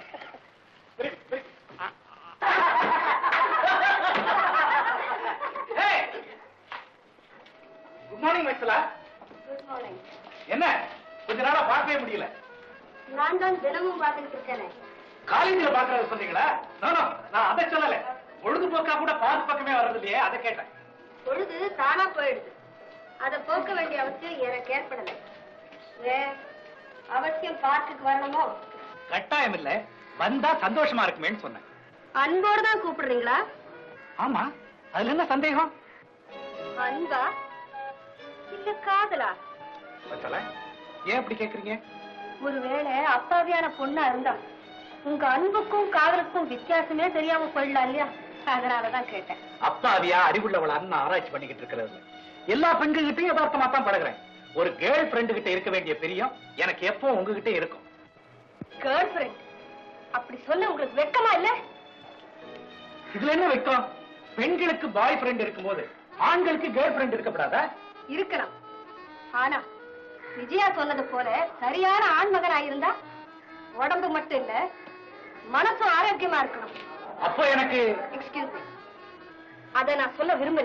குட் மார்னிங் மைசலா என்ன கொஞ்ச நாளா பார்க்கவே முடியல நான் தான் தினமும் பார்த்துக்கிட்டு இருக்கேன் காலேஜ்ல பாக்குறது சொன்னீங்களா நோ, நோ, நான் அதை சொல்லல பொழுதுபோக்கா கூட பார்க் பக்கமே வர்றது இல்லையே அதை கேட்டேன் பொழுது தானா போயிடுது அதை போக்க வேண்டிய அவசியம் எனக்கு ஏற்படலை ஏன் அவசியம் பார்க்குக்கு வரணுமோ கட்டாயம் இல்ல வந்தா சந்தோஷமா இருக்குமேன்னு சொன்னேன் அன்போடு தான் கூப்பிடுறீங்களா ஆமா அதுல என்ன சந்தேகம் அன்பா இல்ல காதலா மைசலா ஏன் அப்படி கேக்குறீங்க ஒருவேளை அப்பாவியான பொண்ணா இருந்தா உங்க அன்புக்கும் காதலுக்கும் வித்தியாசமே தெரியாம போயிடலாம் இல்லையா அதனாலதான் கேட்டேன் அப்பாவியா அறிவுள்ளவளான்னு நான் ஆராய்ச்சி பண்ணிக்கிட்டு இருக்கிறது எல்லா பெண்கள்கிட்டயும் யதார்த்தமா தான் பழகுறேன் ஒரு கேர்ள் ஃப்ரெண்டு கிட்ட இருக்க வேண்டிய பிரியம் எனக்கு எப்போ உங்ககிட்ட இருக்கும் கேர்ள் ஃபிரெண்ட் அப்படி சொல்ல உங்களுக்கு வெக்கமா இல்ல இதுல என்ன வைக்கும் பெண்களுக்கு பாய் ஃப்ரெண்ட் இருக்கும்போது ஆண்களுக்கு கேர்ள் ஃப்ரெண்ட் இருக்கப்படாதா இருக்கலாம் ஆனா விஜயா சொன்னது போல சரியான ஆண்மகனா இருந்தா உடம்பு மட்டும் இல்ல மனசும் ஆரோக்கியமா இருக்கணும் அப்போ எனக்கு எக்ஸ்கியூஸ் மீ அதை நான் சொல்ல விரும்பல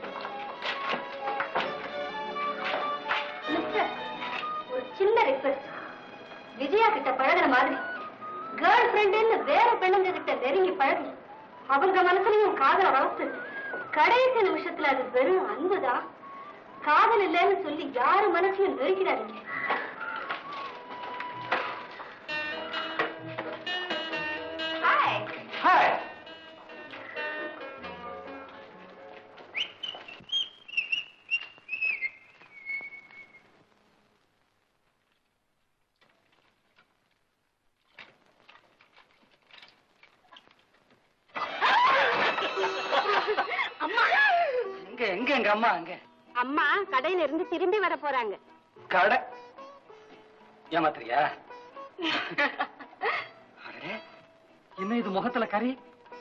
மிஸ்டர் ஒரு சின்ன ரிக்வெஸ்ட் விஜயா கிட்ட பழகுற மாதிரி கேர்ள் ஃப்ரெண்டுன்னு வேற பெண்ணுங்க கிட்ட நெருங்கி பழகி அவங்க மனசுலயும் காதல வளர்த்து கடைசி நிமிஷத்துல அது வெறும் அன்புதான் காதல் இல்லைன்னு சொல்லி யாரு மனசையும் நெருக்கிடாதீங்க ஹாய் ஹாய் அம்மா எங்க எங்க எங்க அம்மா அங்க அம்மா கடையில இருந்து திரும்பி வர போறாங்க கடை ஏமாத்திரியா அடடே, என்ன இது முகத்துல கறி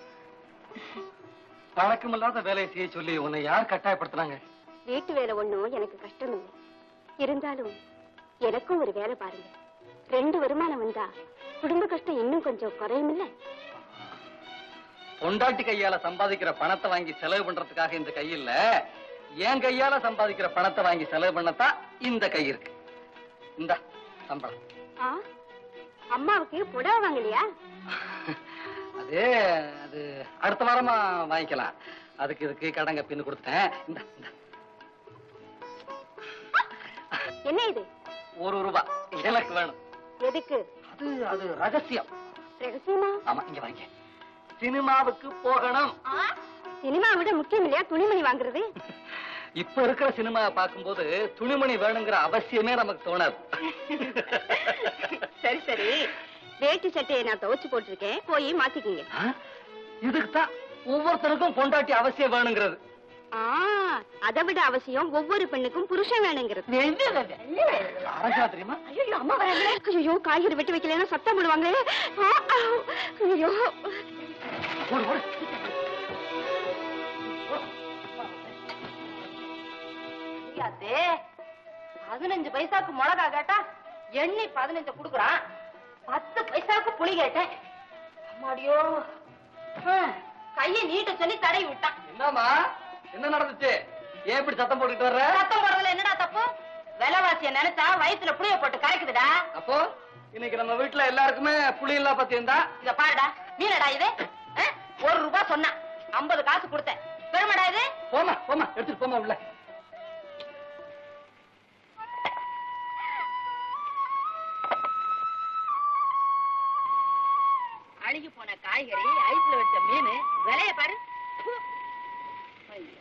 பழக்கமில்லாத வேலையை செய்ய சொல்லி உன்னை யார் கட்டாயப்படுத்துனாங்க வீட்டு வேலை ஒண்ணும் எனக்கு கஷ்டம் இல்லை இருந்தாலும் எனக்கும் ஒரு வேலை பாருங்க ரெண்டு வருமானம் வந்தா குடும்ப கஷ்டம் இன்னும் கொஞ்சம் குறையும் இல்ல பொண்டாட்டி கையால சம்பாதிக்கிற பணத்தை வாங்கி செலவு பண்றதுக்காக இந்த கை இல்ல என் கையால சம்பாதிக்கிற பணத்தை வாங்கி செலவு பண்ணத்தான் இந்த கை இருக்கு இந்த சம்பளம் அம்மாவுக்கு புடவை வாங்கலையா அது அது அடுத்த வாரமா வாங்கிக்கலாம் அதுக்கு இதுக்கு கடங்க பின்னு கொடுத்தேன் இந்த இந்த என்ன இது ஒரு ரூபா எனக்கு வேணும் எதுக்கு அது அது ரகசியம் ரகசியமா ஆமா இங்க வாங்க சினிமாவுக்கு போகணும் சினிமா விட முக்கியம் இல்லையா துணிமணி வாங்குறது இப்ப இருக்கிற சினிமாவை பார்க்கும்போது துணிமணி வேணுங்கிற அவசியமே நமக்கு தோணாது சரி சரி வேட்டி சட்டையை நான் துவைச்சு போட்டிருக்கேன் போய் மாத்திக்கிங்க இதுக்கு தான் ஒவ்வொருத்தருக்கும் பொண்டாட்டி அவசியம் வேணுங்கிறது ஆ அதை விட அவசியம் ஒவ்வொரு பெண்ணுக்கும் புருஷன் வேணுங்கிறது அரசா தெரியுமா ஐயோ அம்மா வராங்களே ஐயோ காய்கறி வெட்டி வைக்கலன்னா சத்தம் போடுவாங்களே ஆ, ஆ, ஐயோ ஓடு ஓடு ஐயாத்தே, பதினஞ்சு பைசாக்கு மிளகா கேட்டா எண்ணி பதினஞ்சு குடுக்குறான் பத்து பைசாக்கு புளி கேட்டேன் அம்மாடியோ ஹம், கையை நீட்ட சொல்லி தடவி விட்டான் என்னம்மா என்ன நடந்துச்சு ஏன் இப்படி சத்தம் போட்டுட்டு வர்ற சத்தம் போடுறதுல என்னடா தப்பு விலைவாசிய நினைச்சா வயித்துல புளிய போட்டு கரைக்குதுடா அப்போ இன்னைக்கு நம்ம வீட்டுல எல்லாருக்குமே புளி இல்லா பத்தியம் தான் இத பாருடா மீனடா இது அஹ், ஒரு ரூபாய் சொன்னா ஐம்பது காசு கொடுத்தேன் பெருமடா இது போமா போமா எடுத்துட்டு போமா உள்ள அழுகி போன காய்கறி ஐஸ்ல வச்ச மீன் விலைய பாரு ப்பு. ஐயோ.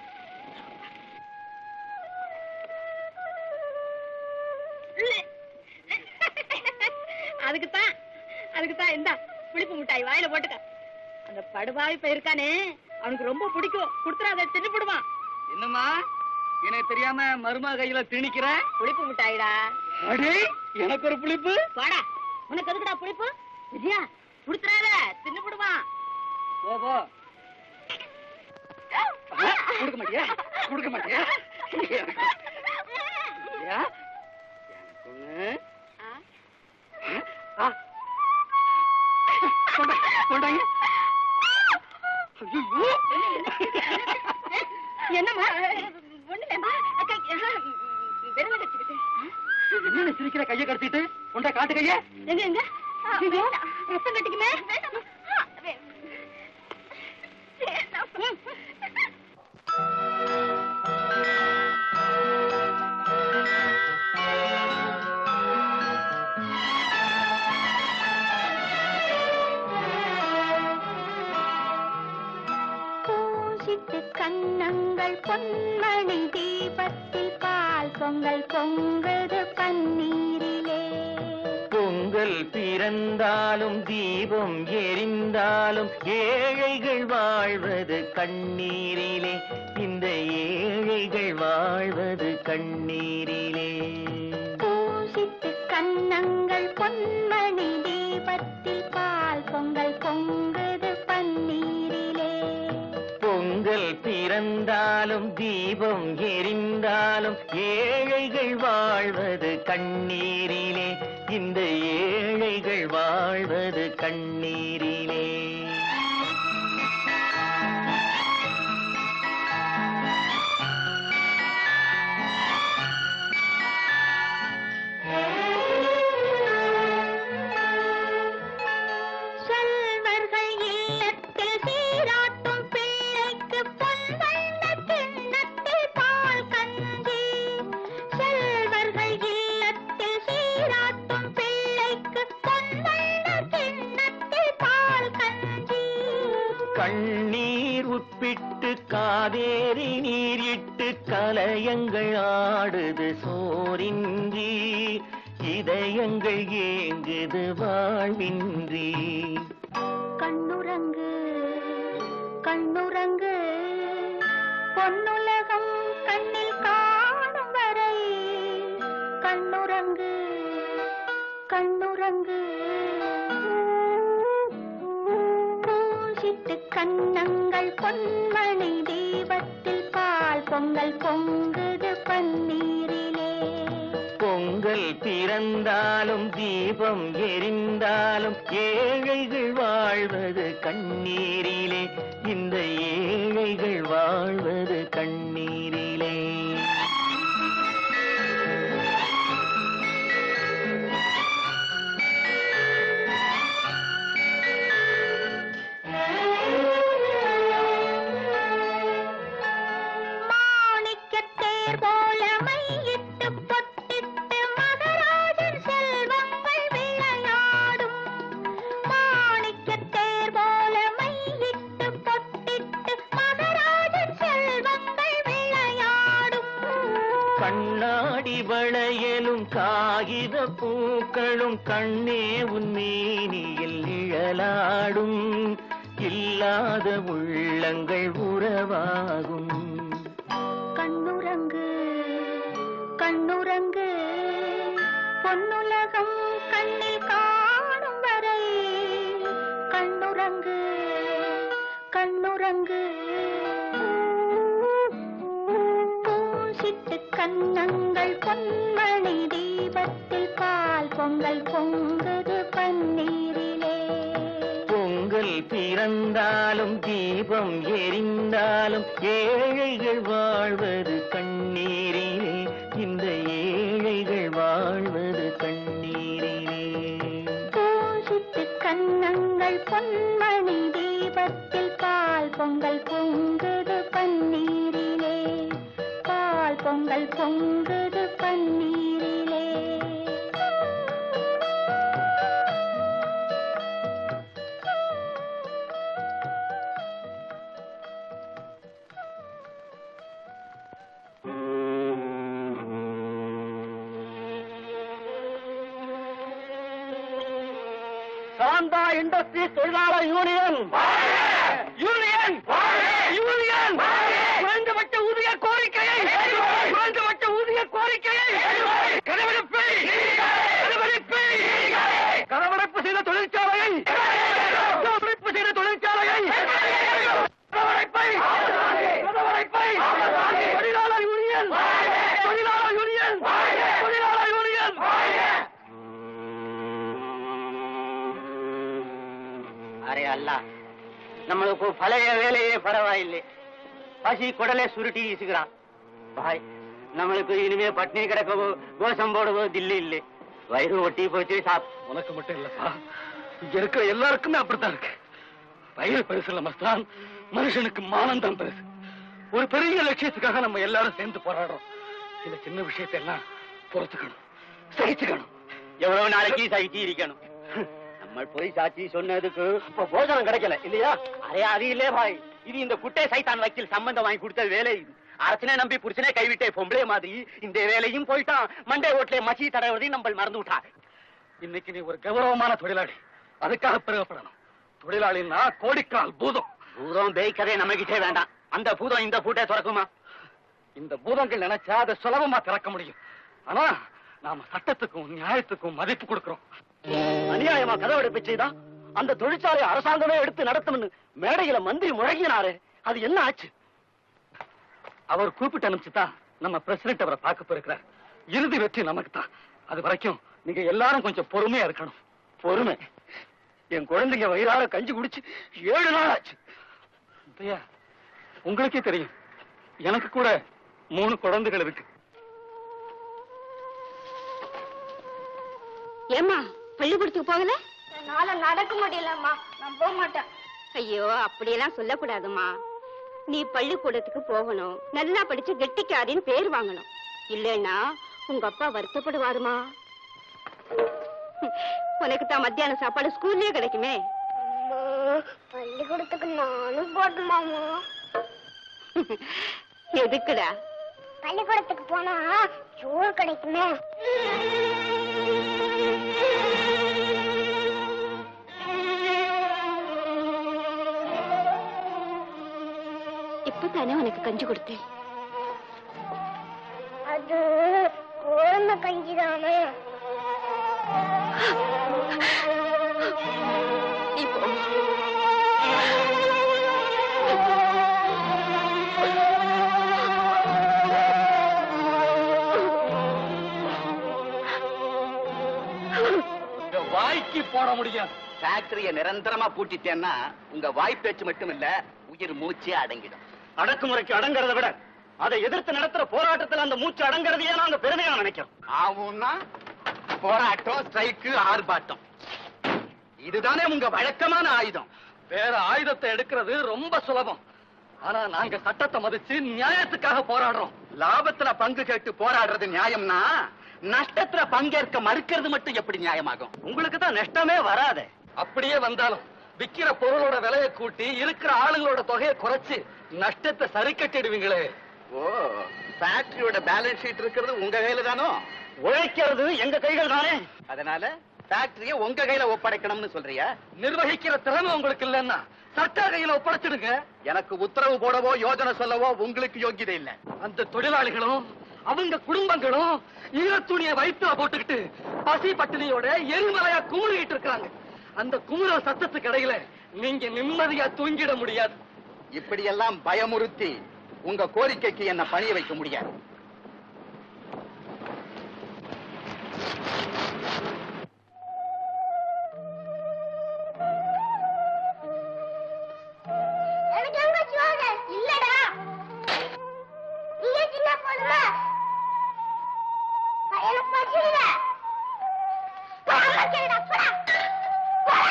அதுக்குத்தான் அதுக்குத்தான் இந்தா புளிப்பு மிட்டாய் வாயில போட்டுக்க அந்த படுபாவி இப்ப இருக்கானே அவனுக்கு ரொம்ப பிடிக்கும் கொடுத்துறாத தின்னு போடுவான் என்னம்மா எனக்கு தெரியாம மருமக கையில திணிக்கிற புளிப்பு மிட்டாய்டா அடே எனக்கு ஒரு புளிப்பு வாடா உனக்கு எதுக்குடா புளிப்பு விஜயா கொடுத்துறாத தின்னு போடுவான் போ போ ஆ, கொடுக்க மாட்டியா கொடுக்க மாட்டியா ஐயா, எனக்கு ஒண்ணு. ஆ. கொண்டா- கொண்டாங்க. ஐயையோ. என்னம்மா ஒண்ணுலம்மா விரல வச்சுக்கிட்டு என்ன சிரிக்கிற கையை கடத்திட்டு கொண்டா காட்டு கைய எங்க எங்க ஐயோ, ரத்தம் கட்டிக்குமே பூசித்து கண்ணங்கள் பொன்மணி தீபத்தில் பால் பொங்கல் பொங்குது பன்னீரிலே பொங்கல் பிறந்தாலும் தீபம் எரிந்தாலும் ஏழைகள் வாழ்வது கண்ணீரிலே இந்த ஏழைகள் வாழ்வது கண்ணீரிலே பூசித்து கண்ணங்கள் பொன்மணி தீபத்தில் பால் பொங்கல் பொங்குது பன்னீரிலே பொங்கல் பிறந்தாலும் தீபம் எரிந்தாலும் ஏழைகள் வாழ்வது கண்ணீரிலே இந்த ஏழைகள் வாழ்வது கண்ணீரிலே காவேரி நீரிட்டு கலயங்கள் ஆடுது சோரின்றி இதயங்கள் ஏங்குது வாழ்வின்றி கண்ணுறங்கு கண்ணுறங்கு பொன்னுலகம் கண்ணில் காணும் வரை கண்ணுறங்கு கண்ணுறங்கு பூசிட்டு கண்ணங்கள் பொன்மணி தீபத்தில் பால் பொங்கல் பொங்குது பன்னீரிலே பொங்கல் பிறந்தாலும் தீபம் எரிந்தாலும் ஏழைகள் வாழ்வது கண்ணீரிலே இந்த ஏழைகள் வாழ்வது கண்ணீரிலே மாணிக்கத்தேர் போல மையிட்டு பொட்டிட்டு மகராஜன் செல்வங்கள் விளையாடும் மாணிக்கத்தேர் போல மையிட்டு பொட்டிட்டு மகராஜன் செல்வங்கள் விளையாடும் கண்ணாடி வளையலும் காகித பூக்களும் கண்ணே உன் மேனியில் நிழலாடும் இல்லாத உள்ளங்கள் உறவாகும் கண்ணுறங்கு கண்ணுறங்கு பொன்னுலகம் கண்ணில் காணும் வரை கண்ணுறங்கு கண்ணுறங்கு பூசிட்டு கண்ணங்கள் பொன்மணி தீபத்தில் பால் பொங்கல் பொங்குது பன்னீரிலே பொங்கல் பிறந்தாலும் தீபம் எரிந்தாலும் ஏழைகள் வாழ்வது கண்ணீரிலே இந்த ஏழைகள் வாழ்வது கண்ணீரிலே பூசிட்டு கண்ணங்கள் பொன்மணி தீபத்தில் பால் பொங்கல் பொங்குது பன்னீரிலே பால் பொங்கல் பொங்குது பன்னீரிலே சாந்தா இண்டஸ்ட்ரீஸ் தொழிலாளர் யூனியன் யூனியன் யூனியன் குறைந்தபட்ச ஊதிய கோரிக்கையை குறைந்தபட்ச ஊதிய கோரிக்கையை கதவடைப்பை கதவடைப்பை கதவடைப்பு செய்த தொழிற்சாலையை கதவடைப்பு செய்த தொழிற்சாலையை கதவடைப்பை கதவடைப்பை தொழிலாளர் யூனியன் தொழிலாளர் யூனியன் தொழிலாளர் யூனியன் அரே அல்ல நம்மளுக்கு பழைய வேலையே பரவாயில்லை பசி குடலே சுருட்டி வீசுகிறான் பாய் நம்மளுக்கு இனிமே பட்னி கிடக்கவோ கோஷம் போடவோ தில்லி இல்லை வயிறு ஒட்டி போச்சு சாப் உனக்கு மட்டும் இல்லப்பா இங்க இருக்கிற எல்லாருக்குமே அப்படித்தான் இருக்கு வயிறு பெருசு இல்ல மஸ்தான் மனுஷனுக்கு மானம் தான் பெருசு ஒரு பெரிய லட்சியத்துக்காக நம்ம எல்லாரும் சேர்ந்து போராடுறோம் இந்த சின்ன விஷயத்தை எல்லாம் பொறுத்துக்கணும் சகிச்சுக்கணும் எவ்வளவு நாளைக்கு சகிச்சு இருக்கணும் நம்ம போய் சாட்சி சொன்னதுக்கு இப்ப போஜனம் கிடைக்கல இல்லையா அரே அது இல்லே பாய் இது இந்த குட்டை சைத்தான் வக்கீல் சம்பந்தம் வாங்கி கொடுத்த வேலை இது அரசனே நம்பி புருஷனே கைவிட்டே பொம்பளை மாதிரி இந்த வேலையும் போயிட்டான் மண்டே ஓட்டிலே மசி தடவுறதையும் நம்ம மறந்து விட்டா இன்னைக்கு நீ ஒரு கௌரவமான தொழிலாளி அதுக்காக பெருமைப்படணும் தொழிலாளின்னா கோடிக்கால் பூதம் பூதம் பேய்க்கதே நம்ம கிட்டே வேண்டாம் அந்த பூதம் இந்த பூட்டை திறக்குமா இந்த பூதங்கள் நினைச்சா அதை சுலபமா திறக்க முடியும் ஆனா நாம சட்டத்துக்கும் நியாயத்துக்கும் மதிப்பு கொடுக்கிறோம் அநியாயமா கதவடைப்பு செய்தா அந்த தொழிற்சாலை அரசாங்கமே எடுத்து நடத்தணும்னு மேடையில மந்திரி முழங்கினாரு அது என்ன ஆச்சு அவர் கூப்பிட்டு அனுப்பிச்சுதான் நம்ம பிரசிடென்ட் அவரை பார்க்க போயிருக்கிறார் இறுதி வெற்றி நமக்கு தான் அது வரைக்கும் நீங்க எல்லாரும் கொஞ்சம் பொறுமையா இருக்கணும் பொறுமை என் குழந்தைங்க வயிறார கஞ்சி குடிச்சு ஏழு நாள் ஆச்சு ஐயா உங்களுக்கே தெரியும் எனக்கு கூட மூணு குழந்தைகள் இருக்கு ஏம்மா பள்ளிக்கூடத்துக்கு போகல என்னால நடக்க முடியலம்மா நான் போக மாட்டேன் ஐயோ அப்படியெல்லாம் சொல்லக்கூடாதும்மா நீ பள்ளிக்கூடத்துக்கு போகணும் நல்லா படிச்சு கெட்டிக்காரின்னு பேர் வாங்கணும் இல்லைன்னா உங்க அப்பா வருத்தப்படுவாருமா உனக்கு தான் மத்தியான சாப்பாடு ஸ்கூல்லயே கிடைக்குமே பள்ளிக்கூடத்துக்கு நானும் போட்டுமாமா எதுக்குடா பள்ளிக்கூடத்துக்கு போனா சோறு கிடைக்குமே இப்பதானே உனக்கு கஞ்சி கொடுத்தேன் அது கோதுமை கஞ்சி தானே இப்போ உங்க வாய்க்கு போட முடியும் ஃபேக்டரிய நிரந்தரமா பூட்டிட்டேன்னா உங்க வாய் பேச்சு மட்டும் இல்ல உயிர் மூச்சே அடங்கிடும் அடக்குமுறைக்கு அடங்கறத விட அதை எதிர்த்து நடத்துற போராட்டத்துல அந்த மூச்சு அடங்கறதையே நாங்க பெருமையா நினைக்கிறோம் ஆகும்னா போராட்டம் ஸ்ட்ரைக்கு ஆர்ப்பாட்டம் இதுதானே உங்க வழக்கமான ஆயுதம் வேற ஆயுதத்தை எடுக்கிறது ரொம்ப சுலபம் ஆனா நாங்க சட்டத்தை மதிச்சு நியாயத்துக்காக போராடுறோம் லாபத்துல பங்கு கேட்டு போராடுறது நியாயம்னா நஷ்டத்துல பங்கேற்க மறுக்கிறது மட்டும் எப்படி நியாயமாகும் உங்களுக்கு தான் நஷ்டமே வராதே அப்படியே வந்தாலும் விக்கிற பொருளோட விலையை கூட்டி இருக்கிற ஆளுங்களோட தொகையை குறைச்சு நஷ்டத்தை சரி கட்டிடுவீங்களே ஓ ஃபேக்டரியோட பேலன்ஸ் ஷீட் இருக்கிறது உங்க கையில தானோ உழைக்கிறது எங்க கைகள் தானே அதனால ஃபேக்டரிய உங்க கையில ஒப்படைக்கணும்னு சொல்றியா நிர்வகிக்கிற திறமை உங்களுக்கு இல்லைன்னா சர்க்கார் கையில ஒப்படைச்சிடுங்க எனக்கு உத்தரவு போடவோ யோஜனை சொல்லவோ உங்களுக்கு யோகியதை இல்ல அந்த தொழிலாளிகளும் அவங்க குடும்பங்களும் ஈரத்துணியை வயிற்றுல போட்டுக்கிட்டு பசி பட்டினியோட எரிமலையா குமுறிட்டு இருக்காங்க அந்த குமுறல் சத்தத்துக்கு இடையில நீங்க நிம்மதியா தூங்கிட முடியாது இப்படியெல்லாம் பயமுறுத்தி உங்க கோரிக்கைக்கு என்ன பணிய வைக்க முடியாது எனக்கு எங்க சோறு இல்லடா நீங்க சின்ன பொண்ணு எனக்கு பசி இல்ல பரவாயில்லடா, போடா. போடா.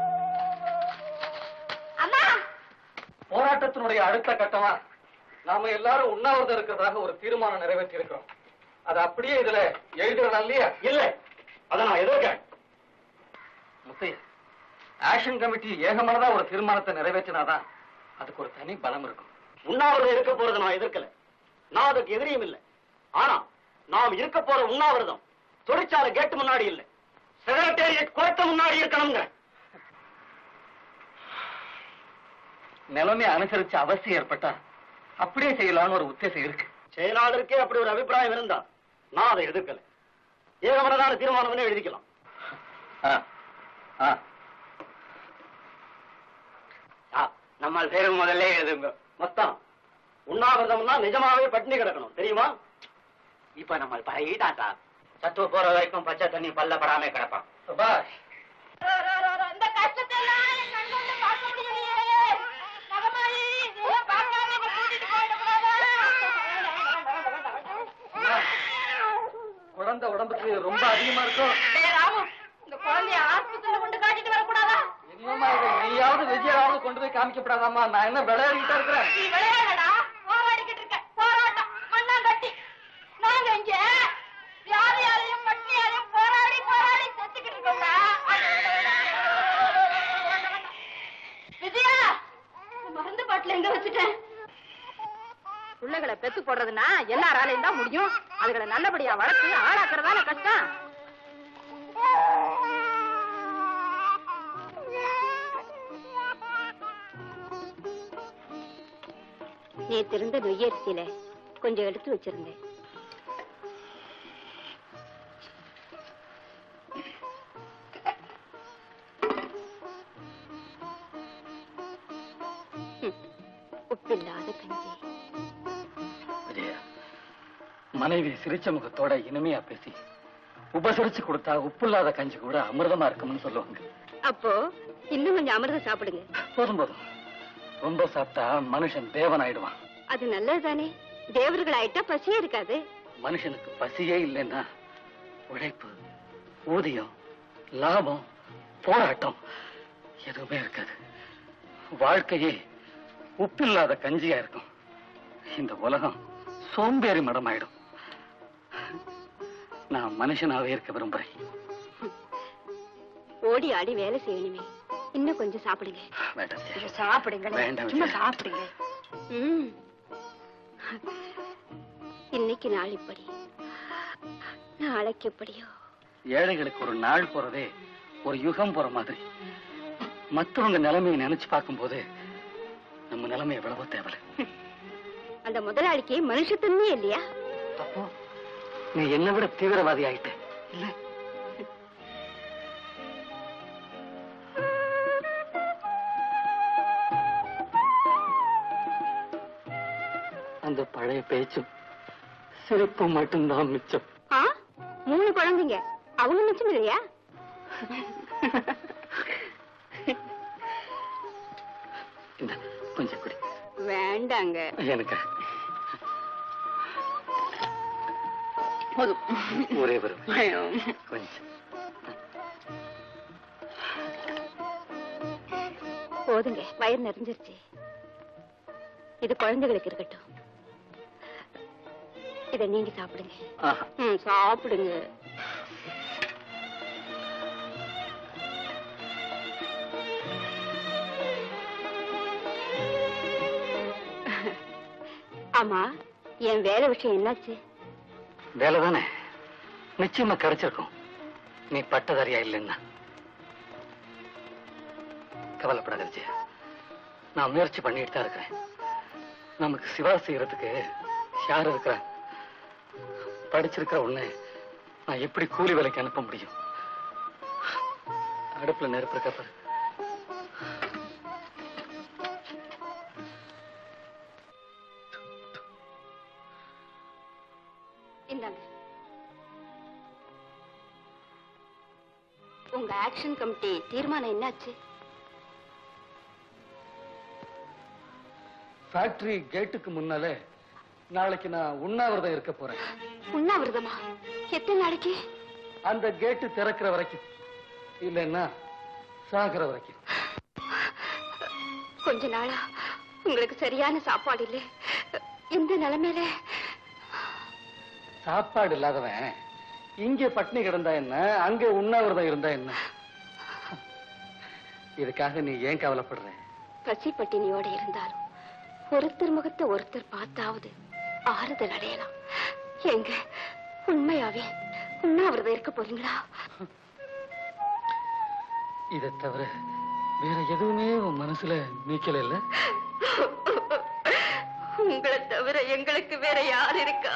அம்மா போராட்டத்தினுடைய அடுத்த கட்டமா நாம எல்லாரும் உண்ணாவிரதம் இருக்கிறதாக ஒரு தீர்மானம் நிறைவேற்றி இருக்கிறோம் அது அப்படியே இதுல எழுதிடலாம் இல்லையா இல்ல அத நான் எதிர்க்கேன் முத்தையா ஆக்ஷன் கமிட்டி ஏகமானதா ஒரு தீர்மானத்தை நிறைவேற்றினாதான் அதுக்கு ஒரு தனி பலம் இருக்கும் உண்ணாவிரதம் இருக்க போறதை நான் எதிர்க்கல நான் அதுக்கு எதிரியும் இல்ல ஆனா நாம் இருக்க போற உண்ணாவிரதம் தொழிற்சாலை கேட்டு முன்னாடி இல்ல செக்ரட்டேரியட் குளத்து முன்னாடி இருக்கணுங்க நிலைமை அனுசரிச்சு அவசியம் ஏற்பட்டா அப்படியே செய்யலாம்னு ஒரு உத்தேசம் இருக்கு செயலாளருக்கே அப்படி ஒரு அபிப்பிராயம் இருந்தா நான் அதை எதிர்க்கல ஏகமனதான தீர்மானம்னு எழுதிக்கலாம் ஆ, ஆ. நம்ம பேரு முதல்ல எழுதுங்க மொத்தம் உண்ணாவிரதம்னா நிஜமாவே பட்டினி கிடக்கணும் தெரியுமா இப்ப நம்ம பழகிட்டாட்டா சத்துவ போற வரைக்கும் பச்சை தண்ணி பல்ல படாம கிடப்பான் சுபாஷ் இந்த கஷ்டத்தை எல்லாம் என் கண்கொண்டு பார்க்க முடியலையே நகமாயி இதையும் பார்க்காம இங்க கூட்டிட்டு போயிடக்கூடாது குழந்தை உடம்புக்கு ரொம்ப அதிகமா இருக்கும் டேய் ராமு இந்த குழந்தைய ஆஸ்பத்திரியில கொண்டு காட்டிட்டு வரக்கூடாதா என்னம்மா இது நீயாவது விஜயாவது கொண்டு போய் காமிக்கப்படாதாம்மா நான் என்ன விளையாடிக்கிட்டா இருக்கிறேன் நீ விளையாடடா போராடிக்கிட்டு இருக்க போராட்டம் மண்ணாங்கட்டி நாங்க இங்க வியாதியாலையும் பட்டினியாலையும் போராடி போராடி செத்துக்கிட்டு இருக்கோம்டா விஜயா உன் மருந்து பாட்டில் எங்க வச்சுட்டேன் பிள்ளைகளை பெத்து போடுறதுன்னா எல்லாராலையும் தான் முடியும் அதுகளை நல்லபடியா வளர்த்து ஆளாக்குறதான கஷ்டம் நேத்து இருந்த நொய்யரிசியில கொஞ்சம் எடுத்து வச்சிருந்தேன் ம், உப்பில்லாத கஞ்சி விஜயா மனைவி சிரிச்ச முகத்தோட இனிமையா பேசி உபசரிச்சு கொடுத்தா உப்பில்லாத கஞ்சி கூட அமிர்தமா இருக்கும்னு சொல்லுவாங்க அப்போ இன்னும் கொஞ்சம் அமிர்தம் சாப்பிடுங்க போதும் போதும் ரொம்ப சாப்பிட்டா மனுஷன் தேவன் ஆயிடுவான் அது நல்லதுதானே தேவர்கள் ஆயிட்டா பசியே இருக்காது மனுஷனுக்கு பசியே இல்லைன்னா உழைப்பு ஊதியம் லாபம் போராட்டம் எதுவுமே இருக்காது வாழ்க்கையே உப்பில்லாத கஞ்சியா இருக்கும் இந்த உலகம் சோம்பேறி மடமாயிடும் நான் மனுஷனாவே இருக்க விரும்புறேன் ஓடி ஆடி வேலை செய்யணுமே இன்னும் கொஞ்சம் சாப்பிடுங்க வேண்டாம் விஜயா. கொஞ்சம் சாப்பிடுங்களேன் வேண்டாம் சும்மா விஜயா. சாப்பிடுங்க ம் இன்னைக்கு நாள் இப்படி நாளைக்கு எப்படியோ ஏழைகளுக்கு ஒரு நாள் போறதே ஒரு யுகம் போற மாதிரி மத்தவங்க நிலைமையை நினைச்சு பார்க்கும்போது நம்ம நிலைமை எவ்வளவோ தேவலை அந்த முதலாளிக்கு மனுஷத்தன்மே இல்லையா அப்போ நீ என்னை விட தீவிரவாதி ஆயிட்ட இல்ல அந்த பழைய பேச்சும் சிரிப்பும் மட்டும்தான் மிச்சம் ஆ மூணு குழந்தைங்க அவங்க மிச்சம் இல்லையா இந்த கொஞ்சம் குடி வேண்டாங்க எனக்கு போதும் ஒரே ஒரு ஐயோ. கொஞ்சம் போதுங்க வயிறு நிறைஞ்சிருச்சு இது குழந்தைகளுக்கு இருக்கட்டும் இத நீங்க சாப்பிடுங்க ஆஹா ம் சாப்பிடுங்க ஆமா என் வேலை விஷயம் என்னாச்சு வேலை தானே நிச்சயமா கிடைச்சிருக்கும் நீ பட்டதாரியா இல்லைன்னா கவலைப்படாத விஜயா நான் முயற்சி பண்ணிட்டு தான் இருக்கிறேன் நமக்கு சிவா செய்யறதுக்கு யார் இருக்கிறா படிச்சிருக்கிற உன்னை நான் எப்படி கூலி வேலைக்கு அனுப்ப முடியும் அடுப்புல நெருப்பு இருக்கா பாரு இந்தாங்க உங்க ஆக்ஷன் கமிட்டி தீர்மானம் என்னாச்சு ஃபேக்டரி கேட்டுக்கு முன்னாலே நாளைக்கு நான் உண்ணாவிரதம் இருக்க போறேன் உண்ணாவிரதமா எத்தனை நாளைக்கு அந்த கேட்டு திறக்கிற வரைக்கும் இல்லைன்னா சாகிற வரைக்கும் கொஞ்ச நாளா உங்களுக்கு சரியான சாப்பாடு இல்லை இந்த நிலைமையில சாப்பாடு இல்லாதவன் இங்கே பட்னி கிடந்தா என்ன அங்கே உண்ணாவிரதம் இருந்தா என்ன இதுக்காக நீ ஏன் கவலைப்படுற பசி பட்டினியோட இருந்தாலும் ஒருத்தர் முகத்தை ஒருத்தர் பார்த்தாவது ஆறுதல் அடையலாம் எங்க உண்மையாவே உண்ணாவிரதம் இருக்க போறீங்களா இதை தவிர வேற எதுவுமே உன் மனசுல நீக்கல இல்ல உங்களை தவிர எங்களுக்கு வேற யார் இருக்கா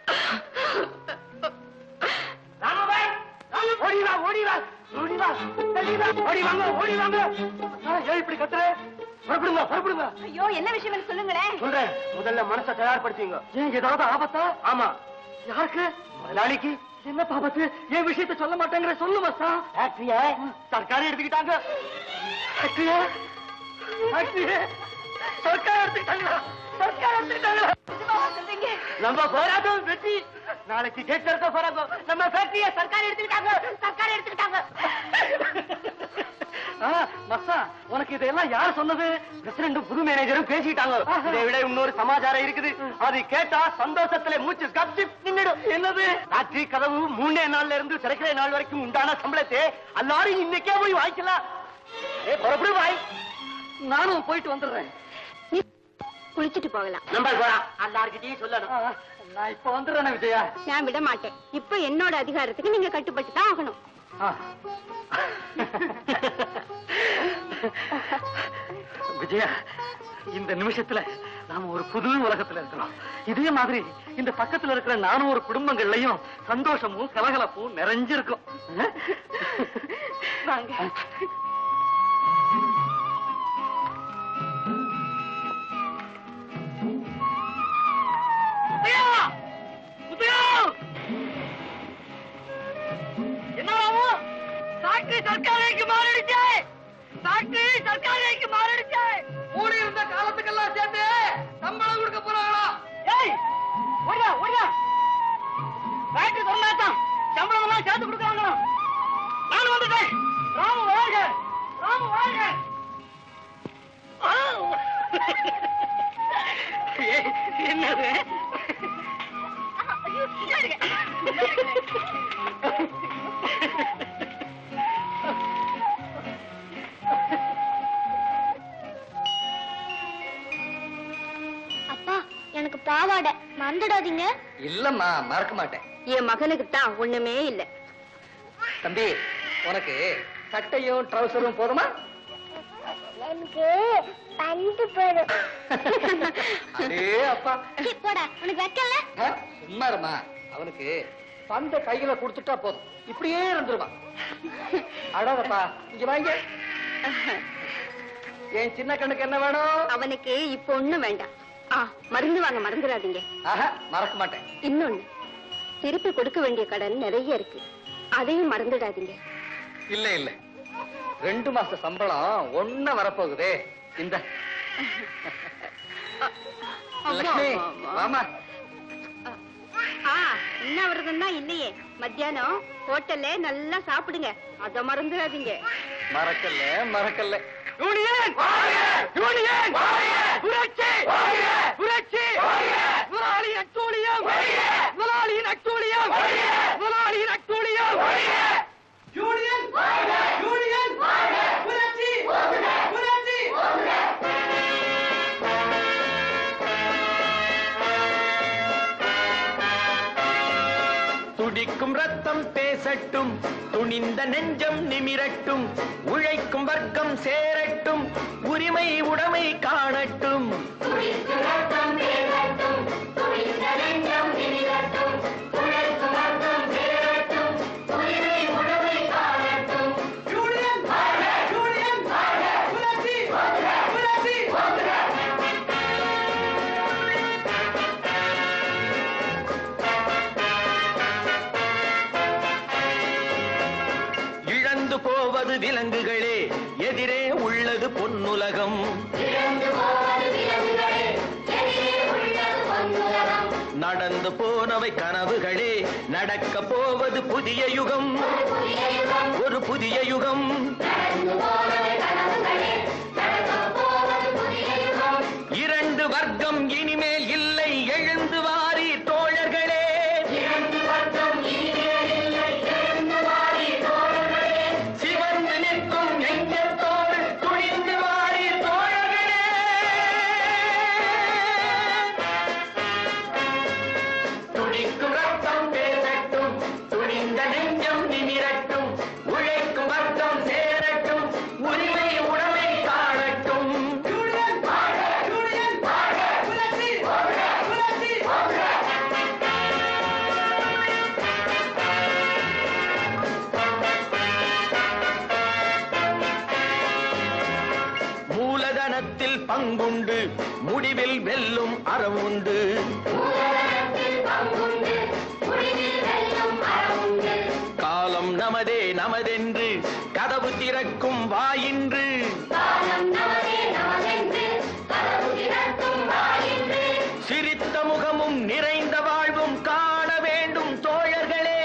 ஓடி வா ஓடி வா ஓடி வா தள்ளி வா. ஓடி வாங்க ஓடி வாங்க ஆ, ஏன் இப்படி கத்துற புறப்படுங்க புறப்படுங்க ஐயோ என்ன விஷயம் சொல்லுங்களேன் சொல்றேன் முதல்ல மனசை தயார்படுத்திங்க ஏன் ஏதாவது ஆபத்தா ஆமா யாருக்கு முதலாளிக்கு என்ன பாபத்து என் விஷயத்த சொல்ல மாட்டேங்கிற சொல்லு மஸ்தா ஃபேக்டரிய சர்க்காரே எடுத்துக்கிட்டாங்க ஃபேக்டரிய ஃபேக்டரிய சர்க்கார் எடுத்துக்கிட்டாங்களா சர்க்கார் எடுத்துக்கிட்டாங்களா நம்ம போராட்டம் வெற்றி நாளைக்கு கேட் இருக்க போறாங்க நம்ம ஃபேக்டரிய சர்க்கார் எடுத்துக்கிட்டாங்க சர்க்கார் எடுத்துக்கிட்டாங்க ஆ, மஸ்தா உனக்கு இதெல்லாம் யார் சொன்னது பிரசிடண்டும் புது மேனேஜரும் பேசிட்டாங்க இதை விட இன்னொரு சமாச்சாரம் இருக்குது அது கேட்டா சந்தோஷத்துல மூச்சு கப்சி நின்னுடும் என்னது ராத்திரி கதவு மூணே நாள்ல இருந்து திறக்கிற நாள் வரைக்கும் உண்டான சம்பளத்தை எல்லாரும் இன்னைக்கே போய் வாங்கிக்கலாம் ஏ புறப்படு வாய் நானும் போயிட்டு வந்துடுறேன் குளிச்சிட்டு போகலாம் நம்ம போலாம் எல்லார்கிட்டயும் சொல்லணும் ஆ, நான் இப்ப வந்துடுறேன் விஜயா நான் விட மாட்டேன் இப்ப என்னோட அதிகாரத்துக்கு நீங்க கட்டுப்பட்டு தான் ஆகணும் ஆ. விஜயா இந்த நிமிஷத்துல நாம ஒரு புது உலகத்துல இருக்கிறோம் இதே மாதிரி இந்த பக்கத்துல இருக்கிற நானூறு குடும்பங்கள்லயும் சந்தோஷமும் கலகலப்பும் நிறைஞ்சிருக்கும் வாங்க என்னவா ஃபேக்டரி சர்க்காருக்கு மாறிடுச்சு ஃபேக்டரி சர்க்காருக்கு மாறிடுச்சு மூடி இருந்த காலத்துக்கெல்லாம் சேர்த்து சம்பளம் கொடுக்க போறாங்களா ஏய் ஓடியா ஓடியா ஃபேக்டரி சொன்னாதான் சம்பளம் எல்லாம் சேர்த்து கொடுக்குறாங்களா நான் வந்துட்டேன் ராமு வாழ்க ராமு வாழ்க ஆ! ஏய், என்னது ஐயோ, பின்னாடி. அப்பா எனக்கு பாவாடை பாவாடை மறந்துடாதீங்க இல்லம்மா மறக்க மாட்டேன் என் மகனுக்கு தான் ஒண்ணுமே இல்ல தம்பி உனக்கு சட்டையும் ட்ரௌசரும் போதுமா எனக்கு பந்து போடும் அடே அப்பா போடா உனக்கு வைக்கல ஆ, சும்மா இருமா அவனுக்கு பந்த கையில கொடுத்துட்டா போதும் இப்படியே இருந்துருவான் அழகப்பா இங்க வாங்க என் சின்ன கண்ணுக்கு என்ன வேணும் அவனுக்கு இப்ப ஒண்ணும் வேண்டாம் ஆ மருந்து வாங்க மறந்துடாதீங்க ஆஹா மறக்க மாட்டேன் இன்னொன்னு திருப்பி கொடுக்க வேண்டிய கடன் நிறைய இருக்கு அதையும் மறந்துடாதீங்க இல்ல இல்ல ரெண்டு மாச சம்பளம் ஒண்ணா வரப்போகுதே இந்த லட்சுமி மாமா ஆ என்ன விரதம் தான் இல்லையே மத்தியானம் ஹோட்டல்ல நல்லா சாப்பிடுங்க அத மறந்துடாதீங்க மறக்கல மறக்கல யூனியன் யூனியன் புரட்சி புரட்சி முதலாளி அட்டூழியம் முதலாளி அட்டூழியம் முதலாளி அட்டூழியம் யூனியன் யூனியன் புரட்சி புரட்சி துடிக்கும் ரத்தம் பேசட்டும் துணிந்த நெஞ்சம் நிமிரட்டும் உழைக்கும் வர்க்கம் சேரட்டும் உரிமை உடைமை காணட்டும் யூனியன் யூனியன் புரட்சி புரட்சி இழந்து போவது விலங்குகளே எதிரே உள்ளது பொன்னுலகம் நடந்து போனவை கனவுகளே நடக்க போவது புதிய யுகம் ஒரு புதிய யுகம் இரண்டு வர்க்கம் இனிமேல் இல்லை எழுந்து வாரி தோழர்களே சிவந்து நிற்கும் நெஞ்சத்தோடு துணிந்து வாரி தோழர்களே துடிக்கும் ரத்தம் பேசட்டும் துணிந்த நெஞ்சம் நிமிரட்டும் உழைக்கும் வர்க்கம் சேரட்டும் உரிமை உடைமை காணட்டும் யூனியன் யூனியன் புரட்சி புரட்சி மூலதனத்தில் பங்குண்டு முடிவில் வெல்லும் அறம் உண்டு காலம் நமதே நமதென்று கதவு திறக்கும் வாயின்று சிரித்த முகமும் நிறைந்த வாழ்வும் காண வேண்டும் தோழர்களே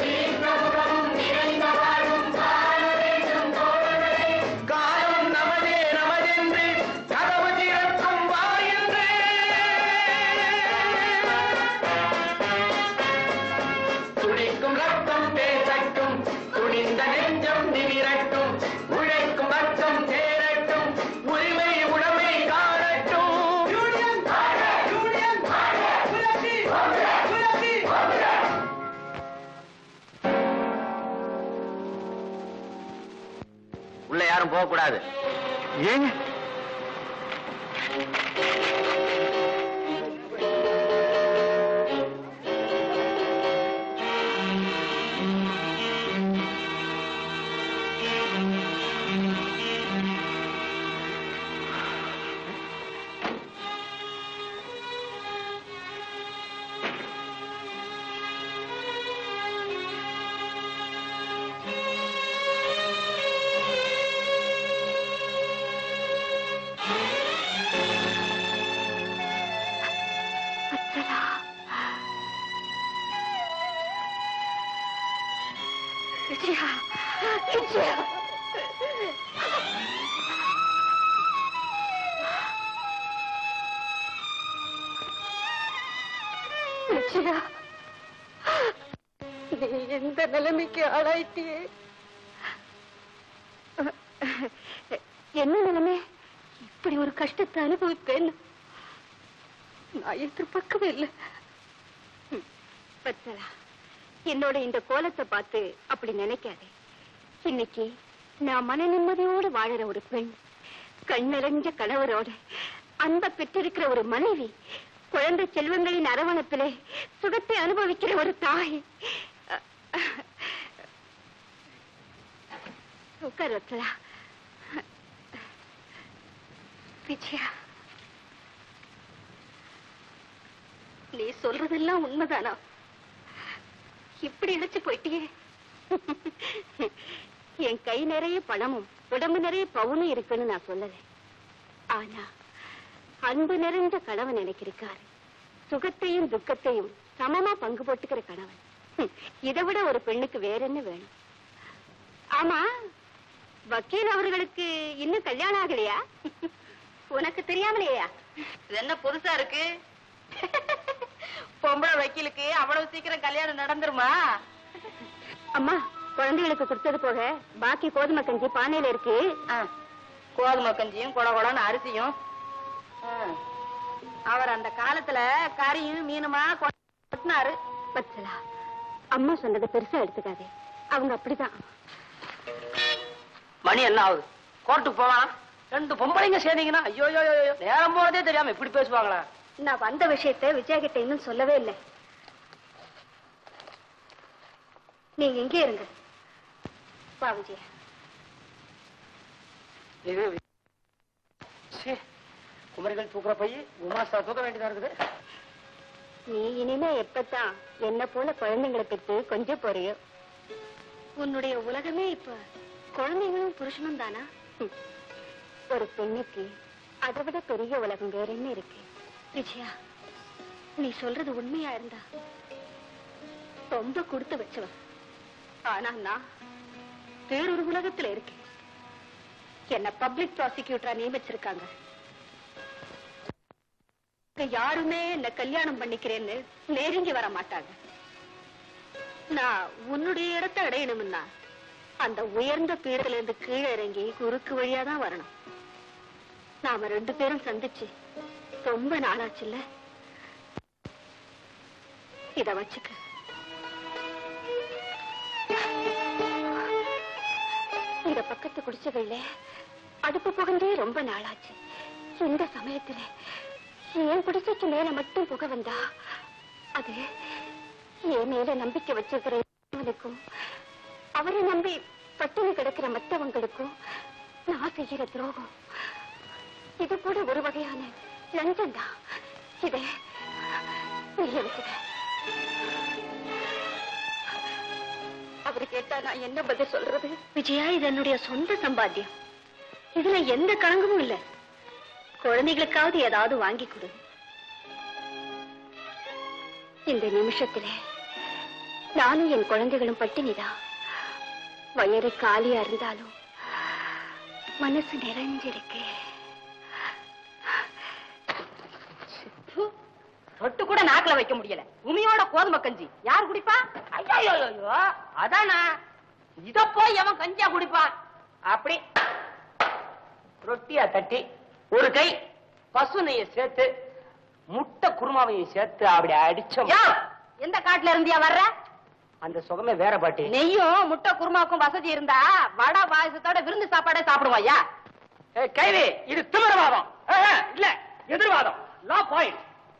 காலம் நமதே நமதென்று கதவு திறக்கும் வாயின்று துடிக்கும் ரத்தம் பேசட்டும் துணிந்த நெஞ்சம் நிமிரட்டும் உழைக்கும் வர்க்கம் சேரட்டும் உரிமை உடைமை காணட்டும் யூனியன் யூனியன் புரட்சி புரட்சி உள்ள யாரும் போக கூடாது ஏங்க விஜயா விஜயா விஜயா நீ எந்த நிலைமைக்கு ஆளாயிட்டியே என்ன நிலைமை இப்படி ஒரு கஷ்டத்தை அனுபவிப்பேன் நான் எதிர்பார்க்கவே இல்லை ம், வத்சலா என்னோட இந்த கோலத்தை பார்த்து அப்படி நினைக்காதே இன்னைக்கு நான் மன நிம்மதியோடு வாழற ஒரு பெண் கண்ணறிஞ்ச கணவரோட அன்பை பெற்றிருக்கிற ஒரு மனைவி குழந்தை செல்வங்களின் அரவணைப்பிலே சுகத்தை அனுபவிக்கிற ஒரு தாய் உட்கார் வத்சலா விஜயா நீ சொல்றதெல்லாம் உண்மைதானா இப்படி இழைச்சு போயிட்டியே என் கை நிறைய பணமும் உடம்பு நிறைய பவுனும் இருக்குன்னு நான் சொல்லல ஆனா அன்பு நிறைஞ்ச கணவன் எனக்கு இருக்காரு சுகத்தையும் துக்கத்தையும் சமமா பங்கு போட்டுக்கிற கணவன் ஹம், இதை விட ஒரு பெண்ணுக்கு வேற என்ன வேணும் ஆமா வக்கீல் அவர்களுக்கு இன்னும் கல்யாணம் ஆகலையா உனக்கு தெரியாமலையா இது என்ன புதுசா இருக்கு பொம்பளை வக்கீலுக்கு அவ்வளவு சீக்கிரம் கல்யாணம் நடந்துருமா அம்மா குழந்தைகளுக்கு கொடுத்தது போக பாக்கி கோதுமை கஞ்சி பானையில இருக்கு ஆ, கோதுமை கஞ்சியும் குட குடன்னு அரிசியும் ஆ, அவர் அந்த காலத்துல கறியும் மீனுமா கொட்டினாரு வச்சலா அம்மா சொன்னதை பெருசா எடுத்துக்காதே அவங்க அப்படிதான் மணி என்ன ஆகுது கோர்ட்டுக்கு போலாம் ரெண்டு பொம்பளைங்க சேர்ந்தீங்கன்னா ஐயோ ஐயோ, ஐயோ நேரம் போனதே தெரியாம இப்படி பேசுவாங்களா நான் வந்த விஷயத்தை விஜயா கிட்ட இன்னும் சொல்லவே இல்லை நீங்க எங்கே இருங்க வா விஜயா இது சீ, குமரிகள் தூக்குற பைய உமாசா தூக்க வேண்டியதா இருக்குது நீ இனிமே எப்பத்தான் என்ன போல குழந்தைங்களை பெற்று கொஞ்சம் போறியோ உன்னுடைய உலகமே இப்ப குழந்தைங்களும் புருஷனும் தானா ஹம். ஒரு பெண்ணுக்கு அதை விட பெரிய உலகம் வேற என்ன இருக்கு விஜயா நீ சொல்றது உண்மையா இருந்தா ரொம்ப கொடுத்து வச்சவ ஆனா நான் வேறொரு உலகத்துல இருக்கேன் என்ன பப்ளிக் ப்ராசிக்யூட்டரா நியமிச்சிருக்காங்க இங்க யாருமே என்ன கல்யாணம் பண்ணிக்கிறேன்னு நெருங்கி வர மாட்டாங்க நான் உன்னுடைய இடத்தை அடையணும்னா அந்த உயர்ந்த பீடத்துல இருந்து கீழே இறங்கி குறுக்கு வழியா தான் வரணும் நாம ரெண்டு பேரும் சந்திச்சு ரொம்ப நாளாச்சுல்ல இத வச்சுக்க இந்த பக்கத்து குடிச்சதில்ல அடுப்பு புகந்தே ரொம்ப நாளாச்சு இந்த சமயத்துல என் குடிசைக்கு மேல மட்டும் புக வந்தா அது என் மேல நம்பிக்கை வச்சிருக்கிற அவனுக்கும் அவரை நம்பி பட்டினி கிடக்கிற மத்தவங்களுக்கும் நான் செய்கிற துரோகம் இது கூட ஒரு வகையான லஞ்சம் தான் இதை நீ எடுத்துக்க அவரு கேட்டா நான் என்ன பதில் சொல்றது விஜயா இது என்னுடைய சொந்த சம்பாத்தியம் இதுல எந்த கலங்கமும் இல்ல குழந்தைகளுக்காவது ஏதாவது வாங்கி கொடு இந்த நிமிஷத்துல நானும் என் குழந்தைகளும் பட்டினிதான் வயிறு காலியா இருந்தாலும் மனசு நிறைஞ்சிருக்கு தொட்டு கூட நாக்குல வைக்க முடியல உமியோட கோதுமை கஞ்சி யார் குடிப்பா ஐயோ ஐயோ அதானா இத போய் எவன் கஞ்சியா குடிப்பான் அப்படி ரொட்டியா தட்டி ஒரு கை பசு நெய்ய சேர்த்து முட்டை குருமாவையும் சேர்த்து அப்படி அடிச்சோம் எந்த காட்டுல இருந்தியா வர்ற அந்த சுகமே வேற பாட்டி நெய்யும் முட்டை குருமாவுக்கும் வசதி இருந்தா வடை பாயசத்தோட விருந்து சாப்பாடே சாப்பிடுவாயா கைவி இது திமிரவாதம் இல்ல எதிர்வாதம் லா பாயிண்ட்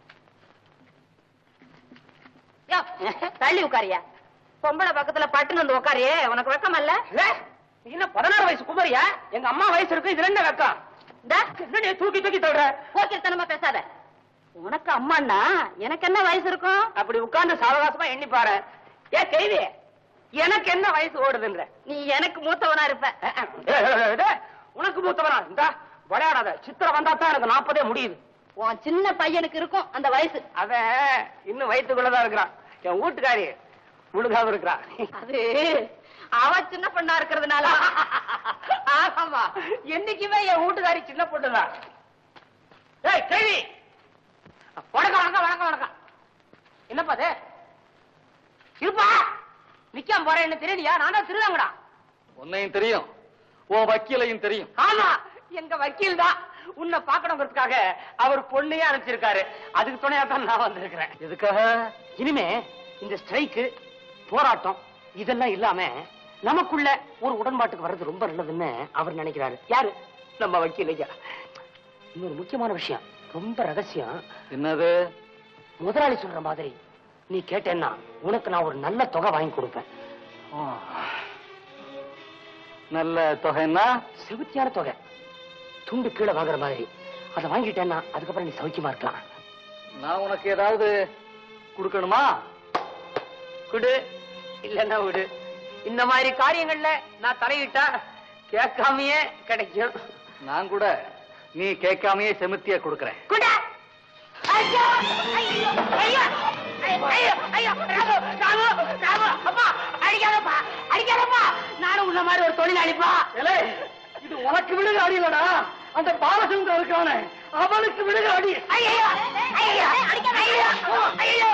தள்ளி உட்காரியா பொம்பளை பக்கத்துல பட்டுன்னு வந்து உட்காரியே உனக்கு வெக்கம் அல்ல என்ன பதினாறு வயசு குமரியா எங்க அம்மா வயசு இருக்கு இதுல என்ன வெக்கம் என்ன தூக்கி தூக்கி சொல்ற போக்கிருத்தனமா பேசாத உனக்கு அம்மான்னா எனக்கு என்ன வயசு இருக்கும் அப்படி உட்கார்ந்து சாவகாசமா எண்ணி பாரு ஏ கேள்வி எனக்கு என்ன வயசு ஓடுதுன்ற நீ எனக்கு மூத்தவனா இருப்ப உனக்கு மூத்தவனா இந்த விளையாடாத சித்திரம் வந்தா தான் எனக்கு நாற்பதே முடியுது உன் சின்ன பையனுக்கு இருக்கும் அந்த வயசு அவன் இன்னும் வயிற்றுக்குள்ளதான் இருக்கிறான் என் வீட்டுக்காரி முழுகாம இருக்கிறான் அது அவ சின்ன பொண்ணா இருக்கிறதுனால ஆமா என்னைக்குமே என் வீட்டுக்காரி சின்ன பொண்ணுதான் ஏய் கேள்வி வணக்கம் வணக்கம் வணக்கம் வணக்கம் என்னப்பா அது இருப்பா நிக்காம போறேன்னு தெரியலையா நான் தான் திருவாங்கடா உன்னையும் தெரியும் உன் வக்கீலையும் தெரியும் ஆமா எங்க வக்கீல் தான் உன்னை பாக்கணுங்கிறதுக்காக அவர் பொண்ணையே அனுப்பிச்சிருக்காரு அதுக்கு துணையா தான் நான் வந்திருக்கிறேன் எதுக்காக இனிமே இந்த ஸ்ட்ரைக்கு போராட்டம் இதெல்லாம் இல்லாம நமக்குள்ள ஒரு உடன்பாட்டுக்கு வர்றது ரொம்ப நல்லதுன்னு அவர் நினைக்கிறாரு யாரு நம்ம வக்கீல் ஐயா இன்னொரு முக்கியமான விஷயம் ரொம்ப ரகசியம் என்னது முதலாளி சொல்ற மாதிரி நீ கேட்டேன்னா உனக்கு நான் ஒரு நல்ல தொகை வாங்கி கொடுப்பேன் ஆ. நல்ல தொகைன்னா செவுத்தியான தொகை துண்டு கீழே வாங்குற மாதிரி அதை வாங்கிட்டேன்னா அதுக்கப்புறம் நீ சௌக்கியமா இருக்கலாம் நான் உனக்கு ஏதாவது கொடுக்கணுமா குடு இல்லன்னா விடு இந்த மாதிரி காரியங்கள்ல நான் தலையிட்டா கேட்காமயே கிடைக்கும் நான் கூட நீ கேட்காமயே செமித்தியா கொடுக்கறேன் குடா ஐயோ ஐயோ ஐயோ ஐயோ ஐயோ ராமு ராமு ராமு அப்பா அடிக்காதப்பா அடிக்காதப்பா நானும் உன்ன மாதிரி ஒரு தொழிலாளிப்பா ஏலே, இது உனக்கு விடுக அடி இல்லடா அந்த பாலச்சந்திரன் இருக்கானே அவனுக்கு விடுக அடி ஐயோ ஐயோ ஐயோ ஐயோ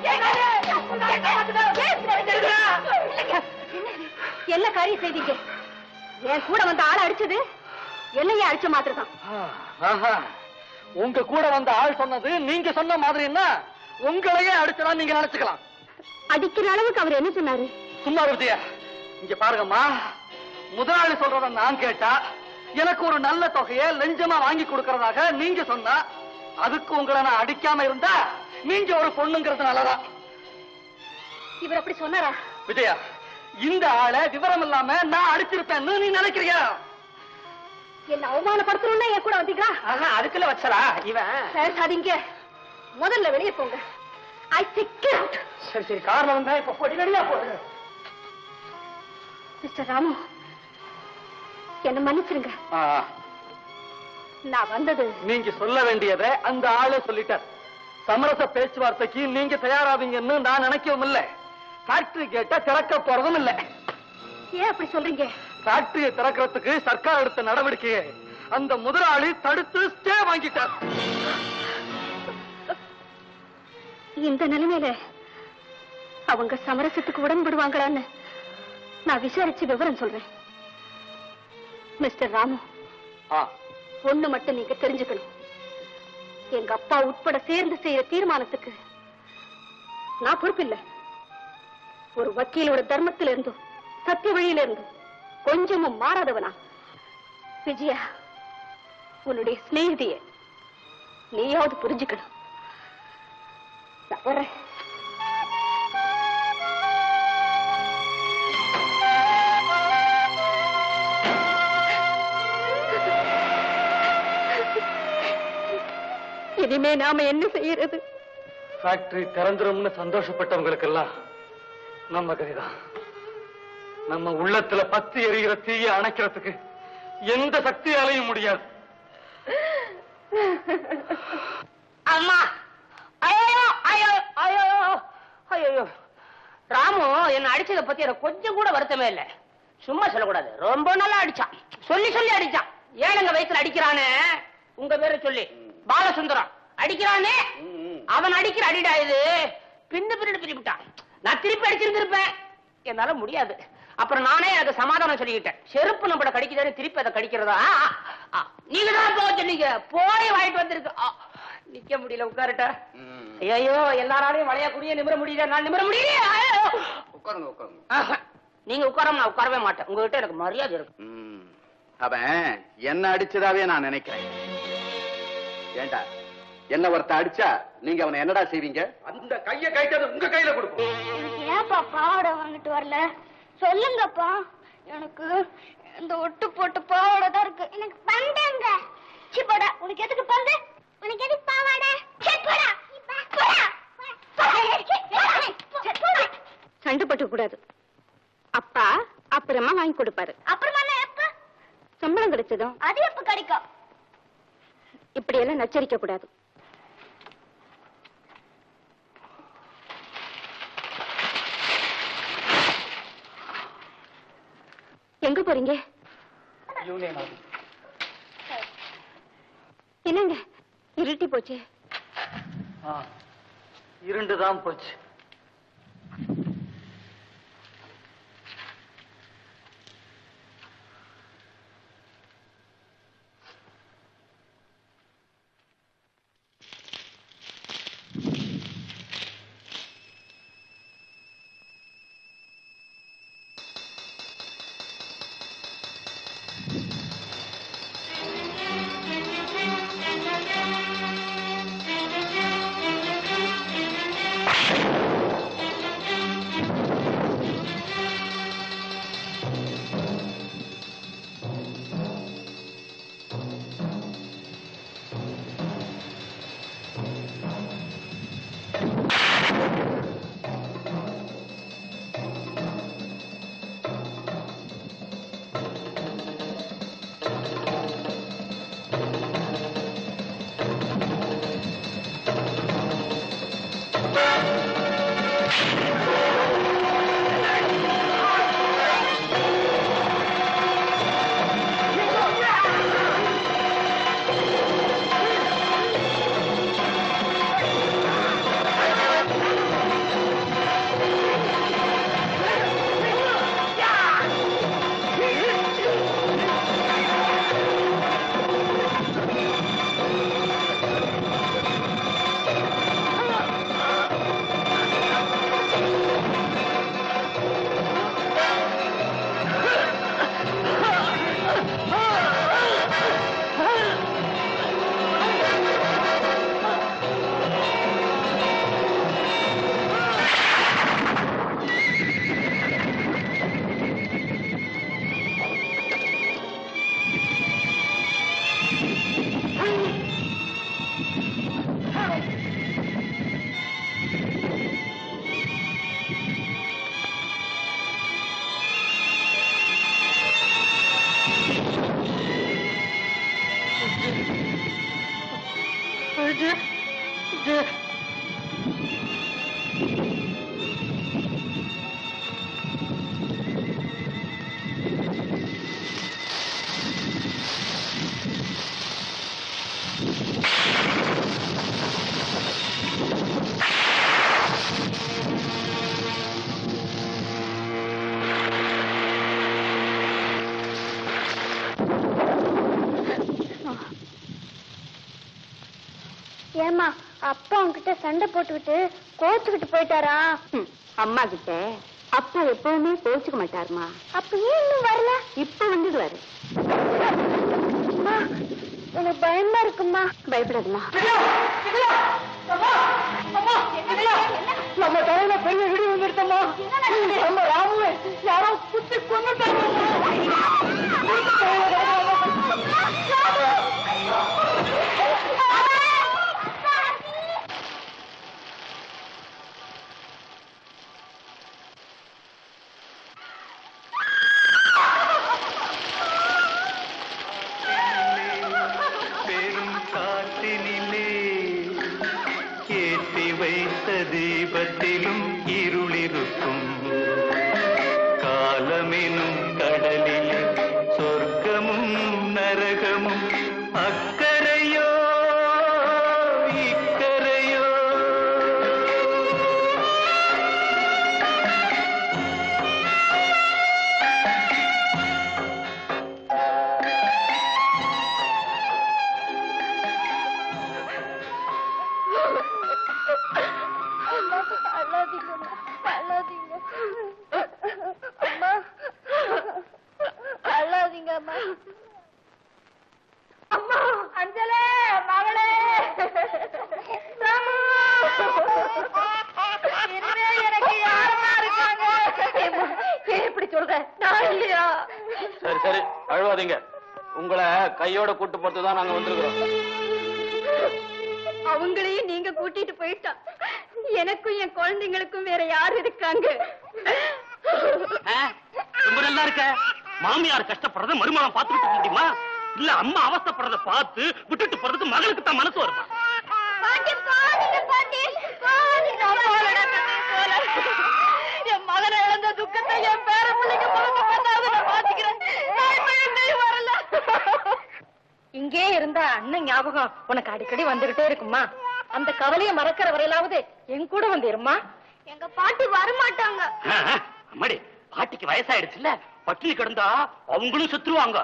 என்ன காரியம் செய்தீங்க என் கூட வந்த ஆளை அடிச்சது என்னையே அடிச்ச மாதிரி தான் ஆஹா. உங்க கூட வந்த ஆள் சொன்னது நீங்க சொன்ன மாதிரின்னா உங்களையே அடிச்சலாம் நீங்க நினைச்சுக்கலாம் அடிக்கிற அளவுக்கு அவர் என்ன சொன்னாரு சும்மா வித்தியா இங்க பாருங்கம்மா முதலாளி சொல்றத நான் கேட்டா எனக்கு ஒரு நல்ல தொகையை லஞ்சமா வாங்கி கொடுக்கறதாக நீங்க சொன்னா அதுக்கு உங்களை நான் அடிக்காம இருந்தா நீங்க ஒரு பொண்ணுங்கிறது நல்லதா இவர் அப்படி சொன்னாரா விஜயா இந்த ஆளை விவரம் இல்லாம நான் அடிச்சிருப்பேன்னு நீ நினைக்கிறியா என்ன அவமானப்படுத்தணும்னா என் கூட வந்தீங்களா ஆஹா அதுக்குள்ள வச்சரா இவன் பேசாதீங்க முதல்ல வெளியே போங்க ஐ திக் அவுட் சரி சரி கார்ல வந்தா இப்ப பொடி வெளியா போடுங்க மிஸ்டர் ராமு என்ன மன்னிச்சிருங்க நான் வந்தது நீங்க சொல்ல வேண்டியதை அந்த ஆளு சொல்லிட்டார் சமரச பேச்சுவார்த்தைக்கு நீங்க தயாராவீங்கன்னு நான் நினைக்கவும் இல்ல ஃபேக்டரி கேட்ட திறக்க போறதும் இல்ல ஏன் அப்படி சொல்றீங்க ஃபேக்டரியை திறக்கிறதுக்கு சர்க்கார் எடுத்த நடவடிக்கையை அந்த முதலாளி தடுத்து ஸ்டே வாங்கிட்டார் இந்த நிலைமையில அவங்க சமரசத்துக்கு உடன்படுவாங்களான்னு நான் விசாரிச்சு விவரம் சொல்றேன் மிஸ்டர் ராமு ஆ, ஒண்ணு மட்டும் நீங்க தெரிஞ்சுக்கணும் எங்க அப்பா உட்பட சேர்ந்து செய்யற தீர்மானத்துக்கு நான் பொறுப்பில்லை ஒரு வக்கீலோட தர்மத்தில இருந்தும் சத்திய வழியில இருந்தும் கொஞ்சமும் மாறாதவனா விஜயா உன்னுடைய சிநேகிதிய நீயாவது புரிஞ்சுக்கணும் நான் வர்றேன் இனிமே நாம என்ன செய்யறது ஃபேக்டரி திறந்துரும்னு சந்தோஷப்பட்டவங்களுக்கெல்லாம் நம்ம கைதான் நம்ம உள்ளத்துல பத்தி எரிகிற தீயை அணைக்கிறதுக்கு எந்த சக்தியாலையும் முடியாது அம்மா ஐயோ ஐயோ ஐயோ ஐயோ ராமு என்ன அடிச்சத பத்தி எனக்கு கொஞ்சம் கூட வருத்தமே இல்ல சும்மா சொல்லக்கூடாது ரொம்ப நல்லா அடிச்சான் சொல்லி சொல்லி அடிச்சான் ஏழுங்க வயசுல அடிக்கிறானே உங்க பேரை சொல்லி பாலசுந்தரம் அடிக்கிறானே அவன் அடிக்கிற அடிடா இது பின்னு பின்னு பிரிவிட்டான் நான் திருப்பி அடிச்சிருந்திருப்பேன் என்னால முடியாது அப்புறம் நானே எனக்கு சமாதானம் சொல்லிக்கிட்டேன் செருப்பு நம்மள கடிக்குதானே திருப்பி அதை கடிக்கிறதா ஆ, ஆ, ஆ. நீங்க தான் போக சொன்னீங்க போய் வாங்கிட்டு வந்திருக்கு ஆ, நிக்க முடியல உட்காருட்ட ஐயோ எல்லாராலையும் வளையக்கூடிய நிமிர முடியல நான் நிமிர முடியல ஐயோ. உட்காருங்க உட்காருங்க ஆஹா. நீங்க உட்காராம நான் உட்காரவே மாட்டேன் உங்ககிட்ட எனக்கு மரியாதை இருக்கு ம். அவன் என்ன அடிச்சதாவே நான் நினைக்கிறேன் ஏண்டா என்ன ஒருத்த அடிச்சா நீங்க அவனை என்னடா செய்வீங்க அந்த கைய கைட்டது உங்க கையில கொடுக்கும் எனக்கு ஏன்ப்பா பாவாடை வாங்கிட்டு வரல சொல்லுங்கப்பா எனக்கு இந்த ஒட்டு போட்டு பாவாடை தான் இருக்கு எனக்கு பந்தங்க சிப்படா உனக்கு எதுக்கு பந்து உனக்கு எதுக்கு பாவாடை சிப்படா சண்டை போட்டு கூடாது அப்பா அப்புறமா வாங்கி கொடுப்பாரு அப்புறமா நான் எப்ப சம்பளம் கிடைச்சதும் அது எப்ப கிடைக்கும் இப்படி எல்லாம் நச்சரிக்க கூடாது எங்க போறீங்க யூனியன் ஆபீஸ் என்னங்க இருட்டி போச்சு ஆ, இருண்டுதான் போச்சு உன்கிட்ட சண்டை போட்டுக்கிட்டு கோச்சுக்கிட்டு போயிட்டாரா அம்மா கிட்ட அப்பா எப்பவுமே கோச்சுக்க மாட்டாருமா அப்ப ஏன் இன்னும் வரல இப்ப வந்துடுவாரு அம்மா எனக்கு பயமா இருக்குமா பயப்படாதுமா நம்ம தலையில பெரிய இடி வந்துருத்தம்மா நம்ம ராமுவே யாரோ குத்தி பெரும் காற்றினிலே ஏற்றி வைத்த தீபத்திலும் இருளிருக்கும் காலமெனும் கடலிலே சொர்க்கமும் நரகமும் அக்கரையோ இக்கரையோ அழாதீங்கம்மா அழாதீங்க அம்மா அழாதீங்க அம்மா அம்மா அஞ்சலே மகளே இனிமே எனக்கு யாரமா இருக்காங்க ஏன் இப்படி சொல்ற நான் இல்லையா சரி சரி அழுவாதீங்க உங்களை கையோட கூட்டு போட்டு தான் நாங்க வந்திருக்கிறோம் அவங்களையும் நீங்க கூட்டிட்டு போயிட்டா எனக்கும் என் குழந்தைங்களுக்கும் வேற யார் இருக்காங்க ரொம்ப நல்லா இருக்க மாமியார் கஷ்டப்படுறத மருமகன் பார்த்துட்டு இருக்க முடியுமா இல்ல அம்மா அவஸ்தைப்படுறத பார்த்து விட்டுட்டு போறதுக்கு மகளுக்கு தான் மனசு வருமா பாட்டி போறீங்க பாட்டி போறீங்க நான் போலடா கண்ணே, போல. என் மகனை இழந்த துக்கத்தை என் பேர பிள்ளைங்க முழுக்க பண்ணாத நான் பாத்துக்கிறேன் நான் இப்ப எங்கேயும் வரல இங்கே இருந்தா அண்ணன் ஞாபகம் உனக்கு அடிக்கடி வந்துகிட்டே இருக்குமா அந்த கவலையை மறக்கிற வரையிலாவது என் கூட வந்து இருமா எங்க பாட்டி வரமாட்டாங்க அம்மாடி பாட்டிக்கு வயசாயிடுச்சுல்ல பட்டினி கிடந்தா அவங்களும் செத்துருவாங்க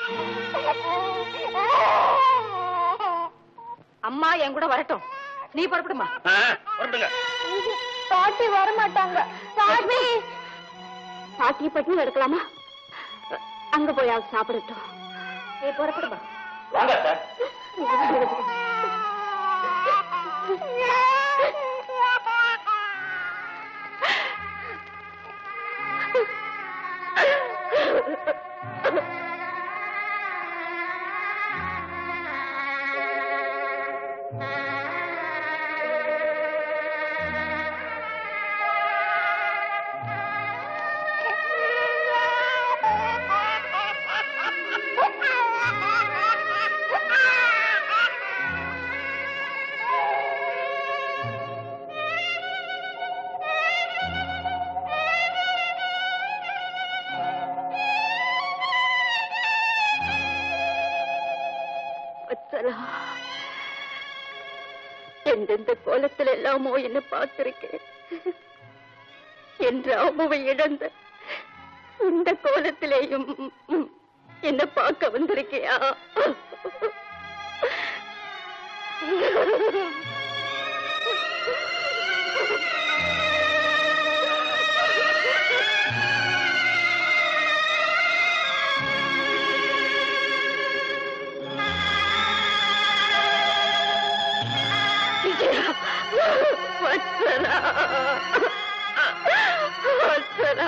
அம்மா என் கூட வரட்டும் நீ புறப்படுமா ஆ, வரட்டுங்க பாட்டி வரமாட்டாங்க பாட்டி பாட்டி பட்டினி கிடக்கலாமா அங்க போய் அவ சாப்பிடட்டும் நீ புறப்படுமா வாங்க சார் வச்சலா எந்தெந்த கோலத்துல எல்லாமோ என்ன பார்த்திருக்கேன் என்று அம்மாவை இழந்த இந்த கோலத்திலேயும் என்ன பார்க்க வந்திருக்கியா வச்சலா வச்சலா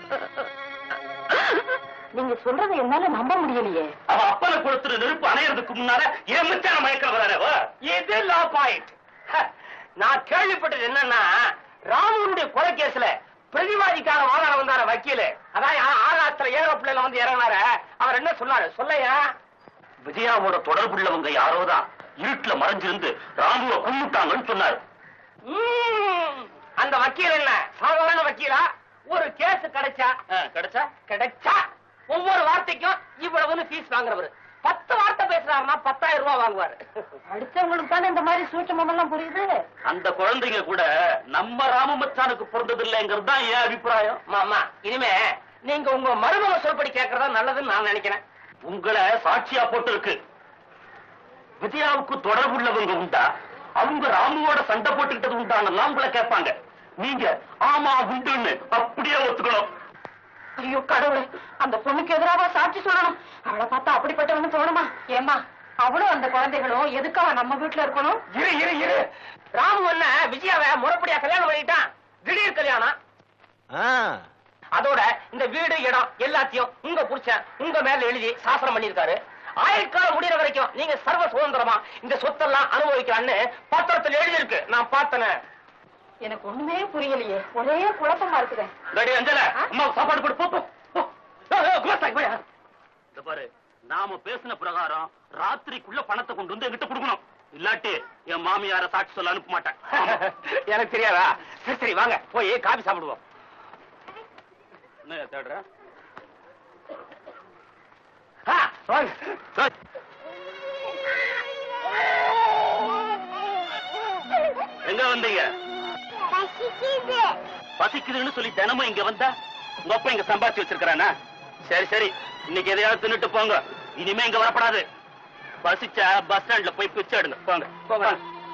நீங்க சொல்றதை என்னால நம்ப முடியலையே அவ அப்பனை கொடுத்துரு நெருப்பு அணையறதுக்கு முன்னால ஏன் மிச்சான மயக்கம் வரானவ இது லா பாயிண்ட் நான் கேள்விப்பட்டது என்னன்னா ராமுடைய கொலை கேஸ்ல பிரதிவாதிக்கார வாதாட வந்தார வக்கீல் அதான் ஆ- ஆகாத்துல ஏரோப்ளேன்ல வந்து இறங்கினார அவர் என்ன சொன்னாரு சொல்லையா விஜயாவோட தொடர்புள்ளவங்க யாரோதான் இருட்டுல மறைஞ்சிருந்து ராமுவ கொன்னுட்டாங்கன்னு சொன்னாரு ம்ம். அந்த வக்கீல் என்ன சாதாரண வக்கீலா ஒரு கேஸ் கிடைச்சா கிடைச்சா கிடைச்சா ஒவ்வொரு வார்த்தைக்கும் இவ்வளவுன்னு ஃபீஸ் வாங்குறவரு பத்து வார்த்தை பேசுறாருன்னா பத்தாயிரம் ரூபாய் வாங்குவாரு அடுத்தவங்களுக்கு தானே இந்த மாதிரி சூட்சமம் எல்லாம் புரியுது அந்த குழந்தைங்க கூட நம்ம ராமமச்சானுக்கு பிறந்தது இல்லைங்கிறது தான் என் அபிப்பிராயம் மாமா இனிமே நீங்க உங்க மருமக சொல்படி கேட்கறதா நல்லதுன்னு நான் நினைக்கிறேன் உங்களை சாட்சியா போட்டு இருக்கு விஜயாவுக்கு தொடர்புள்ளவங்க உண்டா அவங்க ராமுவோட சண்டை போட்டுக்கிட்டது உண்டானெல்லாம் உங்களை கேட்பாங்க நீங்க ஆமா உண்டுன்னு அப்படியே ஒத்துக்கணும் ஐயோ கடவுளே அந்த பொண்ணுக்கு எதிராக சாட்சி சொல்லணும் அவளை பார்த்தா அப்படிப்பட்டவனு தோணுமா ஏமா அவளும் அந்த குழந்தைகளும் எதுக்காக நம்ம வீட்டுல இருக்கணும் இரு இரு இரு ராமு என்ன விஜயாவை முறைப்படியா கல்யாணம் பண்ணிட்டான் திடீர் கல்யாணம் அதோட இந்த வீடு இடம் எல்லாத்தையும் உங்க புடிச்ச உங்க மேல எழுதி சாசனம் பண்ணிருக்காரு ஆயுட்காலம் முடியற வரைக்கும் நீங்க சர்வ சுதந்திரமா இந்த சொத்தெல்லாம் அனுபவிக்கலான்னு பத்திரத்தில் எழுதி இருக்கு நான் பார்த்தனே எனக்கு ஒண்ணுமே புரியலையே ஒரே குழப்பமா இருக்குதே ரெடி அஞ்சல அம்மா சாப்பாடு போடு போ, போ போ. ஏய், ஏய், குமாஸ்தாய், போயா. இந்த பாரு நாம பேசின பிரகாரம் ராத்திரிக்குள்ள பணத்தை கொண்டு வந்து என்கிட்ட கொடுக்கணும் இல்லாட்டி என் மாமியார சாட்சி சொல்ல அனுப்ப மாட்டேன் எனக்கு தெரியாதா சரி சரி வாங்க போய் காபி சாப்பிடுவோம் என்ன தேடுற ஆ, வாங்க எங்க வந்தீங்க பசிக்குது பசிக்குதுன்னு சொல்லி தினமும் இங்க வந்தா உங்க அப்பா இங்க சம்பாதிச்சு வச்சிருக்கானா சரி சரி இன்னைக்கு எதையாவது தின்னுட்டு போங்க இனிமே இங்க வரப்படாது பசிச்சா பஸ் ஸ்டாண்ட்ல போய் பிச்சை எடுங்க போங்க போங்க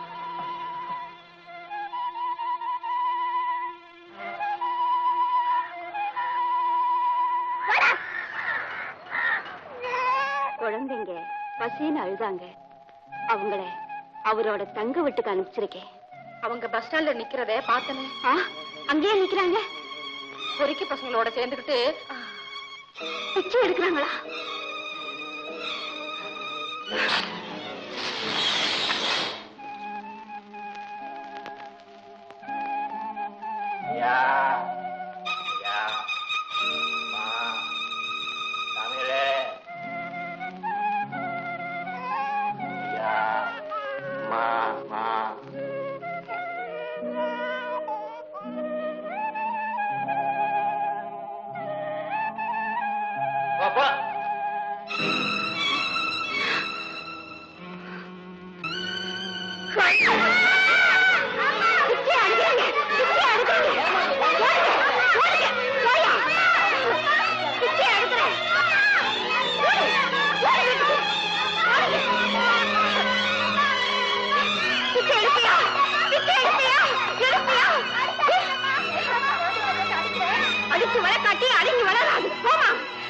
குழந்தைங்க பசின்னு அழுதாங்க அவங்கள அவரோட தங்க வீட்டுக்கு அனுப்பிச்சிருக்கேன் அவங்க பஸ் ஸ்டாண்ட்ல நிக்கிறதே பார்த்தனே ஆ, அங்கேயே நிக்கிறாங்க பொறுக்கி பசங்களோட சேர்ந்துக்கிட்டு பிச்சை எடுக்கிறாங்களா யா யா மா தமிழே யா மா மா பாப்பா பிச்சை எடுக்கிறாங்க பிச்சை எடுக்கிறாங்க ஓடுங்க ஓடுங்க போயா பிச்சை எடுக்கிறேன் ஓடு ஓடு வீட்டுக்கு ஓடுங்க பிச்சை எடுப்பியா பிச்சை எடுப்பியா எடுப்பியா அடிச்சு வர காட்டி அடங்கி வளராது போமா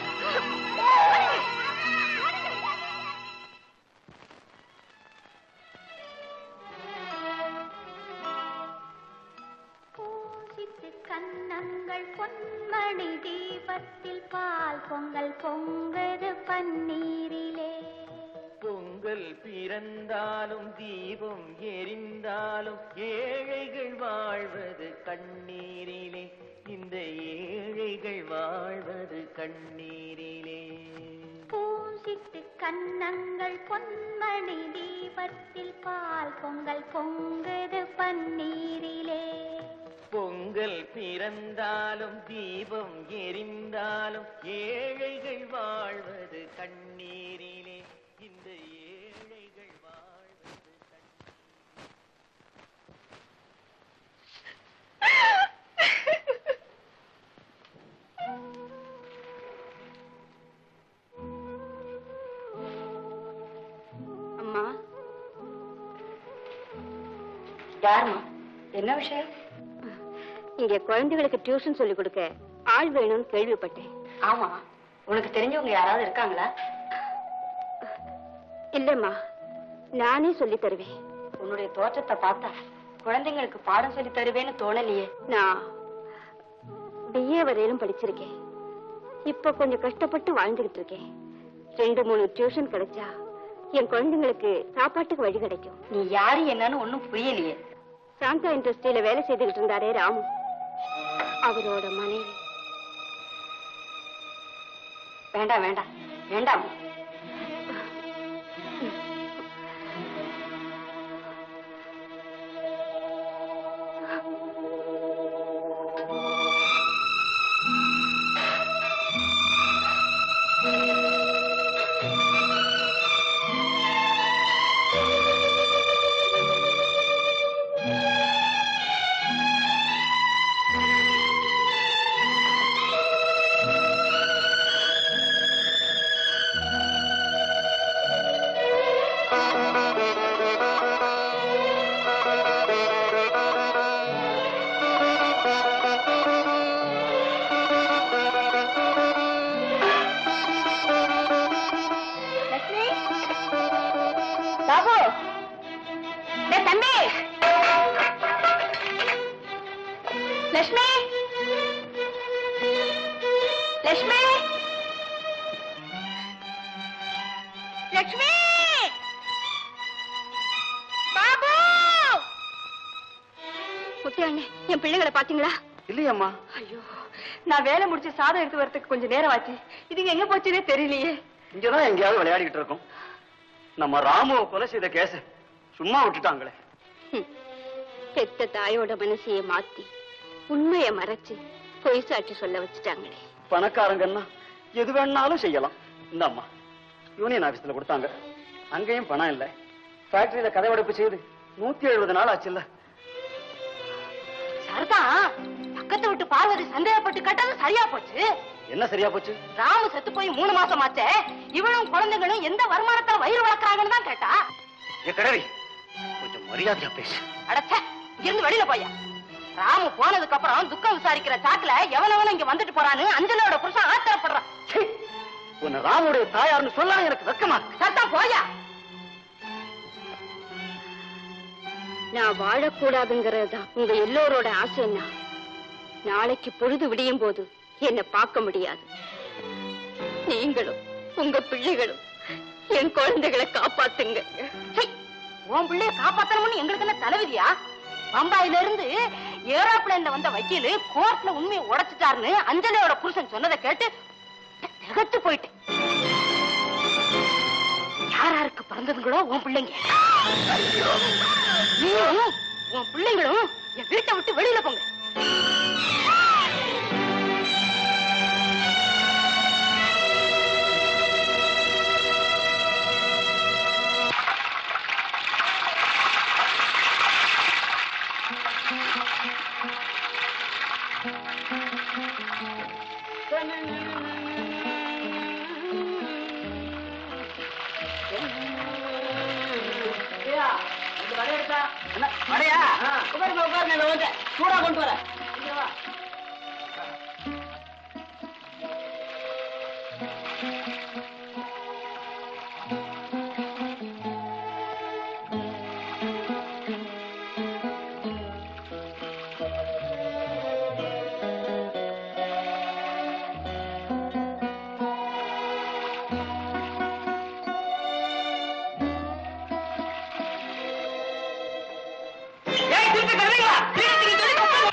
பூசித்து கன்னங்கள் பொன்மணி தீபத்தில் பால் பொங்கல் பொங்குது பன்னீரிலே பொங்கல் பிறந்தாலும் தீபம் எரிந்தாலும் ஏழைகள் வாழ்வது கண்ணீரிலே இந்த ஏழைகள் வாழ்வது கண்ணீரிலே பூசித்து கன்னங்கள் பொன்மணி தீபத்தில் பால் பொங்கல் பொங்குது பன்னீரிலே பொங்கல் பிறந்தாலும் தீபம் எரிந்தாலும் ஏழைகள் வாழ்வது கண்ணீரிலே இந்த ஏழைகள் வாழ்வது அம்மா யாருமா என்ன விஷயம் இங்க குழந்தைகளுக்கு டியூஷன் சொல்லி கொடுக்க ஆள் வேணும்னு கேள்விப்பட்டேன் ஆமா உனக்கு தெரிஞ்சவங்க யாராவது இருக்காங்களா இல்லம்மா நானே சொல்லி தருவேன் உன்னுடைய தோற்றத்தை பார்த்தா குழந்தைங்களுக்கு பாடம் சொல்லி தருவேன்னு தோணலையே நான் பிஏ வரையிலும் படிச்சிருக்கேன் இப்ப கொஞ்சம் கஷ்டப்பட்டு வாழ்ந்துகிட்டு இருக்கேன் ரெண்டு மூணு டியூஷன் கிடைச்சா என் குழந்தைங்களுக்கு சாப்பாட்டுக்கு வழி கிடைக்கும் நீ யாரு என்னன்னு ஒண்ணும் புரியலையே சாந்தா இண்டஸ்ட்ரியில வேலை செய்துகிட்டு இருந்தாரே ராமு அவரோட மனைவி வேண்டாம் வேண்டாம் வேண்டாம் ஆ லட்சுமி லட்சுமி லட்சுமி பாபு முத்தையண்ணே என் பிள்ளைகளை பாத்தீங்களா இல்லையம்மா ஐயோ நான் வேலை முடிச்சு சாதம் எடுத்து வரதுக்கு கொஞ்சம் நேரம் ஆச்சு இதுங்க எங்க போச்சுன்னே தெரியலையே இங்கதான் எங்கேயாவது விளையாடிக்கிட்டு இருக்கோம் நம்ம ராமுவை கொலை செய்த கேச சும்மா விட்டுட்டாங்களே ஹம். பெத்த தாயோட மனசையே மாத்தி உண்மைய மறைச்சு பொய் சாட்சி சொல்ல வச்சுட்டாங்களே பணக்காரங்கன்னா எது வேணாலும் செய்யலாம் இந்தாம்மா யூனியன் ஆபீஸ்ல கொடுத்தாங்க அங்கேயும் பணம் இல்ல ஃபேக்டரியில கதைவடைப்பு செய்து நூத்தி எழுபது நாள் ஆச்சுல்ல சரிதான் பக்கத்து விட்டு பார்வதி சந்தேகப்பட்டு கேட்டது சரியா போச்சு என்ன சரியா போச்சு ராமு செத்து போய் மூணு மாசம் ஆச்சே இவளும் குழந்தைகளும் எந்த வருமானத்துல வயிறு வளர்க்கறாங்கன்னு தான் கேட்டா ஏ கடவி கொஞ்சம் மரியாதையா பேசு அடச்சே இருந்து வெளியில போயா ராமு போனதுக்கு அப்புறம் துக்கம் விசாரிக்கிற சாக்குல எவனவனும் இங்க வந்துட்டு போறான்னு அஞ்சலியோட புருஷன் ஆத்திரப்படுறான் சீ, உன்னை ராமுடைய தாயார்னு சொல்ல எனக்கு வெக்கமா இருக்கு. சத்தம் போயா நான் வாழக்கூடாதுங்கிறது தான் உங்க எல்லோரோட ஆசைன்னா நாளைக்கு பொழுது விடியும் போது என்னை பார்க்க முடியாது நீங்களும் உங்க பிள்ளைகளும் என் குழந்தைகளை காப்பாத்துங்க சை, உன் பிள்ளைய காப்பாத்தணும்னு எங்களுக்கு என்ன தலைவிதியா பம்பாயில இருந்து ஏரோப்ளேன்ல வந்த வக்கீல் கோர்ட்ல உண்மையை உடைச்சிட்டாருன்னு அஞ்சலியோட புருஷன் சொன்னதை கேட்டு திகத்து போயிட்டேன் யார் யாருக்கு பிறந்ததுங்களோ உன் பிள்ளைங்க நீயும் உன் பிள்ளைங்களும் என் வீட்டை விட்டு வெளியில போங்க வடையா உட்காருங்க உட்காருங்க நான் வந்து சூடா கொண்டு வரேன் இங்க வா. ஏய், திருப்பி தருவீங்களா? திருப்பி திருப்பி திருப்பி உட்காரு.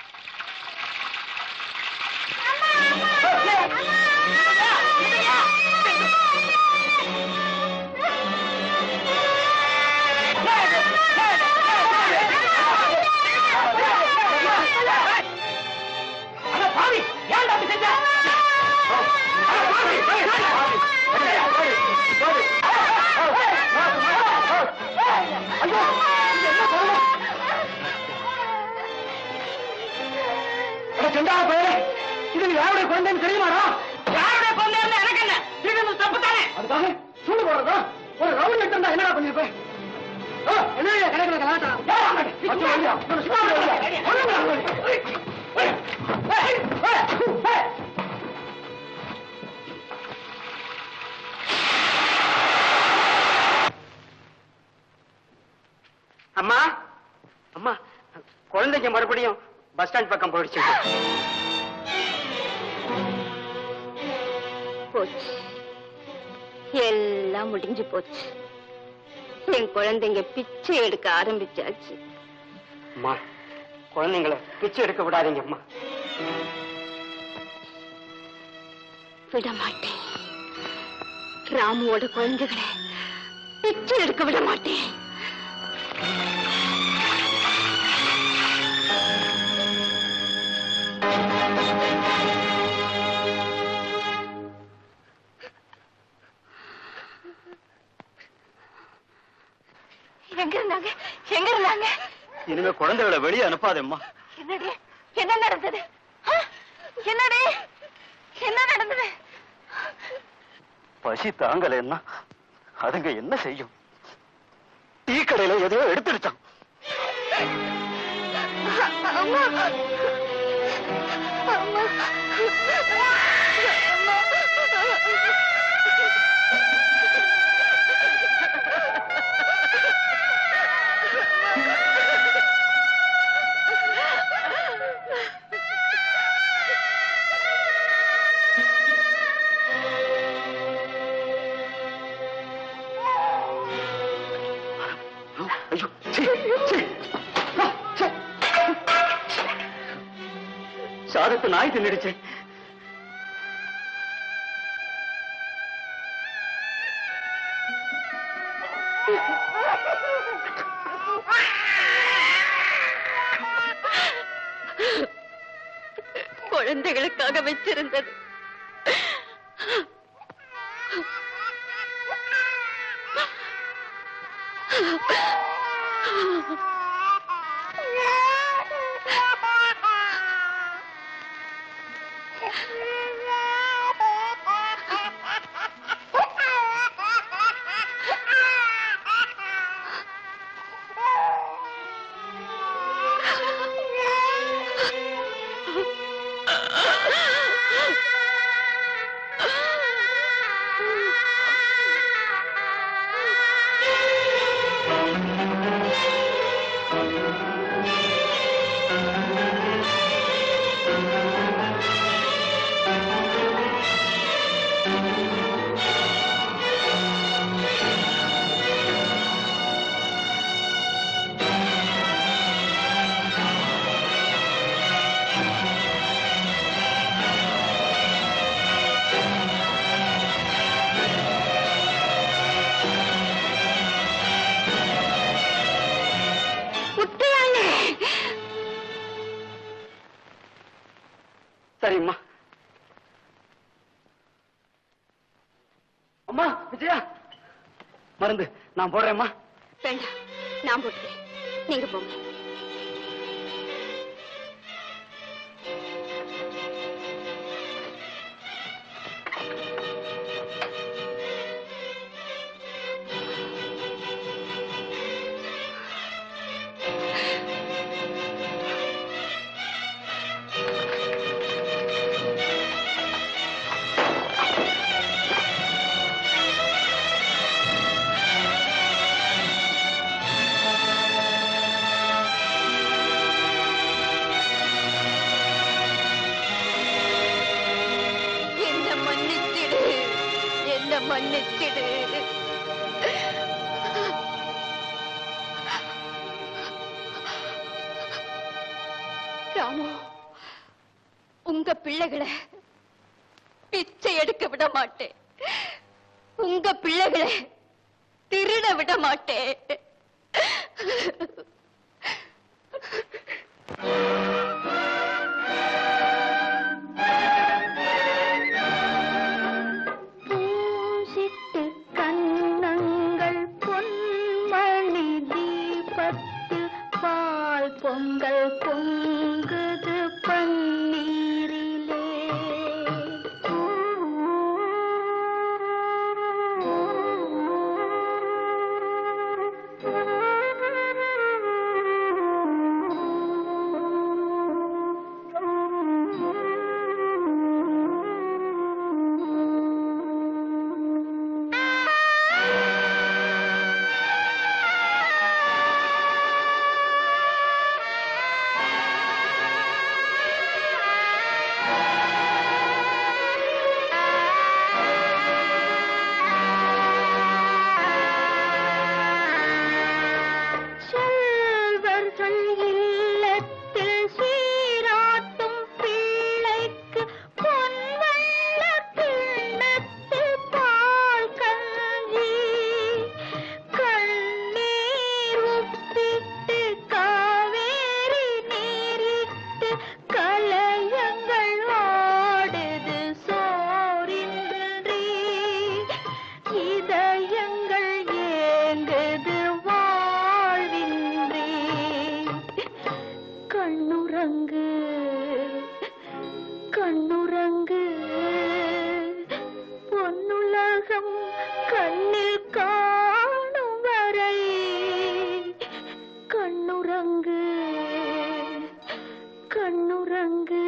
அட பாவி, ஏன்டா அப்படி செஞ்ச? அட பாவி, பாவி, பாவி. ஐயோ, இது என்ன கொடுமை? அட செண்டாத பயலே, இது நீ யாருடைய குழந்தைன்னு தெரியுமாடா யாருடைய குழந்தைன்னு எனக்கு என்ன இது தப்பு தானே அதுக்காக சூடு போடுறதா ஒரு ரவுண்ட் எடுத்தா என்னடா பண்ணிருப்பேன் என்ன கிடைக்கல கலாட்டா அம்மா அம்மா குழந்தைங்க மறுபடியும் பஸ் ஸ்டாண்ட் பக்கம் போயிடுச்சு போச்சு எல்லாம் முடிஞ்சு போச்சு என் குழந்தைங்க பிச்சை எடுக்க ஆரம்பிச்சாச்சு அம்மா குழந்தைங்களை பிச்சை எடுக்க விடாதீங்க அம்மா விட மாட்டேன் ராமுவோட குழந்தைகளை பிச்சை எடுக்க விட மாட்டேன் எங்க இருந்தாங்க எங்க இருந்தாங்க இனிமே குழந்தைகளை வெளியே அனுப்பாதேம்மா என்னடி என்ன நடந்தது ஆ? என்னடி என்ன நடந்தது பசி தாங்கலைன்னா அதுங்க என்ன செய்யும் டீ கடையில எதையோ எடுத்துருச்சான் அம்மா அம்மா சாதத்தை நாய் தின்னுடுச்சு குழந்தைகளுக்காக வச்சிருந்தது முத்தையானே சரிம்மா அம்மா விஜயா மருந்து நான் போடுறேம்மா வேண்டாம் நான் போட்டுக்கிறேன் நீங்க போங்க என்ன மன்னிச்சிடு என்ன மன்னிச்சிடு ராமு உங்க பிள்ளைகளை பிச்சை எடுக்க விட மாட்டேன் உங்க பிள்ளைகளை திருட விட மாட்டேன் பூசிட்டு கண்ணங்கள் பொன்மணி தீபத்தில் பால் பொங்கல் பொங்குது பன்னீரிலே செல்வர்கள் இல்லத்தில் சீராட்டும் பிள்ளைக்கு பொன்வண்ண கிண்ணத்தில் பால் கஞ்சி கண்ணீர் உப்பிட்டு காவேரி நீரிட்டு கலையங்கள் ஆடுது சோரின்றி இதயங்கள் ஏங்குது வாழ்வின்றி கண்ணுறங்கு கண்ணுறங்கு பொன்னுலகம் கண்ணில் காணும் வரை கண்ணுறங்கு கண்ணுறங்கு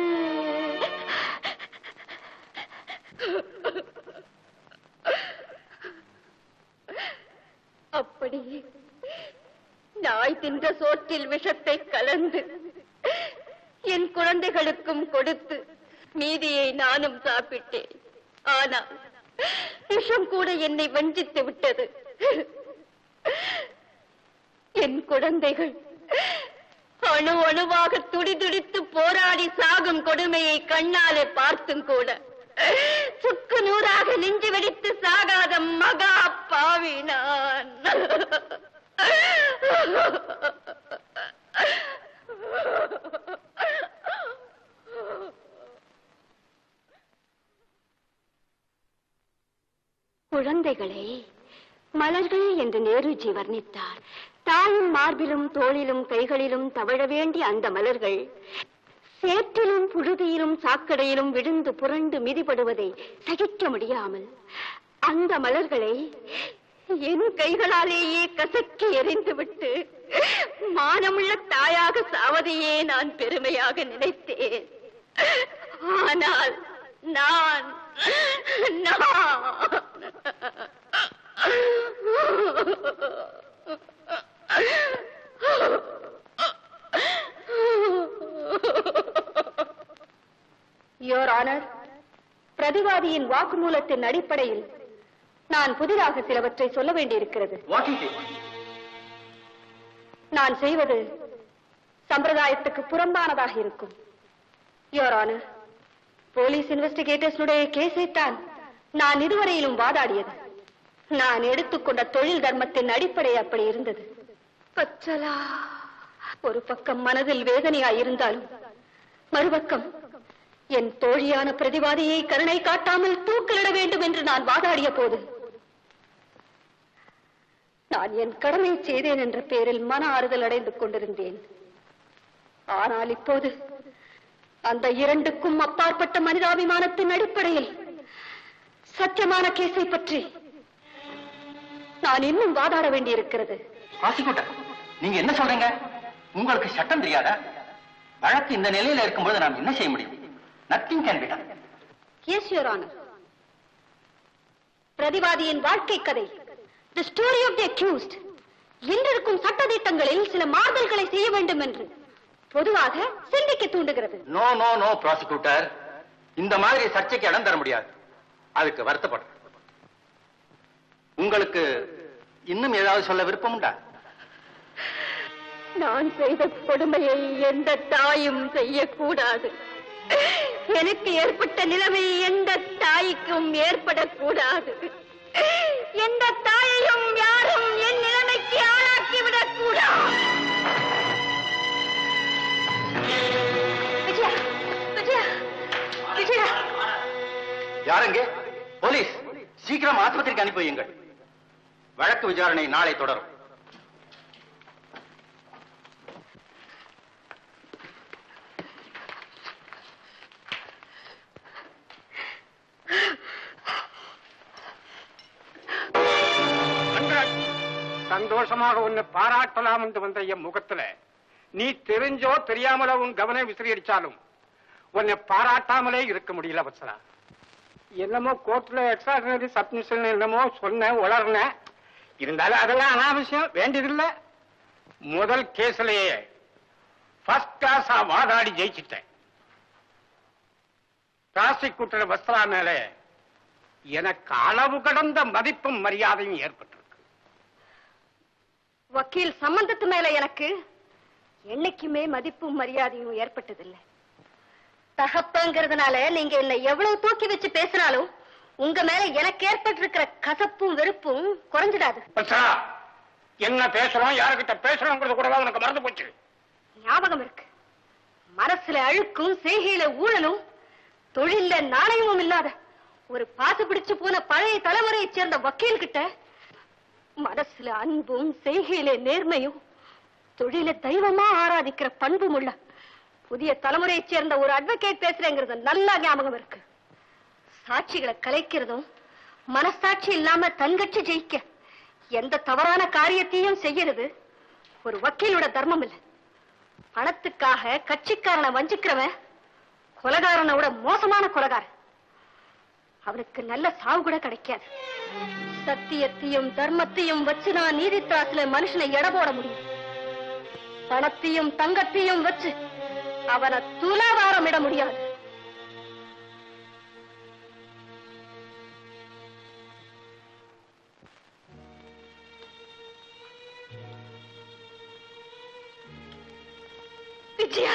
அப்படி நாய் தின்ற சோற்றில் விஷத்தை கலந்து என் குழந்தைகளுக்கும் கொடுத்து மீதியை நானும் சாப்பிட்டேன் ஆனால் விஷம் கூட என்னை வஞ்சித்து விட்டது என் குழந்தைகள் அணு அணுவாக துடி துடித்து போராடி சாகும் கொடுமையை கண்ணாலே பார்த்தும் கூட சுக்கு நூறாக நெஞ்சு வெடித்து சாகாத மகா பாவி நான் குழந்தைகளை மலர்கள் என்று நேருஜி வர்ணித்தார் தாயின் மார்பிலும் தோளிலும் கைகளிலும் தவழ வேண்டிய அந்த மலர்கள் சேற்றிலும் புழுதியிலும் சாக்கடையிலும் விழுந்து புரண்டு மிதிபடுவதை சகிக்க முடியாமல் அந்த மலர்களை என் கைகளாலேயே கசக்கி எறிந்துவிட்டு மானமுள்ள தாயாக சாவதையே நான் பெருமையாக நினைத்தேன் ஆனால் நான் யோர் ஆனர் பிரதிவாதியின் வாக்குமூலத்தின் அடிப்படையில் நான் புதிதாக சிலவற்றை சொல்ல வேண்டியிருக்கிறது வாட் இஸ் இட் நான் செய்வது சம்பிரதாயத்துக்கு புறம்பானதாக இருக்கும் யோர் ஆனர் போலீஸ் இன்வெஸ்டிகேட்டர்ஸுடைய கேஸை தான் நான் இதுவரையிலும் வாதாடியது நான் எடுத்துக்கொண்ட தொழில் தர்மத்தின் அடிப்படை அப்படி இருந்தது பச்சலா ஒரு பக்கம் மனதில் வேதனையாயிருந்தாலும் மறுபக்கம் என் தோழியான பிரதிவாதியை கருணை காட்டாமல் தூக்கிலிட வேண்டும் என்று நான் வாதாடிய போது நான் என் கடமை செய்தேன் என்ற பெயரில் மன ஆறுதல் அடைந்து கொண்டிருந்தேன் ஆனால் இப்போது அந்த இரண்டுக்கும் அப்பாற்பட்ட மனிதாபிமானத்தின் அடிப்படையில் சத்தியமான கேஸை பற்றி நான் இன்னும் வாதாட வேண்டியிருக்கிறது ப்ராசிக்யூட்டர் நீங்க என்ன சொல்றீங்க உங்களுக்கு சட்டம் தெரியாதா வழக்கு இந்த நிலையில இருக்கும்போது நாம் என்ன செய்ய முடியும் nothing can be done yes your honour பிரதிவாதியின் வாழ்க்கை கதை the story of the accused இன்றிருக்கும் சட்டதிட்டங்களில் சில மாறுதல்களை செய்ய வேண்டும் என்று பொதுவாக சிந்திக்க தூண்டுகிறது நோ நோ நோ ப்ராசிக்யூட்டர் இந்த மாதிரி சர்ச்சைக்கு இடம் தர முடியாது அதுக்கு வருத்தப்படுறேன் உங்களுக்கு இன்னும் ஏதாவது சொல்ல விருப்பம் உண்டா நான் செய்த கொடுமையை எந்த தாயும் செய்யக்கூடாது எனக்கு ஏற்பட்ட நிலைமை எந்த தாய்க்கும் ஏற்படக்கூடாது எந்த தாயையும் யாரும் என் நிலைமைக்கு ஆளாக்கிவிடக் கூடாது விஜயா விஜயா விஜயா யாருங்க போலீஸ் சீக்கிரம் ஆஸ்பத்திரிக்கு அனுப்பி வையுங்கள் வழக்கு விசாரணை நாளை தொடரும் அன்றன், சந்தோஷமாக உன்னை பாராட்டலாம் என்று வந்த என் முகத்துல நீ தெரிஞ்சோ தெரியாமலோ உன் கவனம் விசிறியடிச்சாலும் உன்னை பாராட்டாமலே இருக்க முடியல வத்சலா என்னமோ கோர்ட்ல எக்ஸ்ட்ராடினரி சப்மிஷன் என்னமோ சொன்னேன் உளர்னேன் இருந்தாலும் அதெல்லாம் அனாவசியம் வேண்டியதில்லை முதல் கேஸ்லயே ஃபர்ஸ்ட் கிளாஸா வாதாடி ஜெயிச்சிட்டேன் ப்ராசிக்யூட்டர் வஸ்தரா மேலே எனக்கு அளவு கடந்த மதிப்பும் மரியாதையும் ஏற்பட்டிருக்கு வக்கீல் சம்பந்தத்து மேல எனக்கு என்னைக்குமே மதிப்பும் மரியாதையும் ஏற்பட்டதில்லை தகப்பங்கிறதுனால நீங்க என்ன எவ்வளவு தூக்கி வச்சு பேசினாலும் உங்க மேல எனக்கு ஏற்பட்டிருக்கிற கசப்பும் வெறுப்பும் குறைஞ்சிடாது வத்சலா, என்ன பேசுறோம் யாருக்கிட்ட பேசுறோங்கிறது கூட உனக்கு மறந்து போச்சு ஞாபகம் இருக்கு மனசுல அழுக்கும் செய்கையில ஊழலும் தொழில்ல நாணயமும் இல்லாத ஒரு பாசு பிடிச்சு போன பழைய தலைமுறையைச் சேர்ந்த வக்கீல் கிட்ட மனசுல அன்பும் செய்கையில நேர்மையும் தொழில தெய்வமா ஆராதிக்கிற பண்பும் உள்ள புதிய தலைமுறையைச் சேர்ந்த ஒரு அட்வொகேட் பேசுறேங்கிறது நல்லா ஞாபகம் இருக்கு சாட்சிகளை கலைக்கிறதும் மனசாட்சி இல்லாம தன்கட்சி ஜெயிக்க எந்த தவறான காரியத்தையும் செய்யறது ஒரு வக்கீலோட தர்மம் இல்ல பணத்துக்காக கட்சிக்காரனை வஞ்சிக்கிறவன் கொலகாரனை விட மோசமான கொலகாரன் அவனுக்கு நல்ல சாவு கூட கிடைக்காது சத்தியத்தையும் தர்மத்தையும் வச்சு நான் நீதித்தாசுல மனுஷனை எடை போட முடியும் பணத்தையும் தங்கத்தையும் வச்சு அவனை துலாவாரம் இட முடியாது விஜயா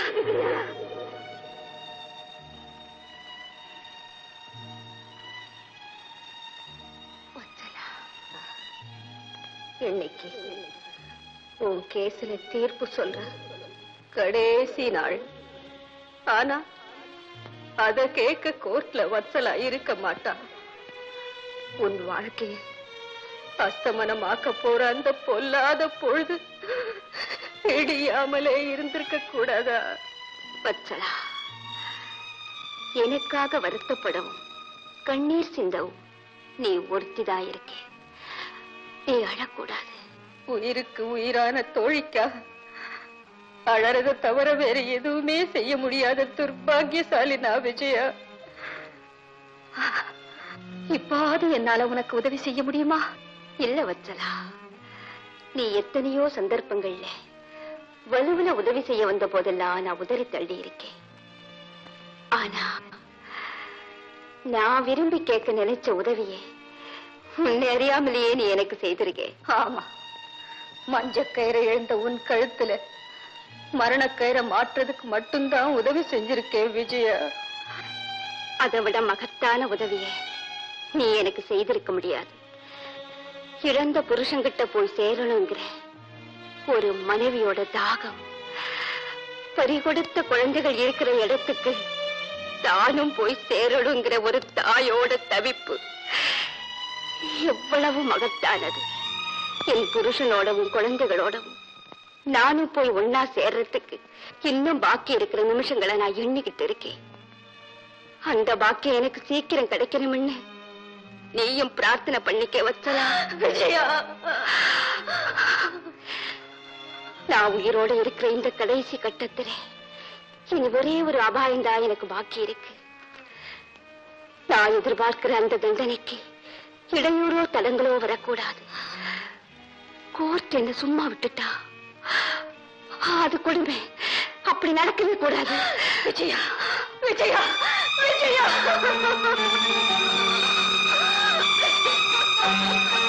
இன்னைக்கு உன் கேஸ்ல தீர்ப்பு சொல்ற கடைசி நாள் ஆனா அத கேட்க கோர்ட்ல வத்சலா இருக்க மாட்டா உன் வாழ்க்கையை அஸ்தமனமாக்க போற அந்த பொல்லாத பொழுது இடியாமலே இருந்திருக்க கூடாதா வத்சலா எனக்காக வருத்தப்படவும் கண்ணீர் சிந்தவும் நீ ஒருத்திதான் இருக்கே நீ அழக்கூடாது உயிருக்கு உயிரான தோழிக்காக அழறத தவிர வேற எதுவுமே செய்ய முடியாத துர்பாகியசாலி நான் விஜயா இப்பாவது என்னால உனக்கு உதவி செய்ய முடியுமா இல்ல வச்சலா நீ எத்தனையோ சந்தர்ப்பங்கள்ல வலுவுல உதவி செய்ய வந்த போதெல்லாம் நான் உதறி தள்ளி இருக்கேன் ஆனா நான் விரும்பி கேட்க நினைச்ச உதவியே உன்னை அறியாமலேயே நீ எனக்கு செய்திருக்கே ஆமா மஞ்சக்கயிறை எழுந்த உன் கழுத்துல மரணக்கயிறை மாற்றுறதுக்கு மட்டும்தான் உதவி செஞ்சிருக்கேன் விஜயா அதை விட மகத்தான உதவியை நீ எனக்கு செய்திருக்க முடியாது இழந்த புருஷங்கிட்ட போய் சேரணுங்கிற ஒரு மனைவியோட தாகம் பறிகொடுத்த குழந்தைகள் இருக்கிற இடத்துக்கு தானும் போய் சேரணுங்கிற ஒரு தாயோட தவிப்பு எவ்வளவு மகத்தானது என் புருஷனோடவும் குழந்தைகளோடவும் நானும் போய் ஒன்னா சேர்றதுக்கு இன்னும் பாக்கி இருக்கிற நிமிஷங்களை நான் எண்ணிக்கிட்டு இருக்கேன் அந்த பாக்கியம் எனக்கு சீக்கிரம் கிடைக்கணும்னு நீயும் பிரார்த்தனை பண்ணிக்க வச்சலா விஜயா நான் உயிரோட இருக்கிற இந்த கடைசி கட்டத்துல இனி ஒரே ஒரு அபாயம் தான் எனக்கு பாக்கி இருக்கு நான் எதிர்பார்க்கிற அந்த தண்டனைக்கு இடையூறோ தடங்களோ வரக்கூடாது கோர்ட் என்ன சும்மா விட்டுட்டா அது கொடுமை அப்படி நடக்கவே கூடாது விஜயா விஜயா விஜயா